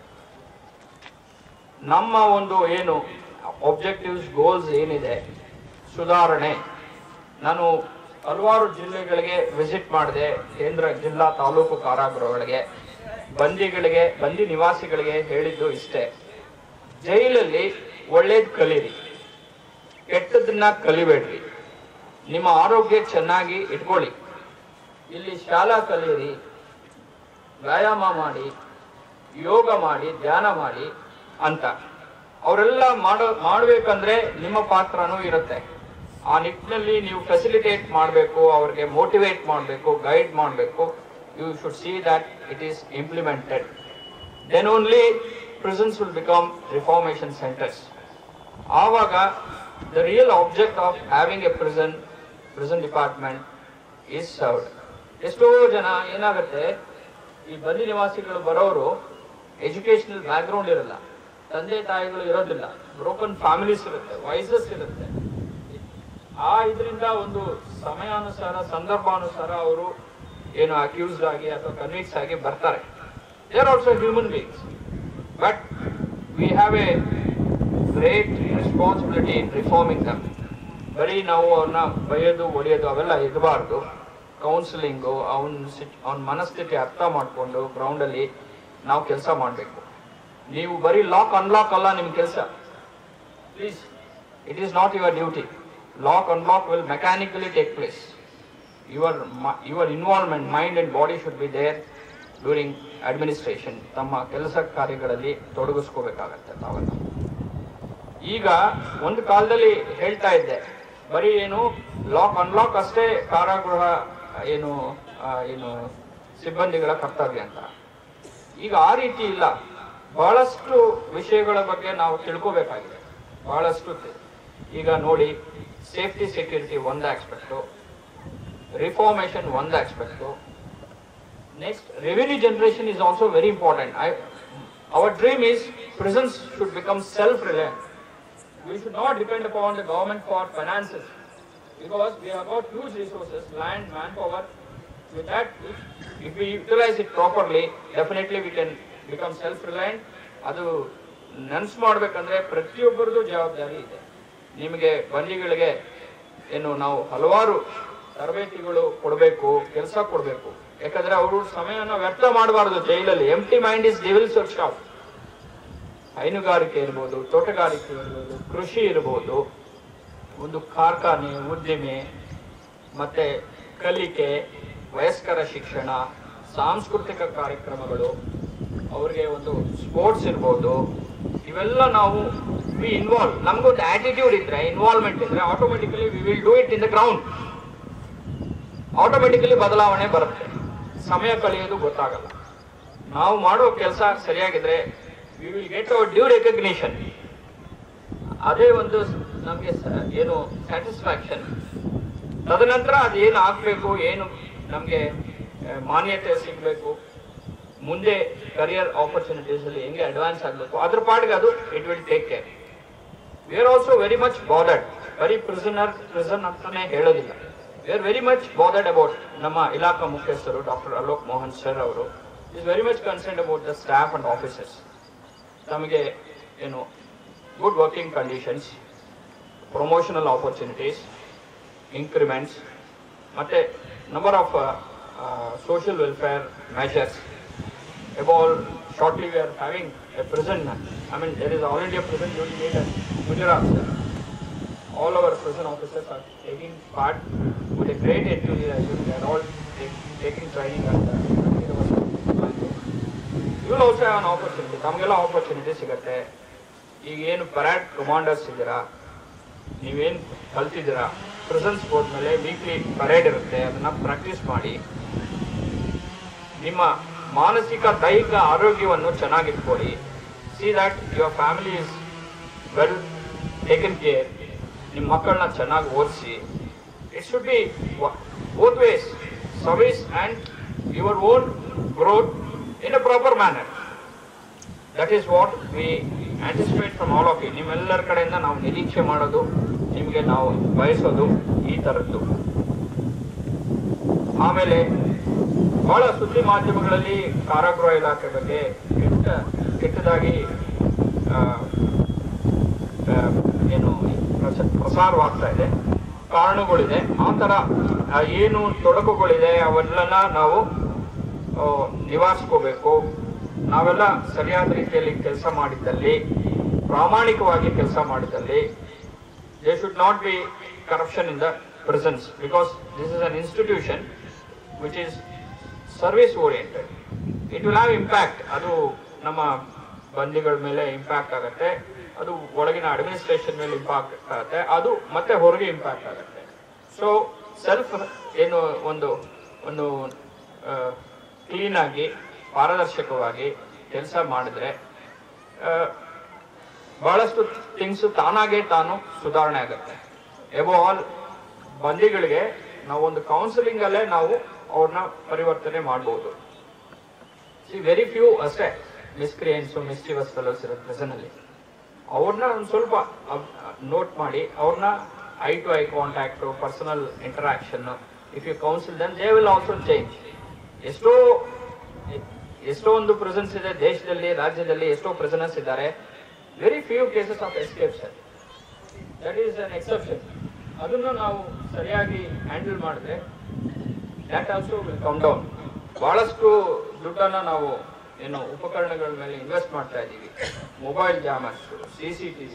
ನಮ್ಮ ಒಂದು ಏನು ಒಬ್ಜೆಕ್ಟಿವ್ಸ್ ಗೋಲ್ಸ್ ಏನಿದೆ ಸುಧಾರಣೆ ನಾನು ಹಲವಾರು ಜಿಲ್ಲೆಗಳಿಗೆ ವಿಸಿಟ್ ಮಾಡಿದೆ ಕೇಂದ್ರ ಜಿಲ್ಲಾ ತಾಲೂಕು ಕಾರಾಗೃಹಗಳಿಗೆ ಬಂದಿಗಳಿಗೆ ಬಂದಿ ನಿವಾಸಿಗಳಿಗೆ ಹೇಳಿದ್ದು ಇಷ್ಟೇ ಜೈಲಲ್ಲಿ ಒಳ್ಳೇದ್ ಕಲೀರಿ ಕೆಟ್ಟದನ್ನ ಕಲಿಬೇಡ್ರಿ ನಿಮ್ಮ ಆರೋಗ್ಯ ಚೆನ್ನಾಗಿ ಇಟ್ಕೊಳ್ಳಿ ಇಲ್ಲಿ ಶಾಲಾ ಕಲಿಯಿರಿ ವ್ಯಾಯಾಮ ಮಾಡಿ ಯೋಗ ಮಾಡಿ ಧ್ಯಾನ ಮಾಡಿ ಅಂತ ಅವರೆಲ್ಲ ಮಾಡೋ ಮಾಡ್ಬೇಕಂದ್ರೆ ನಿಮ್ಮ ಪಾತ್ರನೂ ಇರುತ್ತೆ ಆ ನಿಟ್ಟಿನಲ್ಲಿ ನೀವು ಫೆಸಿಲಿಟೇಟ್ ಮಾಡಬೇಕು ಅವ್ರಿಗೆ ಮೋಟಿವೇಟ್ ಮಾಡಬೇಕು ಗೈಡ್ ಮಾಡಬೇಕು you should see that it is implemented then only prisons will become reformation centres ಆವಾಗ the real object of having a prison prison department is served ಎಷ್ಟೋ ಜನ ಏನಾಗುತ್ತೆ ಈ ಬಲಿ ನಿವಾಸಿಗಳು ಬರೋರು ಎಜುಕೇಶನಲ್ ಬ್ಯಾಕ್ಗ್ರೌಂಡ್ ಇರಲ್ಲ ತಂದೆ ತಾಯಿಗಳು ಇರೋದಿಲ್ಲ ಬ್ರೋಕನ್ ಫ್ಯಾಮಿಲೀಸ್ ಇರುತ್ತೆ ವಯಸ್ಸಸ್ ಇರುತ್ತೆ ಆ ಇದರಿಂದ ಒಂದು ಸಮಯಾನುಸಾರ ಸಂದರ್ಭಾನುಸಾರ ಅವರು ಏನು ಅಕ್ಯೂಸ್ಡ್ ಆಗಿ ಅಥವಾ ಕನ್ವಿಕ್ಸ್ ಆಗಿ ಬರ್ತಾರೆ they are also human beings but we have a great responsibility in reforming them ಬರೀ ನಾವು ಅವ್ರನ್ನ ಬೈಯೋದು ಒಡೆಯೋದು ಅವೆಲ್ಲ ಇರಬಾರ್ದು ಕೌನ್ಸಿಲಿಂಗು ಅವನ ಅವನ ಮನಸ್ಥಿತಿ ಅರ್ಥ ಮಾಡಿಕೊಂಡು ಗ್ರೌಂಡಲ್ಲಿ ನಾವು ಕೆಲಸ ಮಾಡಬೇಕು ನೀವು ಬರೀ ಲಾಕ್ ಅನ್ಲಾಕ್ ಅಲ್ಲ ನಿಮ್ಮ ಕೆಲಸ please it is not your duty lock unlock will mechanically take place your your involvement mind and body should be there during administration ತಮ್ಮ ಕೆಲಸ ಕಾರ್ಯಗಳಲ್ಲಿ ತೊಡಗಿಸ್ಕೋಬೇಕಾಗತ್ತೆ ತಾವೆಲ್ಲ ಈಗ ಒಂದು ಕಾಲದಲ್ಲಿ ಹೇಳ್ತಾ ಇದ್ದೆ ಬರೀ ಏನು ಲಾಕ್ ಅನ್ಲಾಕ್ ಅಷ್ಟೇ ಕಾರಾಗೃಹ ಏನು ಆ, ಏನು ಸಿಬ್ಬಂದಿಗಳ ಕರ್ತವ್ಯ ಅಂತ ಈಗ ಆ ರೀತಿ ಇಲ್ಲ ಬಹಳಷ್ಟು ವಿಷಯಗಳ ಬಗ್ಗೆ ನಾವು ತಿಳ್ಕೋಬೇಕಾಗಿದೆ ಬಹಳಷ್ಟು ತಿ- ಈಗ ನೋಡಿ ಸೇಫ್ಟಿ ಸೆಕ್ಯೂರಿಟಿ ಒಂದು ಆಸ್ಪೆಕ್ಟು ರಿಫಾರ್ಮೇಶನ್ ಒಂದು aspect next revenue generation is also very important. I, our dream is prisons should become self-reliant. We should not depend upon the government for finances because we have got huge resources, land, manpower. With that, if, if we utilize it properly, definitely we can become self-reliant. ಅದು ನೆನ್ಸ್ ಮಾಡ್ಬೇಕಂದ್ರೆ ಪ್ರತಿಯೊಬ್ಬರದು ಜವಾಬ್ದಾರಿ ಇದೆ ನಿಮಗೆ ಬಂದಿಗಳಿಗೆ ಏನು ನಾವು ಹಲವಾರು ತರಬೇತಿಗಳು ಕೊಡಬೇಕು ಕೆಲಸ ಕೊಡಬೇಕು ಯಾಕಂದ್ರೆ ಅವರು ಸಮಯನ ವ್ಯರ್ಥ ಮಾಡಬಾರದು ಜೈಲಲ್ಲಿ empty mind is devil shop ಹೈನುಗಾರಿಕೆ ಇರ್ಬೋದು ತೋಟಗಾರಿಕೆ ಇರ್ಬೋದು ಕೃಷಿ ಇರ್ಬೋದು ಒಂದು ಕಾರ್ಖಾನೆ ಉದ್ದಿಮೆ ಮತ್ತೆ ಕಲಿಕೆ ವಯಸ್ಕರ ಶಿಕ್ಷಣ ಸಾಂಸ್ಕೃತಿಕ ಕಾರ್ಯಕ್ರಮಗಳು ಅವ್ರಿಗೆ ಒಂದು ಸ್ಪೋರ್ಟ್ಸ್ ಇರ್ಬೋದು ಇವೆಲ್ಲ ನಾವು ವಿ ಇನ್ವಾಲ್ವ್ ನಮ್ಗೊಂದು ಆಟಿಟ್ಯೂಡ್ ಇದ್ರೆ ಇನ್ವಾಲ್ವ್ಮೆಂಟ್ ಇದ್ರೆ automatically we will do it in the ground automatically ಬದಲಾವಣೆ ಬರುತ್ತೆ ಸಮಯ ಕಳೆಯೋದು ಗೊತ್ತಾಗಲ್ಲ ನಾವು ಮಾಡೋ ಕೆಲಸ ಸರಿಯಾಗಿದ್ರೆ we will get our due recognition ಅದೇ ಒಂದು ನಮಗೆ ಏನು ಸ್ಯಾಟಿಸ್ಫ್ಯಾಕ್ಷನ್ ತದನಂತರ ಅದು ಏನು ಆಗ್ಬೇಕು ಏನು ನಮಗೆ ಮಾನ್ಯತೆ ಸಿಗಬೇಕು ಮುಂದೆ ಕರಿಯರ್ ಆಪರ್ಚುನಿಟೀಸ್ ಅಲ್ಲಿ ಹೆಂಗೆ ಅಡ್ವಾನ್ಸ್ ಆಗಬೇಕು ಅದ್ರ ಪಾಡಿಗೆ ಅದು it will take care we are also very much bothered ಬರೀ ಪ್ರಿಸನರ್ ಪ್ರಿಸನ್ ಅಂತಾನೆ ಹೇಳೋದಿಲ್ಲ we are very much bothered about ನಮ್ಮ ಇಲಾಖಾ ಮುಖ್ಯಸ್ಥರು ಡಾಕ್ಟರ್ ಅಲೋಕ್ ಮೋಹನ್ ಸರ್ ಅವರು is very much concern about the staff and officers ತಮಗೆ ಏನು good working conditions promotional opportunities increments ಮತ್ತೆ number of social welfare measures about shortly we are having a prison. I mean, there is already a prison unit made at Gujarat. sir. All our prison officers are taking part with a great enthusiasm. They are all take, taking training at the University. You will also have an opportunity. ತಮಗೆಲ್ಲ opportunity ಸಿಗುತ್ತೆ ಈಗ ಏನು parade commanders ಇದ್ದೀರಾ ನೀವೇನು ಕಲ್ತಿದ್ದೀರಾ prisons board ಮೇಲೆ weekly parade ಇರುತ್ತೆ ಅದನ್ನ ಪ್ರಾಕ್ಟೀಸ್ ಮಾಡಿ ನಿಮ್ಮ ಮಾನಸಿಕ ದೈಹಿಕ ಆರೋಗ್ಯವನ್ನು ಚೆನ್ನಾಗಿಟ್ಕೊಳ್ಳಿ see that your family is well taken care ನಿಮ್ಮ ಮಕ್ಕಳನ್ನ ಚೆನ್ನಾಗಿ ಓದಿಸಿ it should be both ways service and your own growth in a proper manner that is what we anticipate from all of you ನಿಮ್ಮೆಲ್ಲರ ಕಡೆಯಿಂದ ನಾವು ನಿರೀಕ್ಷೆ ಮಾಡೋದು ನಿಮಗೆ ನಾವು ಬಯಸೋದು ಈ ಥರದ್ದು ಆಮೇಲೆ ಬಹಳ ಸುದ್ದಿ ಮಾಧ್ಯಮಗಳಲ್ಲಿ ಕಾರಾಗೃಹ ಇಲಾಖೆ ಬಗ್ಗೆ ಕೆಟ್ಟ ಕೆಟ್ಟದಾಗಿ ಆ, ಆ, ಏನು ಪ್ರಸ- ಪ್ರಸಾರವಾಗ್ತಾ ಇದೆ ಕಾರಣಗಳಿದೆ ಆ ಥರ ಆ, ಏನು ತೊಡಕುಗಳಿದೆ ಅವೆಲ್ಲ ನಾವು ಆ, ನಿವಾರಿಸ್ಕೋಬೇಕು ನಾವೆಲ್ಲ ಸರಿಯಾದ ರೀತಿಯಲ್ಲಿ ಕೆಲಸ ಮಾಡಿದ್ದಲ್ಲಿ ಪ್ರಾಮಾಣಿಕವಾಗಿ ಕೆಲಸ ಮಾಡಿದ್ದಲ್ಲಿ they should not be corruption in the prisons because this is an institution which is service oriented it will have impact ಅದು ನಮ್ಮ ಬಂದಿಗಳ ಮೇಲೆ ಇಂಪ್ಯಾಕ್ಟ್ ಆಗುತ್ತೆ ಅದು ಒಳಗಿನ ಅಡ್ಮಿನಿಸ್ಟ್ರೇಷನ್ ಮೇಲೆ ಇಂಪ್ಯಾಕ್ಟ್ ಆಗುತ್ತೆ ಅದು ಮತ್ತೆ ಹೊರಗೆ ಇಂಪ್ಯಾಕ್ಟ್ ಆಗುತ್ತೆ ಸೊ ಸೆಲ್ಫ್ ಏನು ಒಂದು ಒಂದು ಕ್ಲೀನ್ ಆಗಿ ಪಾರದರ್ಶಕವಾಗಿ ಕೆಲಸ ಮಾಡಿದ್ರೆ ಆ, ಬಹಳಷ್ಟು ಥಿಂಗ್ಸ್ ತಾನಾಗೆ ತಾನು ಸುಧಾರಣೆ ಆಗುತ್ತೆ ಎಬೋ ಆಲ್ ಬಂದಿಗಳಿಗೆ ನಾವು ಒಂದು ಕೌನ್ಸಿಲಿಂಗ್ ಅಲ್ಲೇ ನಾವು ಅವ್ರನ್ನ ಪರಿವರ್ತನೆ ಮಾಡಬಹುದು ಸಿ ವೆರಿ ಫ್ಯೂ ಅಷ್ಟೇ ಮಿಸ್ಕ್ರಿಯನ್ಸ್ ಮಿಸ್ಚಿವಸ್ ಫೆಲೋಸ್ ಇರೋ ಪ್ರೆಸೆಂಟ್ ಅಲ್ಲಿ ಅವ್ರನ್ನ ಒಂದು ಸ್ವಲ್ಪ ನೋಟ್ ಮಾಡಿ ಅವ್ರನ್ನ eye to eye contact personal interaction if you counsel then they will also change ಎಷ್ಟೋ ಎಷ್ಟೋ ಒಂದು ಪ್ರೆಸೆನ್ಸ್ ಇದೆ ದೇಶದಲ್ಲಿ ರಾಜ್ಯದಲ್ಲಿ ಎಷ್ಟೋ ಪ್ರೆಸೆನ್ಸ್ ಇದ್ದಾರೆ very few cases of escapes that is an exception ಅದನ್ನು ನಾವು ಸರಿಯಾಗಿ ಹ್ಯಾಂಡಲ್ ಮಾಡಿದ್ರೆ that also will come down ಬಹಳಷ್ಟು ದುಡ್ಡನ್ನ ನಾವು ಏನು ಉಪಕರಣಗಳ ಮೇಲೆ ಇನ್ವೆಸ್ಟ್ ಮಾಡ್ತಾ ಇದ್ದೀವಿ mobile jammers C C T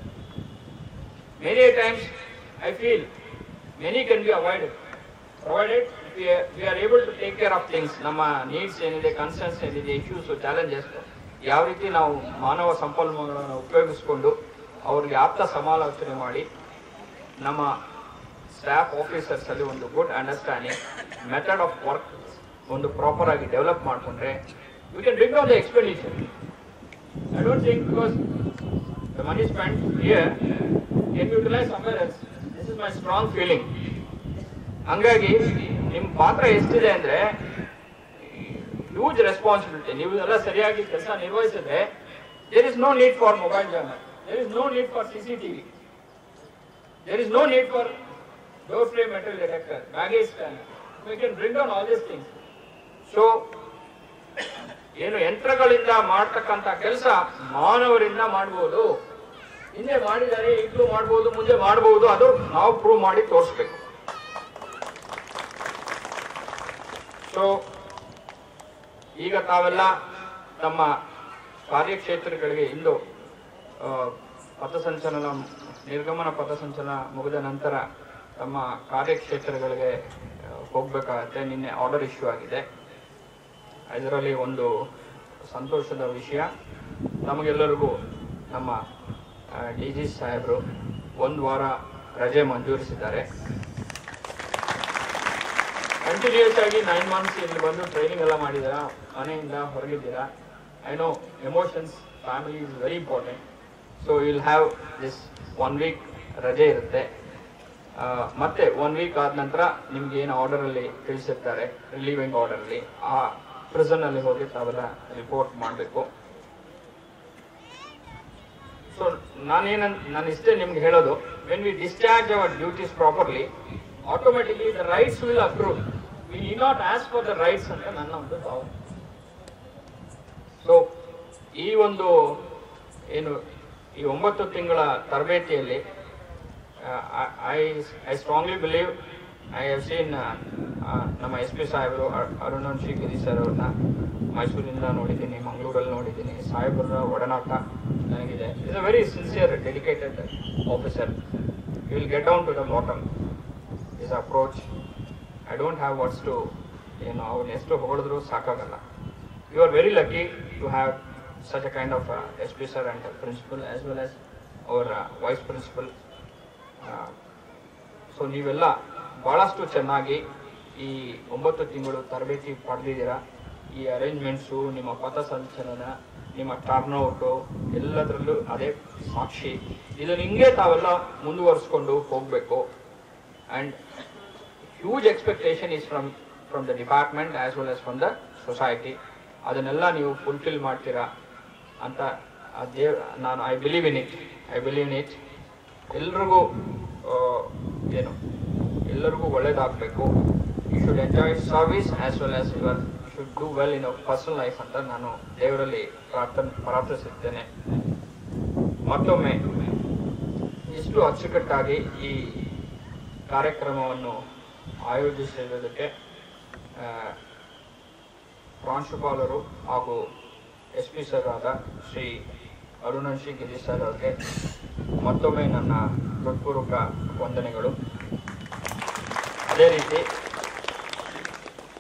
many times I feel many can be avoided provided we are able to take care of things ನಮ್ಮ ನೀಡ್ಸ್ ಏನಿದೆ ಕನ್ಸರ್ನ್ಸ್ ಏನಿದೆ ಇಶ್ಯೂಸ್ ಚಾಲೆಂಜಸ್ ಯಾವ ರೀತಿ ನಾವು ಮಾನವ ಸಂಪನ್ಮೂಲಗಳನ್ನು ಉಪಯೋಗಿಸ್ಕೊಂಡು ಅವ್ರಿಗೆ ಆಪ್ತ ಸಮಾಲೋಚನೆ ಮಾಡಿ ನಮ್ಮ ಸ್ಟಾಫ್ ಆಫೀಸರ್ಸ್ ಅಲ್ಲಿ ಒಂದು good understanding method of work ಒಂದು ಪ್ರಾಪರ್ ಆಗಿ ಡೆವಲಪ್ ಮಾಡ್ಕೊಂಡ್ರೆ we can bring down the expenditure I don't think because the money spend here can utilise somewhere else this is my strong feeling ಹಂಗಾಗಿ ನಿಮ್ಮ ಪಾತ್ರ ಎಷ್ಟಿದೆ ಅಂದ್ರೆ ಹ್ಯೂಜ್ ರೆಸ್ಪಾನ್ಸಿಬಿಲಿಟಿ ನೀವು ಎಲ್ಲ ಸರಿಯಾಗಿ ಕೆಲಸ ನಿರ್ವಹಿಸಿದ್ರೆ there is no need for mobile jammer there is no need for C C TV there is no need for door frame metal detector baggage scanner we can bring down all this things so ಏನು ಯಂತ್ರಗಳಿಂದ ಮಾಡ್ತಕ್ಕಂತ ಕೆಲಸ ಮಾನವರಿಂದ ಮಾಡಬಹುದು ಹಿಂದೆ ಮಾಡಿದ್ದಾರೆ ಈಗಲೂ ಮಾಡಬಹುದು ಮುಂದೆ ಮಾಡಬಹುದು ಅದು ನಾವು ಪ್ರೂವ್ ಮಾಡಿ ತೋರಿಸ್ಬೇಕು ಸೊ ಈಗ ತಾವೆಲ್ಲ ತಮ್ಮ ಕಾರ್ಯಕ್ಷೇತ್ರಗಳಿಗೆ ಇಂದು ಆ, ಪಥಸಂಚಲನ ನಿರ್ಗಮನ ಪಥಸಂಚಲನ ಮುಗಿದ ನಂತರ ತಮ್ಮ ಕಾರ್ಯಕ್ಷೇತ್ರಗಳಿಗೆ ಆ, ಹೋಗ್ಬೇಕಾಗತ್ತೆ ನಿನ್ನೆ ಆರ್ಡರ್ ಇಶ್ಯೂ ಆಗಿದೆ ಇದರಲ್ಲಿ ಒಂದು ಸಂತೋಷದ ವಿಷಯ ನಮಗೆಲ್ಲರಿಗೂ ನಮ್ಮ ಡಿ ಜಿ ಸಾಹೇಬರು ಒಂದು ವಾರ ರಜೆ ಮಂಜೂರಿಸಿದ್ದಾರೆ ಕಂಟಿನ್ಯೂಸ್ ಆಗಿ ನೈನ್ ಮಂತ್ಸ್ ಇಲ್ಲಿ ಬಂದು ಟ್ರೈನಿಂಗ್ ಎಲ್ಲ ಮಾಡಿದ್ದೀರಾ ಮನೆಯಿಂದ ಹೊರಗಿದ್ದೀರಾ I know emotions family is very important so will have this one week ರಜೆ ಇರುತ್ತೆ ಆ, ಮತ್ತೆ ಒನ್ ವೀಕ್ ಆದ ನಂತರ ನಿಮ್ಗೆ ಏನು ಆರ್ಡರ್ ಅಲ್ಲಿ ತಿಳಿಸಿರ್ತಾರೆ ರಿಲೀವಿಂಗ್ ಆರ್ಡರ್ ಅಲ್ಲಿ ಆ ಪ್ರಿಸನ್ ಅಲ್ಲಿ ಹೋಗಿ ತಾವೆಲ್ಲ ರಿಪೋರ್ಟ್ ಮಾಡಬೇಕು ಸೊ ನಾನೇನ ನಾನು ಇಷ್ಟೇ ನಿಮ್ಗೆ ಹೇಳೋದು when we discharge our duties properly automatically the rights will approve we need not ask for the rights ಅಂತ ನನ್ನ ಒಂದು ಭಾವನೆ ಸೊ ಈ ಒಂದು ಏನು ಈ ಒಂಬತ್ತು ತಿಂಗಳ ತರಬೇತಿಯಲ್ಲಿ I I strongly believe I have seen ನಮ್ಮ ಎಸ್ ಪಿ ಸಾಹೇಬರು ಅರುಣವಂಶಿ ಗಿರಿ ಸರ್ ಅವ್ರನ್ನ ಮೈಸೂರಿಂದ ನೋಡಿದ್ದೀನಿ ಮಂಗಳೂರಲ್ಲಿ ನೋಡಿದ್ದೀನಿ ಸಾಹೇಬರ ಒಡನಾಟ ನನಗಿದೆ is a very sincere dedicated officer you will get down to the bottom his approach I don't have words to ಏನು ಅವ್ರನ್ನ ಎಷ್ಟು ಹೊಗಳಿದ್ರು ಸಾಕಾಗಲ್ಲ you are very lucky to have such a kind of S P sir and principal as well as our vice principal so ನೀವೆಲ್ಲ ಬಹಳಷ್ಟು ಚೆನ್ನಾಗಿ ಈ ಒಂಬತ್ತು ತಿಂಗಳು ತರಬೇತಿ ಪಡೆದಿದ್ದೀರಾ ಈ ಅರೇಂಜ್ಮೆಂಟ್ಸು ನಿಮ್ಮ ಪಥಸಂಚಲನ ನಿಮ್ಮ ಟರ್ನ್ಔಟು ಎಲ್ಲದರಲ್ಲೂ ಅದೇ ಸಾಕ್ಷಿ ಇದನ್ನು ಹಿಂಗೆ ತಾವೆಲ್ಲ ಮುಂದುವರಿಸ್ಕೊಂಡು ಹೋಗಬೇಕು and huge expectation is from from the department as well as from the society ಅದನ್ನೆಲ್ಲ ನೀವು ಫುಲ್ಫಿಲ್ ಮಾಡ್ತೀರಾ ಅಂತ ಆ ದೇವ್ ನಾನು I believe in it I believe in it ಎಲ್ರಿಗೂ ಆ, ಏನು ಎಲ್ಲರಿಗೂ ಒಳ್ಳೇದಾಗಬೇಕು you should enjoy service as well as your should do well in our personal life ಅಂತ ನಾನು ದೇವರಲ್ಲಿ ಪ್ರಾರ್ಥನೆ ಪ್ರಾರ್ಥಿಸುತ್ತೇನೆ ಮತ್ತೊಮ್ಮೆ ಇಷ್ಟು ಅಚ್ಚುಕಟ್ಟಾಗಿ ಈ ಕಾರ್ಯಕ್ರಮವನ್ನು ಆಯೋಜಿಸಿರುವುದಕ್ಕೆ ಆ, ಪ್ರಾಂಶುಪಾಲರು ಹಾಗೂ ಎಸ್ ಪಿ ಸರ್ ಆದ ಶ್ರೀ ಅರುಣಂಶಿ ಗಿರಿ ಸರ್ ಅವರಿಗೆ ಮತ್ತೊಮ್ಮೆ ನನ್ನ ಹೃತ್ಪೂರ್ವಕ ವಂದನೆಗಳು ಅದೇ ರೀತಿ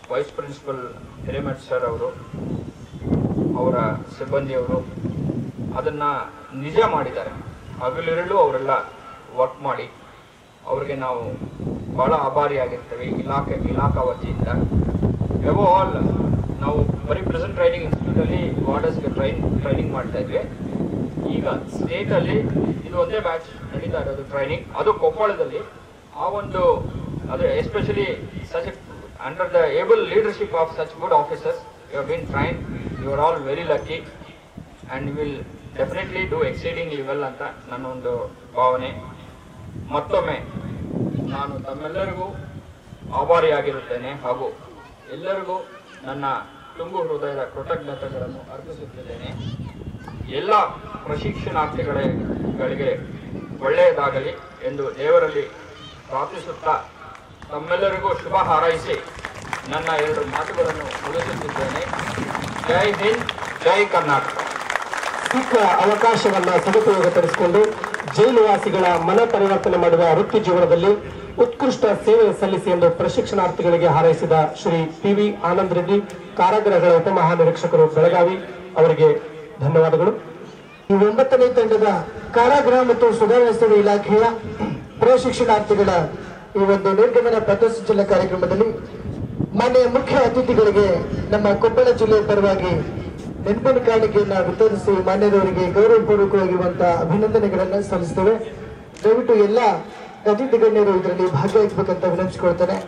ವೈಸ್ ಪ್ರಿನ್ಸಿಪಲ್ ಹಿರೇಮಠ್ ಸರ್ ಅವರು ಅವರ ಸಿಬ್ಬಂದಿಯವರು ಅದನ್ನ ನಿಜ ಮಾಡಿದ್ದಾರೆ ಹಗಲಿರಲು ಅವರೆಲ್ಲ ವರ್ಕ್ ಮಾಡಿ ಅವರಿಗೆ ನಾವು ಬಹಳ ಆಭಾರಿಯಾಗಿರ್ತೇವೆ ಇಲಾಖೆ ಇಲಾಖಾ ವತಿಯಿಂದ ಎಬೋ ಆಲ್ ನಾವು ಬರೀ ಪ್ರೆಸೆಂಟ್ ಟ್ರೈನಿಂಗ್ ಇನ್ಸ್ಟಿಟ್ಯೂಟ್ ಅಲ್ಲಿ ವಾರ್ಡರ್ಸ್ಗೆ ಟ್ರೈನ್ ಟ್ರೈನಿಂಗ್ ಮಾಡ್ತಾ ಇದ್ವಿ ಈಗ ಸ್ಟೇಟ್ ಅಲ್ಲಿ ಇದು ಒಂದೇ ಬ್ಯಾಚ್ ನಡೀತಾ ಇರೋದು ಟ್ರೈನಿಂಗ್ ಅದು ಕೊಪ್ಪಳದಲ್ಲಿ ಆ ಒಂದು ಅದೇ especially such under the able leadership of such good officers you have been train you are all very lucky and will definitely do exceeding level ಅಂತ ನನ್ನ ಒಂದು ಭಾವನೆ ಮತ್ತೊಮ್ಮೆ ನಾನು ತಮ್ಮೆಲ್ಲರಿಗೂ ಆಭಾರಿಯಾಗಿರುತ್ತೇನೆ ಹಾಗೂ ಎಲ್ಲರಿಗೂ ನನ್ನ ತುಂಬು ಹೃದಯದ ಕೃತಜ್ಞತೆಗಳನ್ನು ಅರ್ಪಿಸುತ್ತಿದ್ದೇನೆ ಎಲ್ಲ ಪ್ರಶಿಕ್ಷಣಾರ್ಥಿಗಳಿಗೆ ಒಳ್ಳೆಯದಾಗಲಿ ಎಂದು ದೇವರಲ್ಲಿ ಪ್ರಾರ್ಥಿಸುತ್ತಾ ತಮ್ಮೆಲ್ಲರಿಗೂ ಶುಭ ಹಾರೈಸಿ ನನ್ನ ಎರಡು ಮಾತುಗಳನ್ನು ಮುಗಿಸುತ್ತಿದ್ದೇನೆ ಜೈ ಹಿಂದ್ ಜೈ ಕರ್ನಾಟಕ ಸಿಕ್ಕ ಅವಕಾಶವನ್ನ ಸದುಪಯೋಗಪಡಿಸಿಕೊಂಡು ಜೈಲುವಾಸಿಗಳ ಮನ ಪರಿವರ್ತನೆ ಮಾಡುವ ವೃತ್ತಿ ಜೀವನದಲ್ಲಿ ಉತ್ಕೃಷ್ಟ ಸೇವೆ ಸಲ್ಲಿಸಿ ಎಂದು ಪ್ರಶಿಕ್ಷಣಾರ್ಥಿಗಳಿಗೆ ಹಾರೈಸಿದ ಶ್ರೀ ಪಿ ವಿ ಆನಂದ್ ರೆಡ್ಡಿ ಕಾರಾಗೃಹಗಳ ಉಪಮಹಾನಿರೀಕ್ಷಕರು ಬೆಳಗಾವಿ ಅವರಿಗೆ ಧನ್ಯವಾದಗಳು ಈ ಒಂಬತ್ತನೇ ತಂಡದ ಕಾರಾಗೃಹ ಮತ್ತು ಸುಧಾರಣಾ ಸೇವೆ ಇಲಾಖೆಯ ಪ್ರಶಿಕ್ಷಣಾರ್ಥಿಗಳ ಈ ಒಂದು ನಿರ್ಗಮನ ಪಥಸಂಚಲನ ಕಾರ್ಯಕ್ರಮದಲ್ಲಿ ಮಾನ್ಯ ಮುಖ್ಯ ಅತಿಥಿಗಳಿಗೆ ನಮ್ಮ ಕೊಪ್ಪಳ ಜಿಲ್ಲೆಯ ಪರವಾಗಿ ನೆನಪಿನ ಕಾಣಿಕೆಯನ್ನ ವಿತರಿಸಿ ಮಾನ್ಯರವರಿಗೆ ಗೌರವಪೂರ್ವಕವಾಗಿರುವಂತಹ ಅಭಿನಂದನೆಗಳನ್ನ ಸಲ್ಲಿಸ್ತೇವೆ ದಯವಿಟ್ಟು ಎಲ್ಲ ಅತಿಥಿ ಗಣ್ಯರು ಇದರಲ್ಲಿ ಭಾಗವಹಿಸಬೇಕಂತ ವಿನಂತಿಸಿಕೊಳ್ತೇನೆ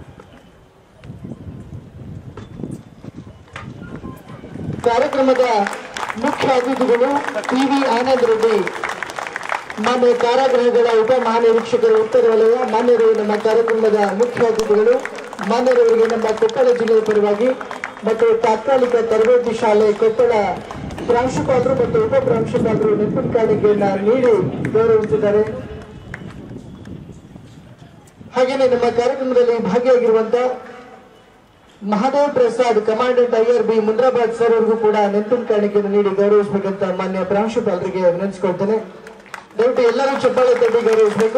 ಕಾರ್ಯಕ್ರಮದ ಮುಖ್ಯ ಅತಿಥಿಗಳು ಪಿ ವಿ ಆನಂದ್ ರೆಡ್ಡಿ ಮಾನ್ಯ ಕಾರಾಗೃಹಗಳ ಉಪ ಮಹಾನಿರೀಕ್ಷಕರು ಉತ್ತರ ವಲಯ ಮಾನ್ಯರು ನಮ್ಮ ಕಾರ್ಯಕ್ರಮದ ಮುಖ್ಯ ಅತಿಥಿಗಳು ಮಾನ್ಯರವರಿಗೆ ನಮ್ಮ ಕೊಪ್ಪಳ ಜಿಲ್ಲೆಯ ಪರವಾಗಿ ಮತ್ತು ತಾತ್ಕಾಲಿಕ ತರಬೇತಿ ಶಾಲೆ ಕೊಪ್ಪಳ ಪ್ರಾಂಶುಪಾಲರು ಮತ್ತು ಉಪ ಪ್ರಾಂಶುಪಾಲರು ನೆನಪಿನ ಕಾಣಿಕೆಯನ್ನ ನೀಡಿ ಗೌರವಿಸಿದ್ದಾರೆ ಹಾಗೇನೆ ನಮ್ಮ ಕಾರ್ಯಕ್ರಮದಲ್ಲಿ ಭಾಗಿಯಾಗಿರುವಂತ Mahadev Prasad commandant IR B Munirabad sir ಅವರಿಗೂ ಕೂಡ ನೆನಪಿನ ಕಾಣಿಕೆಯನ್ನು ನೀಡಿ ಗೌರವಿಸಬೇಕಂತ ಮಾನ್ಯ ಪ್ರಾಂಶುಪಾಲರಿಗೆ ವಿನಂತಿಸಿಕೊಳ್ತೇನೆ ದಯವಿಟ್ಟು ಎಲ್ಲರೂ ಚಪ್ಪಾಳೆ ತಟ್ಟಿ ಗೌರವಿಸಬೇಕು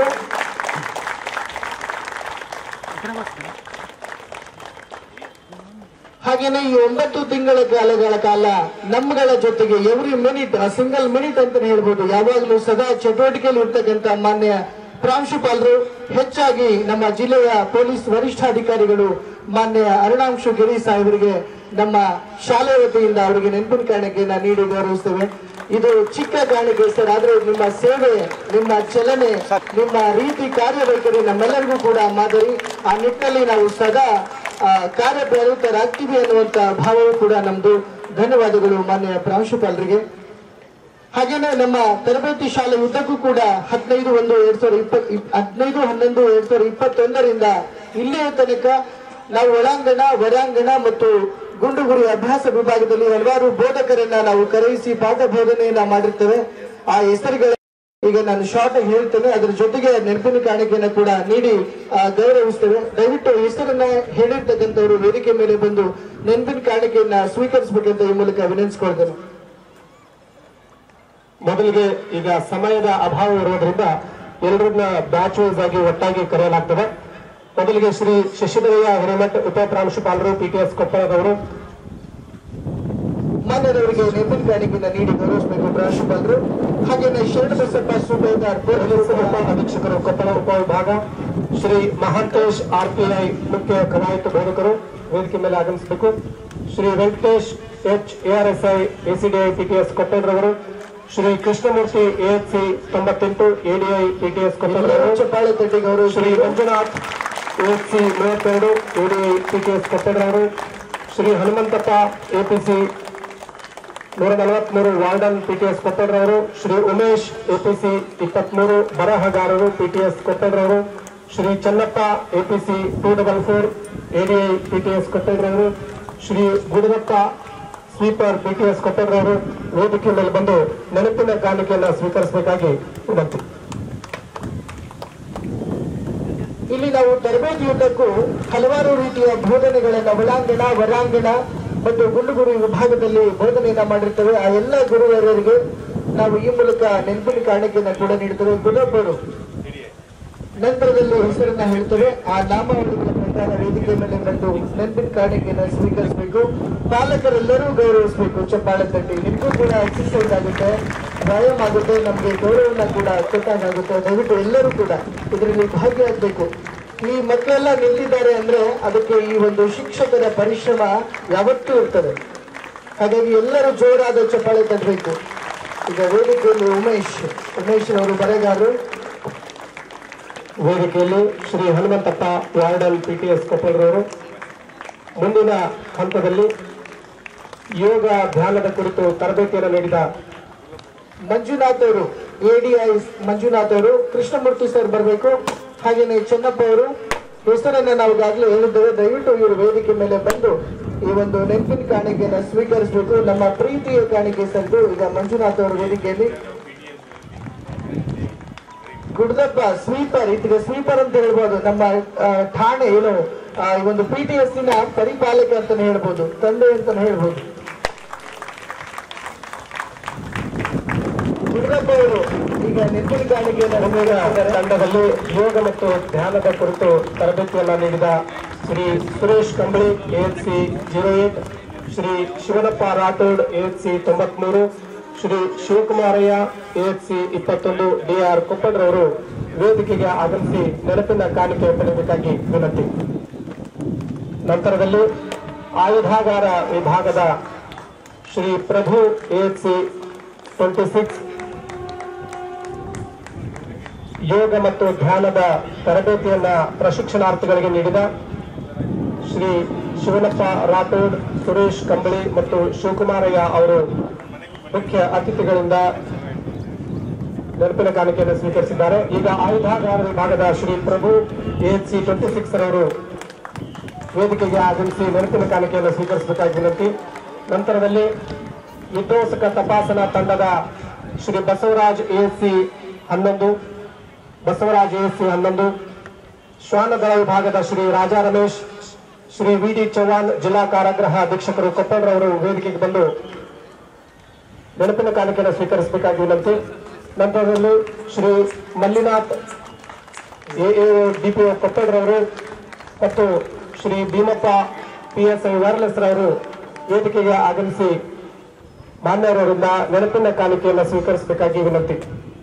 ಹಾಗೇನೆ ಈ ಒಂಬತ್ತು ತಿಂಗಳ ಕಾಲಗಳ ಕಾಲ ನಮ್ಮಗಳ ಜೊತೆಗೆ ಎವ್ರಿ ಮಿನಿಟ್ ಸಿಂಗಲ್ ಮಿನಿಟ್ ಅಂತ ಹೇಳ್ಬೋದು ಯಾವಾಗಲೂ ಸದಾ ಚಟುವಟಿಕೆಯಲ್ಲಿ ಇರ್ತಕ್ಕಂಥ ಮಾನ್ಯ ಪ್ರಾಂಶುಪಾಲರು ಹೆಚ್ಚಾಗಿ ನಮ್ಮ ಜಿಲ್ಲೆಯ ಪೊಲೀಸ್ ವರಿಷ್ಠಾಧಿಕಾರಿಗಳು ಮಾನ್ಯ ಅರುಣಾಂಶು ಗಿರಿ ಸಾಹೇಬರಿಗೆ ನಮ್ಮ ಶಾಲೆ ವತಿಯಿಂದ ಅವರಿಗೆ ನೆನಪಿನ ಕಾಣಿಕೆಯನ್ನ ನೀಡಿ ಗೌರವಿಸ್ತೇವೆ ಇದು ಚಿಕ್ಕ ಕಾಣಿಕೆ ಸರ್ ಆದ್ರೆ ನಿಮ್ಮ ಸೇವೆ ನಿಮ್ಮ ಚಲನೆ ನಿಮ್ಮ ರೀತಿ ಕಾರ್ಯವೈಖರಿ ನಮ್ಮೆಲ್ಲರಿಗೂ ಕೂಡ ಮಾದರಿ ಆ ನಿಟ್ಟಿನಲ್ಲಿ ನಾವು ಸದಾ ಆ, ಕಾರ್ಯಪ್ರವೃತ್ತರಾಗ್ತೀವಿ ಅನ್ನುವಂತ ಭಾವವು ಕೂಡ ನಮ್ದು ಧನ್ಯವಾದಗಳು ಮಾನ್ಯ ಪ್ರಾಂಶುಪಾಲರಿಗೆ ಹಾಗೇನೆ ನಮ್ಮ ತರಬೇತಿ ಶಾಲೆ ಉದ್ದಕ್ಕೂ ಕೂಡ ಹದಿನೈದು ಒಂದು ಎರಡ್ ಸಾವಿರದ ಇಪ್ಪತ್ ಹದಿನೈದು ಹನ್ನೊಂದು ಎರಡ್ ಸಾವಿರದ ಇಪ್ಪತ್ತೊಂದರಿಂದ ಇಲ್ಲಿಯ ತನಕ ನಾವು ಒಳಾಂಗಣ ಹೊರಾಂಗಣ ಮತ್ತು ಗುಂಡುಗುರಿ ಅಭ್ಯಾಸ ವಿಭಾಗದಲ್ಲಿ ಹಲವಾರು ಬೋಧಕರನ್ನ ನಾವು ಕರೆಯಿಸಿ ಪಾಠ ಬೋಧನೆಯನ್ನ ಮಾಡಿರ್ತೇವೆ ಆ ಹೆಸರುಗಳ ಈಗ ನಾನು ಶಾರ್ಟ್ ಆಗಿ ಹೇಳ್ತೇನೆ ಅದರ ಜೊತೆಗೆ ನೆನಪಿನ ಕಾಣಿಕೆಯನ್ನ ಕೂಡ ನೀಡಿ ಆ, ಗೌರವಿಸ್ತೇವೆ ದಯವಿಟ್ಟು ಹೆಸರನ್ನ ಹೇಳಿರ್ತಕ್ಕಂಥವ್ರು ವೇದಿಕೆ ಮೇಲೆ ಬಂದು ನೆನಪಿನ ಕಾಣಿಕೆಯನ್ನ ಸ್ವೀಕರಿಸಬೇಕಂತ ಈ ಮೂಲಕ ವಿನಂತಿಸ್ಕೊಳ್ತೇನೆ ಮೊದಲಿಗೆ ಈಗ ಸಮಯದ ಅಭಾವ ಇರೋದ್ರಿಂದ ಎಲ್ಲರನ್ನ ಬ್ಯಾಚ್ ವೈಸ್ ಆಗಿ ಒಟ್ಟಾಗಿ ಕರೆಯಲಾಗ್ತದೆ ಮೊದಲಿಗೆ ಶ್ರೀ ಶಶಿಧರಯ್ಯ ಹಿರೇಮಠ್ ಉಪ ಪ್ರಾಂಶುಪಾಲರು ಪಿಟಿಎಸ್ ಕೊಪ್ಪಳದವರು ಮಾನ್ಯರವರಿಗೆ ನೆನಪಿನ ಕಾಣಿಕೆಯನ್ನ ನೀಡಿ ಗೌರವಿಸಬೇಕು ಪ್ರಾಂಶುಪಾಲರು ಹಾಗೇನೆ ಶರಣ ಬಸಪ್ಪ ಸುಬೇದಾರ್ ಪೊಲೀಸ್ ಉಪ ಅಧೀಕ್ಷಕರು ಕೊಪ್ಪಳ ಉಪವಿಭಾಗ ಶ್ರೀ ಮಹಾಂತೇಶ್ ಆರ್ಪಿಐ ಮುಖ್ಯ ಕವಾಯತು ಬೋಧಕರು ವೇದಿಕೆ ಮೇಲೆ ಆಗಮಿಸಬೇಕು Shri Venkatesh H ARSI ACDI PTS ಕೊಪ್ಪಳರವರು ಶ್ರೀ ಕೃಷ್ಣಮೂರ್ತಿ ಎಎಚ್ಸಿ ತೊಂಬತ್ತೆಂಟು ಎಡಿಐ ಪಿಟಿಎಸ್ ಎಲ್ಲರೂ ಕೊಪ್ಪಳರವರು ಚಪ್ಪಾಳೆ ತಟ್ಟಿ ಶ್ರೀ ಗೌರವಿಸಿ ಮಂಜುನಾಥ್ ಎಎಚ್ಸಿ ಮೂವತ್ತೆರಡು ಎಡಿಐ ಪಿಟಿಎಸ್ ಕೊಪ್ಪಳರವರು ಶ್ರೀ ಹನುಮಂತಪ್ಪ ಎಪಿಸಿ ನೂರ ನಲವತ್ಮೂರು ವಾರ್ಡನ್ ಪಿಟಿಎಸ್ ಕೊಪ್ಪಳರವರು ಶ್ರೀ ಉಮೇಶ್ ಎಪಿಸಿ ಇಪ್ಪತ್ಮೂರು ಬರಹಗಾರರು ಪಿಟಿಎಸ್ ಕೊಪ್ಪಳರವರು Shri Channappa APC two double four ADI PTS ಕೊಪ್ಪಳರವರು ಶ್ರೀ ಗುಡದಪ್ಪ ಸ್ವೀಪರ್ ಪಿಟಿಎಸ್ ಕೊಪ್ಪಳರವರು ವೇದಿಕೆ ಮೇಲೆ ಬಂದು ನೆನಪಿನ ಕಾಣಿಕೆಯನ್ನು ಸ್ವೀಕರಿಸಬೇಕಾಗಿ ವಿನಂತಿ ಇಲ್ಲಿ ನಾವು ತರಬೇತಿಯುದ್ದಕ್ಕೂ ಹಲವಾರು ರೀತಿಯ ಬೋಧನೆಗಳನ್ನ ಒಳಾಂಗಣ ಹೊರಾಂಗಣ ಮತ್ತು ಗುಂಡುಗುರು ವಿಭಾಗದಲ್ಲಿ ಬೋಧನೆಯನ್ನ ಮಾಡಿರ್ತೇವೆ ಆ ಎಲ್ಲ ಗುರುವರರಿಗೆ ನಾವು ಈ ಮೂಲಕ ನೆನಪಿನ ಕಾಣಿಕೆಯನ್ನ ಕೂಡ ನೀಡ್ತೇವೆ ಗುಲಾಬರು ನಂತರದಲ್ಲಿ ಹೆಸರನ್ನ ಹೇಳ್ತೇವೆ ಆ ನಾಮಾವಳಿಗಳ ಪ್ರಕಾರ ವಿಧಾನ ವೇದಿಕೆ ಮೇಲೆ ಬಂದು ನೆನಪಿನ ಕಾಣಿಕೆಯನ್ನು ಸ್ವೀಕರಿಸಬೇಕು ಪಾಲಕರೆಲ್ಲರೂ ಗೌರವಿಸಬೇಕು ಚಪ್ಪಾಳೆ ತಟ್ಟಿ ನಿಮಗೂ ಕೂಡ ಎಕ್ಸರ್ಸೈಸ್ ಆಗುತ್ತೆ ವ್ಯಾಯಾಮ ಆಗುತ್ತೆ ನಮಗೆ ಗೌರವನ ಕೂಡ ಕೊಟ್ಟಾಗುತ್ತೆ ದಯವಿಟ್ಟು ಎಲ್ಲರೂ ಕೂಡ ಇದರಲ್ಲಿ ಭಾಗಿಯಾಗಬೇಕು ಈ ಮಕ್ಕಳೆಲ್ಲ ನಿಂತಿದ್ದಾರೆ ಅಂದ್ರೆ ಅದಕ್ಕೆ ಈ ಒಂದು ಶಿಕ್ಷಕರ ಪರಿಶ್ರಮ ಯಾವತ್ತೂ ಇರ್ತದೆ ಹಾಗಾಗಿ ಎಲ್ಲರೂ ಜೋರಾದ ಚಪ್ಪಾಳೆ ತಟ್ಟಬೇಕು ಈಗ ವೇದಿಕೆಯಲ್ಲಿ ಉಮೇಶ್ ಉಮೇಶ್ ಅವರು ಬರೆಗಾರರು ವೇದಿಕೆಯಲ್ಲಿ Shri Hanumanthappa warden P T S ಕೊಪ್ಪಳರವರು ಮುಂದಿನ ಹಂತದಲ್ಲಿ ಯೋಗ ಧ್ಯಾನದ ಕುರಿತು ತರಬೇತಿಯನ್ನು ನೀಡಿದ ಮಂಜುನಾಥ್ ಅವರು ಎಡಿಐ ಮಂಜುನಾಥ್ ಅವರು ಕೃಷ್ಣಮೂರ್ತಿ ಸರ್ ಬರಬೇಕು ಹಾಗೇನೆ ಚೆನ್ನಪ್ಪ ಅವರು ಹೆಸರನ್ನ ನಾವು ಈಗಾಗಲೇ ಹೇಳಿದ್ದೇವೆ ದಯವಿಟ್ಟು ಇವರು ವೇದಿಕೆ ಮೇಲೆ ಬಂದು ಈ ಒಂದು ನೆನಪಿನ ಕಾಣಿಕೆಯನ್ನು ಸ್ವೀಕರಿಸಬೇಕು ನಮ್ಮ ಪ್ರೀತಿಯ ಕಾಣಿಕೆ ಸರ್ದು ಈಗ ಮಂಜುನಾಥ್ ಅವರ ವೇದಿಕೆಯಲ್ಲಿ ಗುಡ್ದಪ್ಪ ಸ್ವೀಪರ್ ಇದೀಗ ಸ್ವೀಪರ್ ಅಂತ ಹೇಳ್ಬೋದು ನಮ್ಮ ಆ, ಠಾಣೆ ಏನು ಆ, ಈ ಒಂದು ಪಿ ಟಿ ಎಸ್ ನ ಪರಿಪಾಲಕ ಅಂತಾನೆ ಹೇಳ್ಬೋದು ತಂದೆ ಅಂತಾನೆ ಹೇಳ್ಬೋದು ಗುಡ್ದಪ್ಪ ಅವರು ಈಗ ನೆನಪಿನ ಕಾಣಿಕೆಯನ್ನು ಮುಂದಿನ ತಂಡದಲ್ಲಿ ಯೋಗ ಮತ್ತು ಧ್ಯಾನದ ಕುರಿತು ತರಬೇತಿಯನ್ನು ನೀಡಿದ Shri Suresh Kambali AH C zero eight Shri Shivanappa Rathod AH C ತೊಂಬತ್ಮೂರು ಶ್ರೀ ಶಿವಕುಮಾರಯ್ಯ ಎಎಚ್ ಸಿ ಇಪ್ಪತ್ತೊಂದು ಡಿಆರ್ ಕೊಪ್ಪಡ್ರವರು ವೇದಿಕೆಗೆ ಆಗಮಿಸಿ ನೆನಪಿನ ಕಾಣಿಕೆ ಪಡೆಯಬೇಕಾಗಿ ವಿನಂತಿ ನಂತರದಲ್ಲಿ ಆಯುಧಾಗಾರ ವಿಭಾಗದ Shri Prabhu AH C twenty six yoga ಮತ್ತು ಧ್ಯಾನದ ತರಬೇತಿಯನ್ನ ಪ್ರಶಿಕ್ಷಣಾರ್ಥಿಗಳಿಗೆ ನೀಡಿದ ಶ್ರೀ ಶಿವನಪ್ಪ ರಾಠೋಡ್ ಸುರೇಶ್ ಕಂಬಳಿ ಮತ್ತು ಶಿವಕುಮಾರಯ್ಯ ಅವರು ಮುಖ್ಯ ಅತಿಥಿಗಳಿಂದ ನೆನಪಿನ ಕಾಣಿಕೆಯನ್ನು ಸ್ವೀಕರಿಸಿದ್ದಾರೆ ಈಗ ಆಯುಧಾಗಾರ ವಿಭಾಗದ Shri Prabhu H C twenty six ರವರು ವೇದಿಕೆಗೆ ಆಗಮಿಸಿ ನೆನಪಿನ ಕಾಣಿಕೆಯನ್ನು ಸ್ವೀಕರಿಸಬೇಕಾಗಿ ವಿನಂತಿ ನಂತರದಲ್ಲಿ ವಿಧ್ವಂಸಕ ತಪಾಸಣಾ ತಂಡದ ಶ್ರೀ ಬಸವರಾಜ್ ಎಎಸ್ಸಿ ಹನ್ನೊಂದು ಬಸವರಾಜ್ ಎಎಸ್ಸಿ ಹನ್ನೊಂದು ಶ್ವಾನದಳ ವಿಭಾಗದ ಶ್ರೀ ರಾಜಾ ರಮೇಶ್ ಶ್ರೀ ವಿ ಡಿ ಚೌಹಾಣ್ ಜಿಲ್ಲಾ ಕಾರಾಗೃಹ ಅಧೀಕ್ಷಕರು ಕೊಪ್ಪಳರವರು ವೇದಿಕೆಗೆ ಬಂದು ನೆನಪಿನ ಕಾಣಿಕೆಯನ್ನು ಸ್ವೀಕರಿಸಬೇಕಾಗಿ ವಿನಂತಿ ನಂತರದಲ್ಲಿ ಶ್ರೀ ಮಲ್ಲಿನಾಥ್ ಎಎ ಡಿಪಿಒ ಕೊಪ್ಪಳರವರು ಮತ್ತು Shri Bheemappa P S I wireless ರವರು ವೇದಿಕೆಗೆ ಆಗಮಿಸಿ ಮಾನ್ಯರವರಿಂದ ನೆನಪಿನ ಕಾಣಿಕೆಯನ್ನು ಸ್ವೀಕರಿಸಬೇಕಾಗಿ ವಿನಂತಿ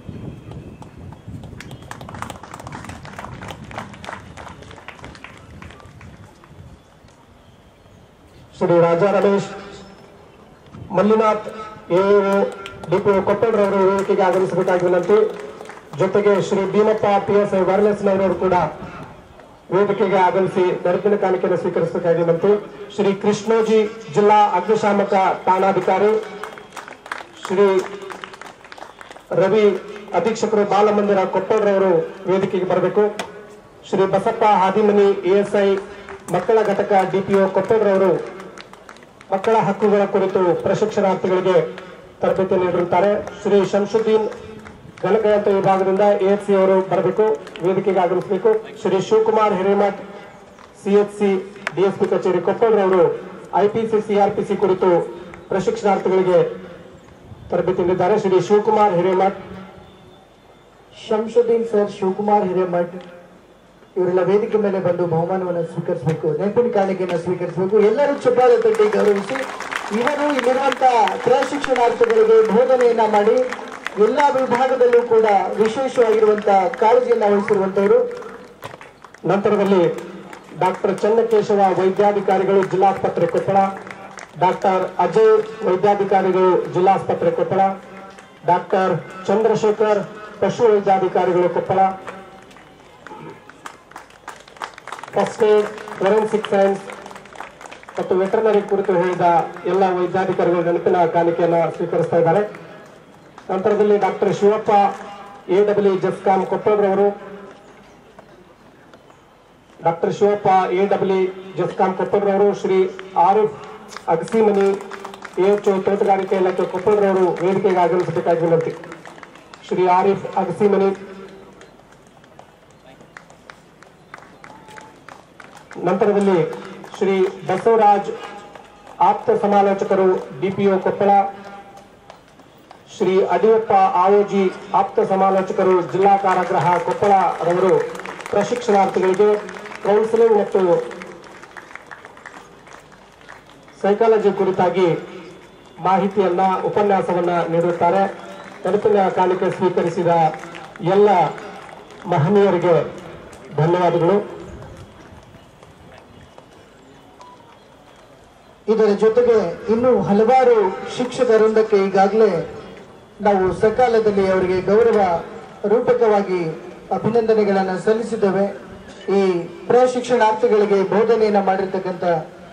ಶ್ರೀ ರಾಜಾ ರಮೇಶ್ ಮಲ್ಲಿನಾಥ್ ಎಒ ಡಿಪಿಒ ಕೊಪ್ಪಳರವರು ವೇದಿಕೆಗೆ ಆಗಮಿಸಬೇಕಾಗಿ ವಿನಂತಿ ಜೊತೆಗೆ Shri Bheemappa P S I ವೈರ್ಲೆಸ್ನವರು ಕೂಡ ವೇದಿಕೆಗೆ ಆಗಮಿಸಿ ನೆನಪಿನ ಕಾಣಿಕೆಯನ್ನು ಸ್ವೀಕರಿಸಬೇಕಾಗಿ ವಿನಂತಿ ಶ್ರೀ ಕೃಷ್ಣೋಜಿ ಜಿಲ್ಲಾ ಅಗ್ನಿಶಾಮಕ ಠಾಣಾಧಿಕಾರಿ ಶ್ರೀ ರವಿ ಅಧೀಕ್ಷಕರು ಬಾಲಮಂದಿರ ಕೊಪ್ಪಳರವರು ವೇದಿಕೆಗೆ ಬರಬೇಕು ಶ್ರೀ ಬಸಪ್ಪ ಹಾದಿಮನಿ ಎಎಸ್ಐ ಮಕ್ಕಳ ಘಟಕ ಡಿಪಿಒ ಕೊಪ್ಪಳರವರು ಮಕ್ಕಳ ಹಕ್ಕುಗಳ ಕುರಿತು ಪ್ರಶಿಕ್ಷಣಾರ್ಥಿಗಳಿಗೆ ತರಬೇತಿ ನೀಡಿರುತ್ತಾರೆ ಶ್ರೀ ಶಂಶುದ್ದೀನ್ ಗಣಕಯಂತ್ರ ವಿಭಾಗದಿಂದ ಎಎಫ್ಸಿ ಅವರು ಬರಬೇಕು ವೇದಿಕೆಗೆ ಆಗಮಿಸಬೇಕು ಶ್ರೀ ಶಿವಕುಮಾರ್ ಹಿರೇಮಠ್ ಸಿಎಚ್ಸಿ ಡಿಎಸ್ಪಿ ಕಚೇರಿ ಕೊಪ್ಪಳರವರು ಐಪಿಸಿ ಸಿಆರ್ಪಿಸಿ ಕುರಿತು ಪ್ರಶಿಕ್ಷಣಾರ್ಥಿಗಳಿಗೆ ತರಬೇತಿ ನೀಡಿದ್ದಾರೆ ಶ್ರೀ ಶಿವಕುಮಾರ್ ಹಿರೇಮಠ್ ಶಂಶುದ್ದೀನ್ ಸರ್ ಶಿವಕುಮಾರ್ ಹಿರೇಮಠ್ ಇವರೆಲ್ಲ ವೇದಿಕೆ ಮೇಲೆ ಬಂದು ಬಹುಮಾನವನ್ನು ಸ್ವೀಕರಿಸಬೇಕು ನೆನಪಿನ ಕಾಣಿಕೆಯನ್ನು ಸ್ವೀಕರಿಸಬೇಕು ಎಲ್ಲರೂ ಚಪ್ಪಾಳೆ ತಟ್ಟಿ ಗೌರವಿಸಿ ಇವರು ಇಲ್ಲಿರುವಂತ ಪ್ರಶಿಕ್ಷಣಾರ್ಥಿಗಳಿಗೆ ಬೋಧನೆಯನ್ನ ಮಾಡಿ ಎಲ್ಲಾ ವಿಭಾಗದಲ್ಲೂ ಕೂಡ ವಿಶೇಷವಾಗಿರುವಂತ ಕಾಳಜಿಯನ್ನ ವಹಿಸಿರುವಂತವರು ನಂತರದಲ್ಲಿ ಡಾಕ್ಟರ್ ಚನ್ನಕೇಶವ ವೈದ್ಯಾಧಿಕಾರಿಗಳು ಜಿಲ್ಲಾಸ್ಪತ್ರೆ ಕೊಪ್ಪಳ ಡಾಕ್ಟರ್ ಅಜಯ್ ವೈದ್ಯಾಧಿಕಾರಿಗಳು ಜಿಲ್ಲಾಸ್ಪತ್ರೆ ಕೊಪ್ಪಳ ಡಾಕ್ಟರ್ ಚಂದ್ರಶೇಖರ್ ಪಶು ವೈದ್ಯಾಧಿಕಾರಿಗಳು Koppal first aid forensic science ಮತ್ತು ವೆಟರ್ನರಿ ಕುರಿತು ಹೇಳಿದ ಎಲ್ಲ ವೈದ್ಯಾಧಿಕಾರಿಗಳು ನೆನಪಿನ ಕಾಣಿಕೆಯನ್ನು ಸ್ವೀಕರಿಸ್ತಾ ಇದ್ದಾರೆ ನಂತರದಲ್ಲಿ doctor Shivappa A W JESCOM ಕೊಪ್ಪಳರವರು doctor Shivappa A W JESCOM ಕೊಪ್ಪಳರವರು ಶ್ರೀ ಆರಿಫ್ ಅಗಸಿಮನಿ ಎಎಚ್ಒ ತೋಟಗಾರಿಕೆ ಇಲಾಖೆ ಕೊಪ್ಪಳರವರು ವೇದಿಕೆಗೆ ಆಗಮಿಸಬೇಕಾಗಿ ವಿನಂತಿ ಶ್ರೀ ಆರಿಫ್ ಅಗಸಿಮನಿ ನಂತರದಲ್ಲಿ ಶ್ರೀ ಬಸವರಾಜ್ ಆಪ್ತ ಸಮಾಲೋಚಕರು ಡಿಪಿಒ ಕೊಪ್ಪಳ ಶ್ರೀ ಅಡಿಯಪ್ಪ ಆಯೋಜಿ ಆಪ್ತ ಸಮಾಲೋಚಕರು ಜಿಲ್ಲಾ ಕಾರಾಗೃಹ ಕೊಪ್ಪಳ ರವರು ಪ್ರಶಿಕ್ಷಣಾರ್ಥಿಗಳಿಗೆ ಕೌನ್ಸಿಲಿಂಗ್ ಮತ್ತು ಸೈಕಾಲಜಿ ಕುರಿತಾಗಿ ಮಾಹಿತಿಯನ್ನ ಉಪನ್ಯಾಸವನ್ನ ನೀಡುತ್ತಾರೆ ನೆನಪಿನ ಕಾಣಿಕೆ ಸ್ವೀಕರಿಸಿದ ಎಲ್ಲ ಮಹನೀಯರಿಗೆ ಧನ್ಯವಾದಗಳು ಇದರ ಜೊತೆಗೆ ಇನ್ನೂ ಹಲವಾರು ಶಿಕ್ಷಕ ವೃಂದಕ್ಕೆ ಈಗಾಗಲೇ ನಾವು ಸಕಾಲದಲ್ಲಿ ಅವರಿಗೆ ಗೌರವ ರೂಪಕವಾಗಿ ಅಭಿನಂದನೆಗಳನ್ನು ಸಲ್ಲಿಸಿದ್ದೇವೆ ಈ ಪ್ರಶಿಕ್ಷಣಾರ್ಥಿಗಳಿಗೆ ಬೋಧನೆಯನ್ನ ಮಾಡಿರ್ತಕ್ಕಂಥ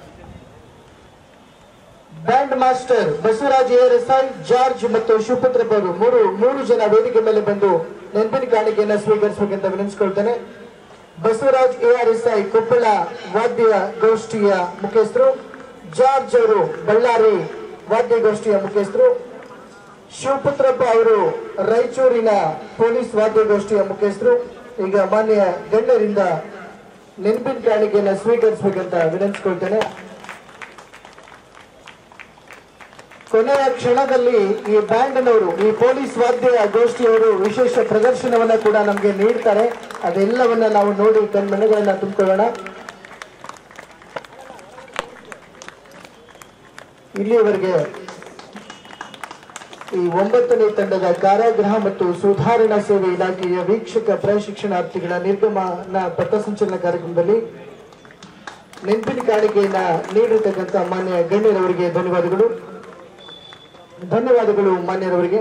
band master Basavaraj A SI George ಮತ್ತು ಶಿವಪುತ್ರಪ್ಪ ಅವರು ಮೂರು ಮೂರು ಜನ ವೇದಿಕೆ ಮೇಲೆ ಬಂದು ನೆನಪಿನ ಕಾಣಿಕೆಯನ್ನ ಸ್ವೀಕರಿಸಬೇಕಂತ ವಿನಂತಿಸ್ಕೊಳ್ತೇನೆ Basavaraj A R S I Koppal ವಾದ್ಯ ಗೋಷ್ಠಿಯ ಮುಖ್ಯಸ್ಥರು ಜಾರ್ಜ್ ಅವರು ಬಳ್ಳಾರಿ ವಾದ್ಯ ಗೋಷ್ಠಿಯ ಮುಖ್ಯಸ್ಥರು ಶಿವಪುತ್ರಪ್ಪ ಅವರು ರಾಯಚೂರಿನ ಪೊಲೀಸ್ ವಾದ್ಯಗೋಷ್ಠಿಯ ಮುಖ್ಯಸ್ಥರು ಈಗ ಮಾನ್ಯ ಗಣ್ಯರಿಂದ ನೆನಪಿನ ಕಾಣಿಕೆಯನ್ನು ಸ್ವೀಕರಿಸಬೇಕಂತ ವಿನಂತಿಸ್ಕೊಳ್ತೇನೆ ಕೊನೆಯ ಕ್ಷಣದಲ್ಲಿ ಈ ಬ್ಯಾಂಡ್ನವರು ಈ ಪೊಲೀಸ್ ವಾದ್ಯ ಗೋಷ್ಠಿಯವರು ವಿಶೇಷ ಪ್ರದರ್ಶನವನ್ನ ಕೂಡ ನಮಗೆ ನೀಡ್ತಾರೆ ಅದೆಲ್ಲವನ್ನ ನಾವು ನೋಡಿ ಕಣ್ಮನೆಗಳನ್ನ ತುಂಬಿಕೊಳ್ಳೋಣ ಇಲ್ಲಿಯವರೆಗೆ ಈ ಒಂಬತ್ತನೇ ತಂಡದ ಕಾರಾಗೃಹ ಮತ್ತು ಸುಧಾರಣಾ ಸೇವೆ ಇಲಾಖೆಯ ವೀಕ್ಷಕ ಪ್ರಶಿಕ್ಷಣಾರ್ಥಿಗಳ ನಿರ್ಗಮನ ಪಥಸಂಚಲನ ಕಾರ್ಯಕ್ರಮದಲ್ಲಿ ನೆನಪಿನ ಕಾಣಿಕೆಯನ್ನ ನೀಡಿರ್ತಕ್ಕಂಥ ಮಾನ್ಯ ಗಣ್ಯರವರಿಗೆ ಧನ್ಯವಾದಗಳು ಧನ್ಯವಾದಗಳು ಮಾನ್ಯರವರಿಗೆ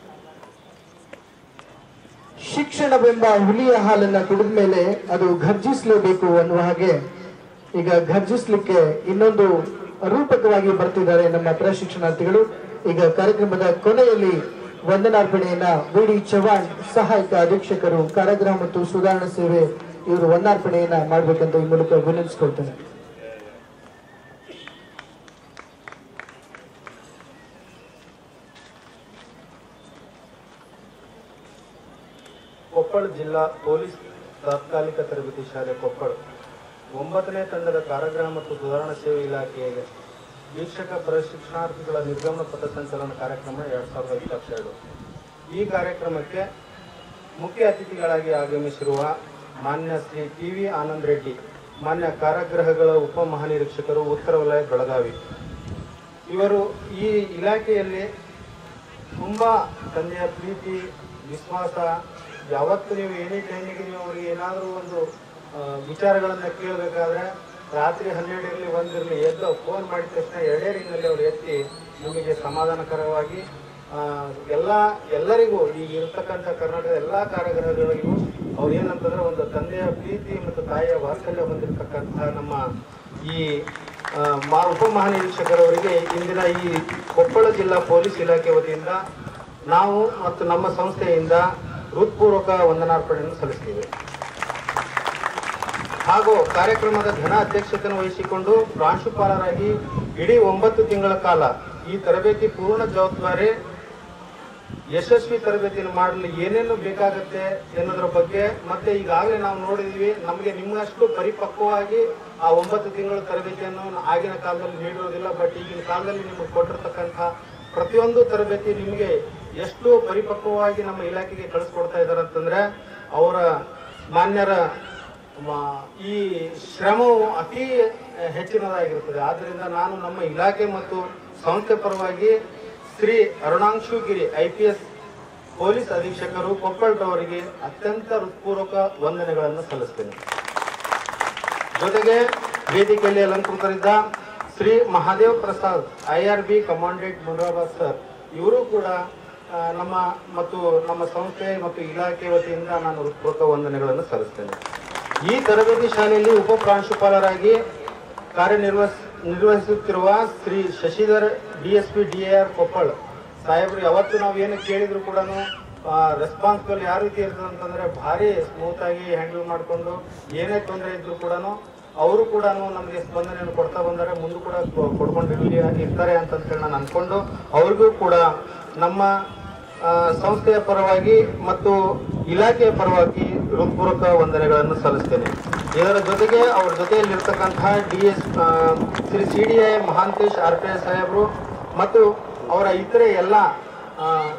ಶಿಕ್ಷಣವೆಂಬ ಹುಲಿಯ ಹಾಲನ್ನ ಕುಡಿದ ಮೇಲೆ ಅದು ಘರ್ಜಿಸಲೇಬೇಕು ಅನ್ನುವ ಹಾಗೆ ಈಗ ಘರ್ಜಿಸ್ಲಿಕ್ಕೆ ಇನ್ನೊಂದು ರೂಪಕವಾಗಿ ಬರ್ತಿದ್ದಾರೆ ನಮ್ಮ ಪ್ರಶಿಕ್ಷಣಾರ್ಥಿಗಳು ಈಗ ಕಾರ್ಯಕ್ರಮದ ಕೊನೆಯಲ್ಲಿ ವಂದನಾರ್ಪಣೆಯನ್ನ ವಿ ಡಿ ಚವಾಣ್ ಸಹಾಯಕ ಅಧೀಕ್ಷಕರು ಕಾರಾಗೃಹ ಮತ್ತು ಸುಧಾರಣಾ ಸೇವೆ ಇವರು ವಂದನಾರ್ಪಣೆಯನ್ನ ಮಾಡ್ಬೇಕಂತ ಈ ಮೂಲಕ ವಿನಂತಿಸ್ಕೊಳ್ತೇನೆ ಕೊಪ್ಪಳ ಜಿಲ್ಲಾ ಪೊಲೀಸ್ ತಾತ್ಕಾಲಿಕ ತರಬೇತಿ ಶಾಲೆ ಕೊಪ್ಪಳ ಒಂಬತ್ತನೇ ತಂಡದ ಕಾರಾಗೃಹ ಮತ್ತು ಸುಧಾರಣಾ ಸೇವೆ ಇಲಾಖೆಯ ವೀಕ್ಷಕ ಪ್ರಶಿಕ್ಷಣಾರ್ಥಿಗಳ ನಿರ್ಗಮನ ಪಥಸಂಚಲನ ಕಾರ್ಯಕ್ರಮ ಎರಡ್ ಸಾವಿರದ ಇಪ್ಪತ್ತೆರಡು ಈ ಕಾರ್ಯಕ್ರಮಕ್ಕೆ ಮುಖ್ಯ ಅತಿಥಿಗಳಾಗಿ ಆಗಮಿಸಿರುವ ಮಾನ್ಯ ಶ್ರೀ ಟಿ ವಿ ಆನಂದ್ ರೆಡ್ಡಿ ಮಾನ್ಯ ಕಾರಾಗೃಹಗಳ ಉಪ ಮಹಾನಿರೀಕ್ಷಕರು ಉತ್ತರ ವಲಯ ಬೆಳಗಾವಿ ಇವರು ಈ ಇಲಾಖೆಯಲ್ಲಿ ತುಂಬಾ ತಂದೆಯ ಪ್ರೀತಿ ವಿಶ್ವಾಸ ಯಾವತ್ತು ನೀವು ಎನಿ ಟೈಮಿಗೆ ನೀವು ಅವರಿಗೆ ಏನಾದರೂ ಒಂದು ಆ, ವಿಚಾರಗಳನ್ನ ಕೇಳಬೇಕಾದ್ರೆ ರಾತ್ರಿ ಹನ್ನೆರಡು ಇರಲಿ ಒಂದಿರಲಿ ಎದ್ದು ಫೋನ್ ಮಾಡಿದ ತಕ್ಷಣ ಎರಡೇ ರಿಂಗಲ್ಲಿ ಅವ್ರು ಎತ್ತಿ ನಿಮಗೆ ಸಮಾಧಾನಕರವಾಗಿ ಆ, ಎಲ್ಲ ಎಲ್ಲರಿಗೂ ಈಗ ಇರತಕ್ಕಂಥ ಕರ್ನಾಟಕದ ಎಲ್ಲಾ ಕಾರಾಗೃಹಗಳಿಗೂ ಅವ್ರು ಏನಂತಂದ್ರೆ ಒಂದು ತಂದೆಯ ಪ್ರೀತಿ ಮತ್ತು ತಾಯಿಯ ವಾತ್ಸಲ್ಯ ಹೊಂದಿರತಕ್ಕಂಥ ನಮ್ಮ ಈ ಆ, ಮಾ ಉಪ ಮಹಾನಿರೀಕ್ಷಕರವರಿಗೆ ಇಂದಿನ ಈ ಕೊಪ್ಪಳ ಜಿಲ್ಲಾ ಪೊಲೀಸ್ ಇಲಾಖೆ ವತಿಯಿಂದ ನಾವು ಮತ್ತು ನಮ್ಮ ಸಂಸ್ಥೆಯಿಂದ ಹೃತ್ಪೂರ್ವಕ ವಂದನಾರ್ಪಣೆಯನ್ನು ಸಲ್ಲಿಸ್ತೀವಿ ಹಾಗೂ ಕಾರ್ಯಕ್ರಮದ ಘನ ಅಧ್ಯಕ್ಷತೆಯನ್ನು ವಹಿಸಿಕೊಂಡು ಪ್ರಾಂಶುಪಾಲರಾಗಿ ಇಡೀ ಒಂಬತ್ತು ತಿಂಗಳ ಕಾಲ ಈ ತರಬೇತಿ ಪೂರ್ಣ ಜವಾಬ್ದಾರಿ ಯಶಸ್ವಿ ತರಬೇತಿಯನ್ನು ಮಾಡಲು ಏನೇನು ಬೇಕಾಗುತ್ತೆ ಎನ್ನುವುದರ ಬಗ್ಗೆ ಮತ್ತೆ ಈಗಾಗಲೇ ನಾವು ನೋಡಿದ್ವಿ ನಮಗೆ ನಿಮ್ಮಷ್ಟು ಪರಿಪಕ್ವವಾಗಿ ಆ ಒಂಬತ್ತು ತಿಂಗಳ ತರಬೇತಿಯನ್ನು ಆಗಿನ ಕಾಲದಲ್ಲಿ ನೀಡಿರೋದಿಲ್ಲ ಬಟ್ ಈಗಿನ ಕಾಲದಲ್ಲಿ ನಿಮಗೆ ಕೊಟ್ಟಿರ್ತಕ್ಕಂಥ ಪ್ರತಿಯೊಂದು ತರಬೇತಿ ನಿಮಗೆ ಎಷ್ಟು ಪರಿಪಕ್ವವಾಗಿ ನಮ್ಮ ಇಲಾಖೆಗೆ ಕಳಿಸ್ಕೊಡ್ತಾ ಇದ್ದಾರೆ ಅಂತಂದ್ರೆ ಅವರ ಮಾನ್ಯರ ಮ- ಈ ಶ್ರಮವು ಅತಿ ಹೆಚ್ಚಿನದಾಗಿರುತ್ತದೆ ಆದ್ದರಿಂದ ನಾನು ನಮ್ಮ ಇಲಾಖೆ ಮತ್ತು ಸಂಸ್ಥೆ ಪರವಾಗಿ Shri ಅರುಣಾಂಶು Giri I P S police ಅಧೀಕ್ಷಕರು ಕೊಪ್ಪಳದವರಿಗೆ ಅತ್ಯಂತ ಹೃತ್ಪೂರ್ವಕ ವಂದನೆಗಳನ್ನು ಸಲ್ಲಿಸ್ತೇನೆ ಜೊತೆಗೆ ವೇದಿಕೆಯಲ್ಲಿ ಅಲಂಕೃತರಿದ್ದ Shri Mahadev Prasad I R B commandant Murabad sir ಇವರು ಕೂಡ ಆ, ನಮ್ಮ ಮತ್ತು ನಮ್ಮ ಸಂಸ್ಥೆ ಮತ್ತು ಇಲಾಖೆ ವತಿಯಿಂದ ನಾನು ಹೃತ್ಪೂರ್ವಕ ವಂದನೆಗಳನ್ನು ಸಲ್ಲಿಸ್ತೇನೆ ಈ ತರಬೇತಿ ಶಾಲೆಯಲ್ಲಿ ಉಪ ಪ್ರಾಂಶುಪಾಲರಾಗಿ ಕಾರ್ಯನಿರ್ವಹಿಸ್ ನಿರ್ವಹಿಸುತ್ತಿರುವ Shri Shashidhar D S P D R Koppal ಸಾಹೇಬ್ರು ಯಾವತ್ತು ನಾವು ಏನು ಕೇಳಿದ್ರು ಕೂಡ ರೆಸ್ಪಾನ್ಸಿಬಲ್ ಯಾವ ರೀತಿ ಇರ್ತದೆ ಅಂತಂದ್ರೆ ಭಾರಿ ಸ್ಮೂತ್ ಆಗಿ ಹ್ಯಾಂಡಲ್ ಮಾಡಿಕೊಂಡು ಏನೇ ತೊಂದರೆ ಇದ್ರು ಕೂಡ ಅವರು ಕೂಡ ನಮಗೆ ಸ್ಪಂದನೆಯನ್ನು ಕೊಡ್ತಾ ಬಂದರೆ ಮುಂದೆ ಕೂಡ ಕೊ- ಕೊಡ್ಕೊಂಡು ಇರ್ಲಿ ಇರ್ತಾರೆ ಅಂತ ಹೇಳಿ ನಾನು ಅನ್ಕೊಂಡು ಅವ್ರಿಗೂ ಕೂಡ ನಮ್ಮ ಆ, ಸಂಸ್ಥೆಯ ಪರವಾಗಿ ಮತ್ತು ಇಲಾಖೆಯ ಪರವಾಗಿ ಹೃತ್ಪೂರ್ವಕ ವಂದನೆಗಳನ್ನು ಸಲ್ಲಿಸ್ತೇನೆ ಇದರ ಜೊತೆಗೆ ಅವರ ಜೊತೆಯಲ್ಲಿರ್ತಕ್ಕಂತಹ D S Shri C D I Mahantesh R P S ಸಾಹೇಬರು ಮತ್ತು ಅವರ ಇತರೆ ಎಲ್ಲ ಆ,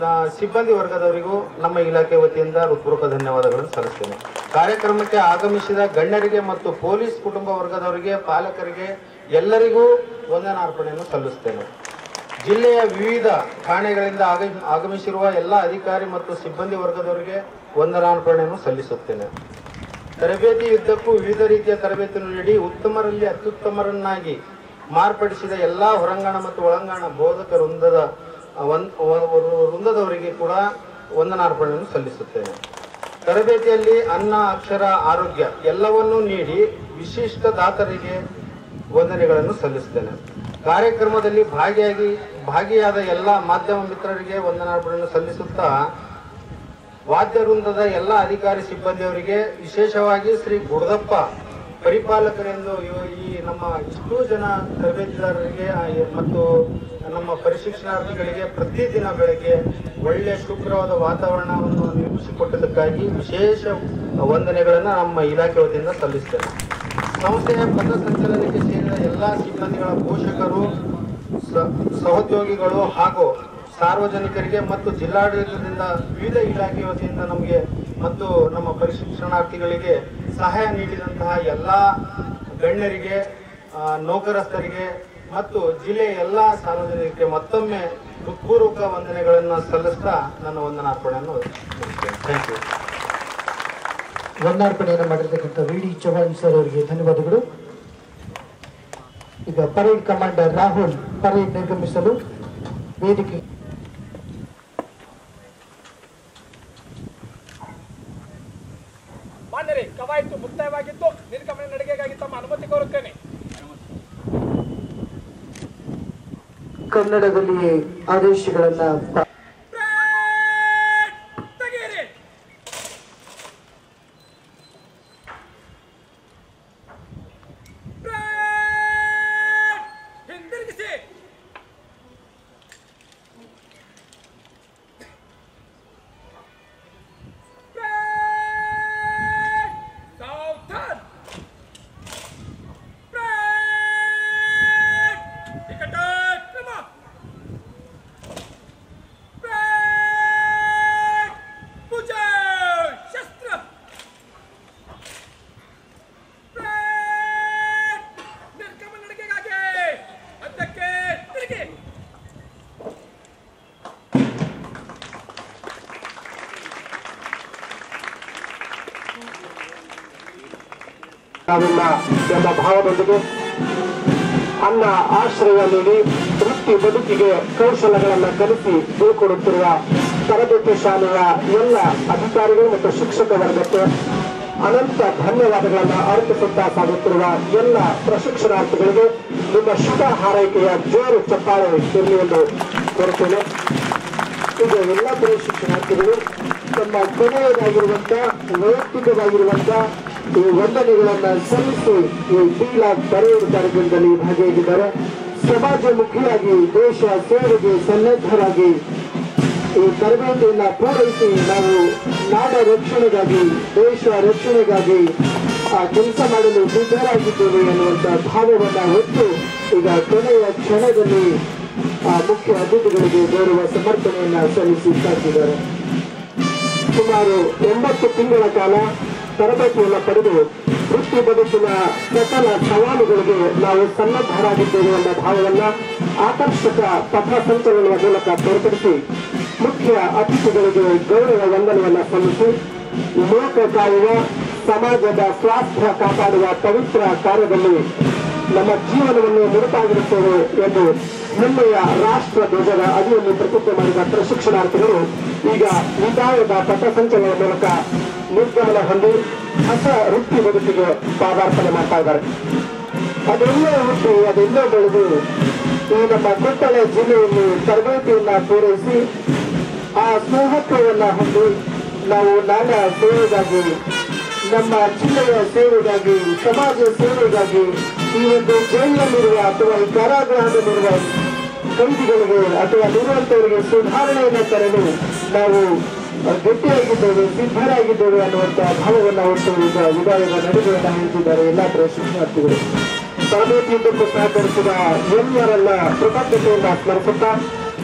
ಆ, ಸಿಬ್ಬಂದಿ ವರ್ಗದವರಿಗೂ ನಮ್ಮ ಇಲಾಖೆ ವತಿಯಿಂದ ಹೃತ್ಪೂರ್ವಕ ಧನ್ಯವಾದಗಳನ್ನು ಸಲ್ಲಿಸ್ತೇನೆ ಕಾರ್ಯಕ್ರಮಕ್ಕೆ ಆಗಮಿಸಿದ ಗಣ್ಯರಿಗೆ ಮತ್ತು ಪೊಲೀಸ್ ಕುಟುಂಬ ವರ್ಗದವರಿಗೆ ಪಾಲಕರಿಗೆ ಎಲ್ಲರಿಗೂ ವಂದನಾರ್ಪಣೆಯನ್ನು ಸಲ್ಲಿಸ್ತೇನೆ ಜಿಲ್ಲೆಯ ವಿವಿಧ ಠಾಣೆಗಳಿಂದ ಆಗ- ಆಗಮಿಸಿರುವ ಎಲ್ಲ ಅಧಿಕಾರಿ ಮತ್ತು ಸಿಬ್ಬಂದಿ ವರ್ಗದವರಿಗೆ ವಂದನಾರ್ಪಣೆಯನ್ನು ಸಲ್ಲಿಸುತ್ತೇನೆ ತರಬೇತಿ ಯುದ್ಧಕ್ಕೂ ವಿವಿಧ ರೀತಿಯ ತರಬೇತಿಯನ್ನು ನೀಡಿ ಉತ್ತಮರಲ್ಲಿ ಅತ್ಯುತ್ತಮರನ್ನಾಗಿ ಮಾರ್ಪಡಿಸಿದ ಎಲ್ಲಾ ಹೊರಾಂಗಣ ಮತ್ತು ಒಳಾಂಗಣ ಬೋಧಕ ವೃಂದದ ಒಂದ್- ಒ- ಒ- ವೃಂದದವರಿಗೆ ಕೂಡ ವಂದನಾರ್ಪಣೆಯನ್ನು ಸಲ್ಲಿಸುತ್ತೇನೆ ತರಬೇತಿಯಲ್ಲಿ ಅನ್ನ ಅಕ್ಷರ ಆರೋಗ್ಯ ಎಲ್ಲವನ್ನೂ ನೀಡಿ ವಿಶಿಷ್ಟ ದಾತರಿಗೆ ವಂದನೆಗಳನ್ನು ಸಲ್ಲಿಸುತ್ತೇನೆ ಕಾರ್ಯಕ್ರಮದಲ್ಲಿ ಭಾಗಿಯಾಗಿ ಭಾಗಿಯಾದ ಎಲ್ಲ ಮಾಧ್ಯಮ ಮಿತ್ರರಿಗೆ ವಂದನಾರ್ಪಣೆಯನ್ನು ಸಲ್ಲಿಸುತ್ತಾ ವಾದ್ಯ ವೃಂದದ ಎಲ್ಲ ಅಧಿಕಾರಿ ಸಿಬ್ಬಂದಿಯವರಿಗೆ ವಿಶೇಷವಾಗಿ ಶ್ರೀ ಗುಡದಪ್ಪ ಪರಿಪಾಲಕರೆಂದು ಇವ- ಈ ನಮ್ಮ ಇಷ್ಟೂ ಜನ ತರಬೇತಿದಾರರಿಗೆ ಆ, ಎ- ಮತ್ತು ನಮ್ಮ ಪರಿಶಿಕ್ಷಣಾರ್ಥಿಗಳಿಗೆ ಪ್ರತಿದಿನ ಬೆಳಗ್ಗೆ ಒಳ್ಳೆಯ ಶುಭ್ರವಾದ ವಾತಾವರಣವನ್ನು ನಿರ್ಮಿಸಿಕೊಟ್ಟದಕ್ಕಾಗಿ ವಿಶೇಷ ವಂದನೆಗಳನ್ನು ನಮ್ಮ ಇಲಾಖೆ ವತಿಯಿಂದ ಸಲ್ಲಿಸ್ತೇನೆ ಸಂಸ್ಥೆಯ ಪಥಸಂಚಲನಕ್ಕೆ ಸೇರಿದ ಎಲ್ಲ ಸಿಬ್ಬಂದಿಗಳ ಪೋಷಕರು ಸ- ಸಹೋದ್ಯೋಗಿಗಳು ಹಾಗೂ ಸಾರ್ವಜನಿಕರಿಗೆ ಮತ್ತು ಜಿಲ್ಲಾಡಳಿತದಿಂದ ವಿವಿಧ ಇಲಾಖೆ ವತಿಯಿಂದ ನಮಗೆ ಮತ್ತು ನಮ್ಮ ಪರಿಶಿಕ್ಷಣಾರ್ಥಿಗಳಿಗೆ ಸಹಾಯ ನೀಡಿದಂತಹ ಎಲ್ಲ ಗಣ್ಯರಿಗೆ ಆ, ನೌಕರಸ್ಥರಿಗೆ ಮತ್ತು ಜಿಲ್ಲೆಯ ಎಲ್ಲ ಸಾರ್ವಜನಿಕರಿಗೆ ಮತ್ತೊಮ್ಮೆ ಹೃತ್ಪೂರ್ವಕ ವಂದನೆಗಳನ್ನು ಸಲ್ಲಿಸ್ತಾ ನನ್ನ ವಂದನಾರ್ಪಣೆಯನ್ನು ಥ್ಯಾಂಕ್ ಯು ವಂದನಾರ್ಪಣೆಯನ್ನು ಮಾಡಿರ್ತಕ್ಕಂಥ ವಿ ಡಿ ಚೌಹಾಣ್ ಸರ್ ಅವರಿಗೆ ಧನ್ಯವಾದಗಳು ಈಗ ಪರೇಡ್ ಕಮಾಂಡರ್ ರಾಹುಲ್ ಪರೇಡ್ ನಿರ್ಗಮಿಸಲು ವೇದಿಕೆ ಮಾನ್ಯರೇ ಕವಾಯತು ಮುಕ್ತಾಯವಾಗಿದ್ದು ನಿರ್ಗಮನ ನಡಿಗೆಗಾಗಿ ತಮ್ಮ ಅನುಮತಿ ಕೋರುತ್ತೇನೆ ಕನ್ನಡದಲ್ಲಿ ಆದೇಶಗಳನ್ನ ಪ- ತೆಗೆಯಿರಿ ಹಿಂದಿರುಗಿಸಿ ಸಾವಧಾನ್ ಟಿಕೆಟ್ ಕ್ರಮ ಪೂಜೆ ಶಸ್ತ್ರ ನಿರ್ಗಮನ ನಡಿಗೆಗಾಗಿ ಅದಕ್ಕೆ ತಿರುಗಿ ನಾವಿಲ್ಲ ಎಂಬ ಭಾವದೊಂದಿಗೆ ಅನ್ನ ಆಶ್ರಯ ನೀಡಿ ವೃತ್ತಿ ಬದುಕಿಗೆ ಕೌಶಲಗಳನ್ನು ಕಲಿಸಿ ಬೀಳ್ಕೊಡುತ್ತಿರುವ ತರಬೇತಿ ಶಾಲೆಯ ಎಲ್ಲ ಅಧಿಕಾರಿಗಳು ಮತ್ತು ಶಿಕ್ಷಕ ವರ್ಗಕ್ಕೆ ಅನಂತ ಧನ್ಯವಾದಗಳನ್ನು ಅರ್ಪಿಸುತ್ತಾ ಸಾಗುತ್ತಿರುವ ಎಲ್ಲ ಪ್ರಶಿಕ್ಷಣಾರ್ಥಿಗಳಿಗೆ ನಿಮ್ಮ ಶುಭ ಹಾರೈಕೆಯ ಜೋರು ಚಪ್ಪಾಳೆ ಇರಲಿ ಎಂದು ಕೋರುತ್ತೇನೆ ಈಗ ಎಲ್ಲ ಪ್ರಶಿಕ್ಷಣಾರ್ಥಿಗಳು ತಮ್ಮ ಕೊನೆಯದಾಗಿರುವಂತ ವೈಯಕ್ತಿಕವಾಗಿರುವಂತ ಈ ವಂದನೆಗಳನ್ನ ಸಲ್ಲಿಸಿ ಈ ಲಾಕ್ ಬರೆಯುವ ಕಾರ್ಯಕ್ರಮದಲ್ಲಿ ಭಾಗಿಯಾಗಿದ್ದಾರೆ ಸಮಾಜಮುಖಿಯಾಗಿ ದೇಶ ಸೇವೆಗೆ ಸನ್ನದ್ಧರಾಗಿ ಈ ತರಬೇತಿಯನ್ನ ಪೂರೈಸಿ ನಾವು ನಾಡ ರಕ್ಷಣೆಗಾಗಿ ದೇಶ ರಕ್ಷಣೆಗಾಗಿ ಆ ಕೆಲಸ ಮಾಡಲು ಸಿದ್ಧರಾಗಿದ್ದೇವೆ ಎನ್ನುವಂತ ಭಾವವನ್ನ ಹೊತ್ತು ಈಗ ಕೊನೆಯ ಕ್ಷಣದಲ್ಲಿ ಆ ಮುಖ್ಯ ಅತಿಥಿಗಳಿಗೆ ಗೌರವ ಸಮರ್ಪಣೆಯನ್ನ ಸಲ್ಲಿಸಿ ಸಾಗಿದ್ದಾರೆ ಸುಮಾರು ಒಂಬತ್ತು ತಿಂಗಳ ಕಾಲ ತರಬೇತಿಯನ್ನು ಪಡೆದು ವೃತ್ತಿ ಬದುಕಿನ ಸಕಲ ಸವಾಲುಗಳಿಗೆ ನಾವು ಸನ್ನದ್ಧರಾಗಿದ್ದೇವೆ ಎಂಬ ಭಾವವನ್ನ ಆಕರ್ಷಕ ಪಥ ಸಂಚಲನದ ಮೂಲಕ ತೋರ್ಪಡಿಸಿ ಮುಖ್ಯ ಅತಿಥಿಗಳಿಗೆ ಗೌರವ ವಂದನೆಯನ್ನ ಸಲ್ಲಿಸಿ ಲೋಕ ಕಾಯುವ ಸಮಾಜದ ಸ್ವಾಸ್ಥ್ಯ ಕಾಪಾಡುವ ಪವಿತ್ರ ಕಾರ್ಯದಲ್ಲಿ ನಮ್ಮ ಜೀವನವನ್ನು ಮುಡುಪಾಗಿರುತ್ತೇವೆ ಎಂದು ಹೆಮ್ಮೆಯ ರಾಷ್ಟ್ರ ಧ್ವಜದ ಅಡಿಯಲ್ಲಿ ಪ್ರತಿಜ್ಞೆ ಮಾಡಿದ ಪ್ರಶಿಕ್ಷಣಾರ್ಥಿಗಳು ಈಗ ವಿದಾಯದ ಪಥಸಂಚಲನದ ಮೂಲಕ ನಿರ್ಗಮನ ಹೊಂದಿ ಹೊಸ ವೃತ್ತಿ ಬದುಕಿಗೆ ಪಾದಾರ್ಪಣೆ ಮಾಡ್ತಾ ಇದ್ದಾರೆ ಅದೆಲ್ಲೋ ಹುಟ್ಟಿ ಅದೆಲ್ಲೋ ಬೆಳೆದು ಈ ನಮ್ಮ ಕೊಪ್ಪಳ ಜಿಲ್ಲೆಯಲ್ಲಿ ತರಬೇತಿಯನ್ನ ಪೂರೈಸಿ ಆ ಸ್ನೇಹತ್ವವನ್ನ ಹೊಂದಿ ನಾವು ನಾನಾ ಸೇವೆಗಾಗಿ ನಮ್ಮ ಜಿಲ್ಲೆಯ ಸೇವೆಗಾಗಿ ಸಮಾಜ ಸೇವೆಗಾಗಿ ಈ ಒಂದು ಜೈಲಿನಲ್ಲಿರುವ ಅಥವಾ ಈ ಕಾರಾಗೃಹದಲ್ಲಿರುವ ಕೈದಿಗಳಿಗೆ ಅಥವಾ ಇರುವಂತವರಿಗೆ ಸುಧಾರಣೆಯನ್ನು ತರಲು ನಾವು ಗಟ್ಟಿಯಾಗಿದ್ದೇವೆ ಸಿದ್ಧರಾಗಿದ್ದೇವೆ ಅನ್ನುವಂತ ಭಾವವನ್ನು ಹೊತ್ತು ಈಗ ವಿಧಾನದ ನಡುವೆಯನ್ನ ಹೇಳ್ತಿದ್ದಾರೆ ಎಲ್ಲಾ ಪ್ರಶಿಕ್ಷಣಾರ್ಥಿಗಳು ತರಬೇತಿಯುದ್ದಕ್ಕೂ ಸಹಕರಿಸಿದ ಎಲ್ಲರನ್ನ ಕೃತಜ್ಞತೆಯಿಂದ ಸ್ಮರಿಸುತ್ತಾ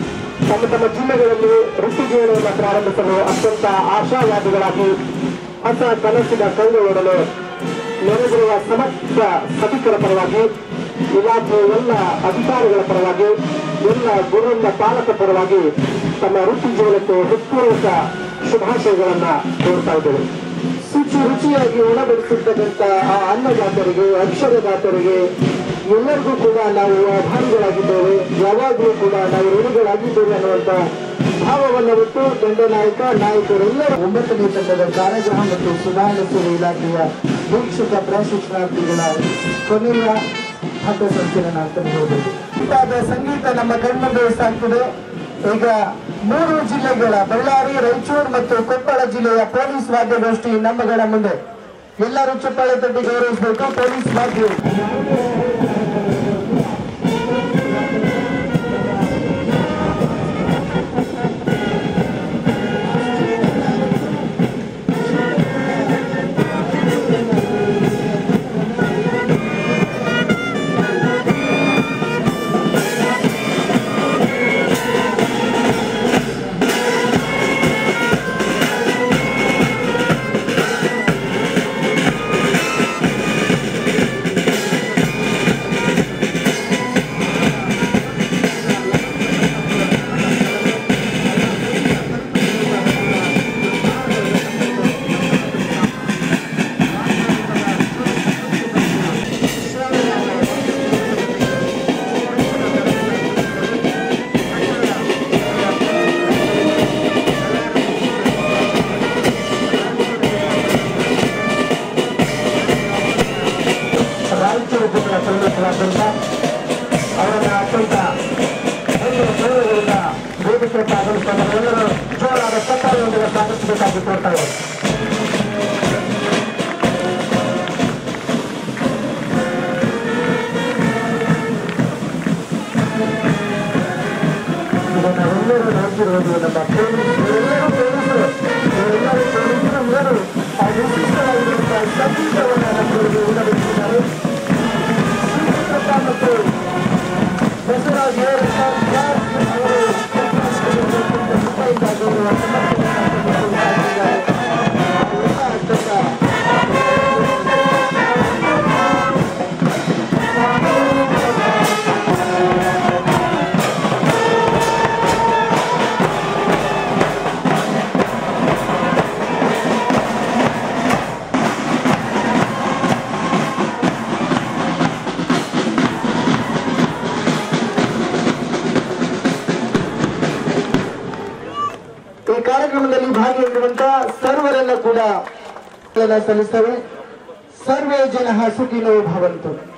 ತಮ್ಮ ತಮ್ಮ ಜಿಲ್ಲೆಗಳಲ್ಲಿ ವೃತ್ತಿ ಜೀವನವನ್ನು ಪ್ರಾರಂಭಿಸಲು ಅತ್ಯಂತ ಆಶಾವಾದಿಗಳಾಗಿ ಹೊಸ ಕನಸಿನ ಕೈಗೊಳ್ಳಲು ನೆರೆದಿರುವ ಸಮಸ್ತ ಸಭಿಕರ ಪರವಾಗಿ ಇಲಾಖೆ ಎಲ್ಲ ಅಧಿಕಾರಿಗಳ ಪರವಾಗಿ ಎಲ್ಲ ಗುರುವಿನ ಪಾಲಕ ಪರವಾಗಿ ತಮ್ಮ ವೃತ್ತಿ ಜೀವನಕ್ಕೆ ಹೃತ್ಪೂರ್ವಕ ಶುಭಾಶಯಗಳನ್ನ ಕೋರ್ತಾ ಇದ್ದೇವೆ ಶುಚಿ ರುಚಿಯಾಗಿ ಉಣಬಡಿಸಿರ್ತಕ್ಕಂಥ ಆ ಅನ್ನದಾತರಿಗೆ ಅಕ್ಷರದಾತರಿಗೆ ಎಲ್ಲರಿಗೂ ಕೂಡ ನಾವು ಆಭಾರಿಗಳಾಗಿದ್ದೇವೆ ಯಾವಾಗಲೂ ಕೂಡ ನಾವು ಋಣಿಗಳಾಗಿದ್ದೇವೆ ಅನ್ನುವಂತ ಭಾವವನ್ನು ಬಿಟ್ಟು ದಂಡ ನಾಯಕ ನಾಯಕರೆಲ್ಲರೂ ಒಂಬತ್ತನೇ ತಂಡದ ಕಾರ್ಯಕ್ರಮ ಮತ್ತು ಸುಧಾರಣೆ ಸೇವೆ ಇಲಾಖೆಯ ವೀಕ್ಷಕ ಪ್ರಶಿಕ್ಷಣಾರ್ಥಿಗಳ ಕೊನೆಯ ಹಬ್ಬ ಸಂಚಲನ ಅಂತ ಹೇಳ್ಬೋದು ಇಂತಾದ ಸಂಗೀತ ನಮ್ಮ ಕಣ್ಮುಂದೆ ಸಾಗ್ತದೆ ಈಗ ಮೂರು ಜಿಲ್ಲೆಗಳ ಬಳ್ಳಾರಿ ರಾಯಚೂರು ಮತ್ತು ಕೊಪ್ಪಳ ಜಿಲ್ಲೆಯ ಪೊಲೀಸ್ ವಾದ್ಯಗೋಷ್ಠಿ ನಮ್ಮಗಳ ಮುಂದೆ ಎಲ್ಲರೂ ಚಪ್ಪಾಳೆ ತಟ್ಟಿ ಗೌರವಿಸಬೇಕು ಪೊಲೀಸ್ ವಾದ್ಯ ರಾಯಚೂರು ಜಿಲ್ಲೆಯ ಸಂಘಟನಾದ್ಯಂತ ಅವರನ್ನ ಅತ್ಯಂತ ಹೆಚ್ಚು ಗೌರವದಿಂದ ವೇದಿಕೆಗೆ ಆಗಮಿಸಿದ ಎಲ್ಲರೂ ಜೋರಾದ ಚಪ್ಪಾಳೆಯೊಂದಿಗೆ ಸ್ವಾಗತಿಸಬೇಕಾಗಿ ಕೋರ್ತಾ ಇದ್ದಾರೆ ಈಗ ನಾವೆಲ್ಲರೂ ನೋಡ್ತಿರುವುದು ನಮ್ಮ ಪೊಲೀಸ್ ಎಲ್ಲರೂ ಪೊಲೀಸರು ಎಲ್ಲರೂ ಪೊಲೀಸರು ಎಲ್ಲರೂ ಆ ವಿಶಿಷ್ಟವಾಗಿರುವಂತಹ ಸಂಗೀತವನ್ನು ನಮ್ಮವರಿಗೆ ಉಣಬಡಿಸಿದ್ದಾರೆ ಶ್ರೀಕೃಷ್ಣ ಮತ್ತು ಬಸವರಾಜ್ ಅವರು ಅವರು ಕೃಪೆಯಿಂದ ಗೌರವ ಸಮರ್ಪಣೆಯನ್ನು ಕೊಟ್ಟಿದ್ದಾರೆ. ಎಲ್ಲ ಅತ್ಯಂತ ಈ ಕಾರ್ಯಕ್ರಮದಲ್ಲಿ ಭಾಗಿಯಾಗಿರುವಂತಹ ಸರ್ವರನ್ನ ಕೂಡ ಸಲ್ಲಿಸ್ತೇವೆ ಸರ್ವೇ ಜನ ಸುಖಿನೋ ಭವಂತು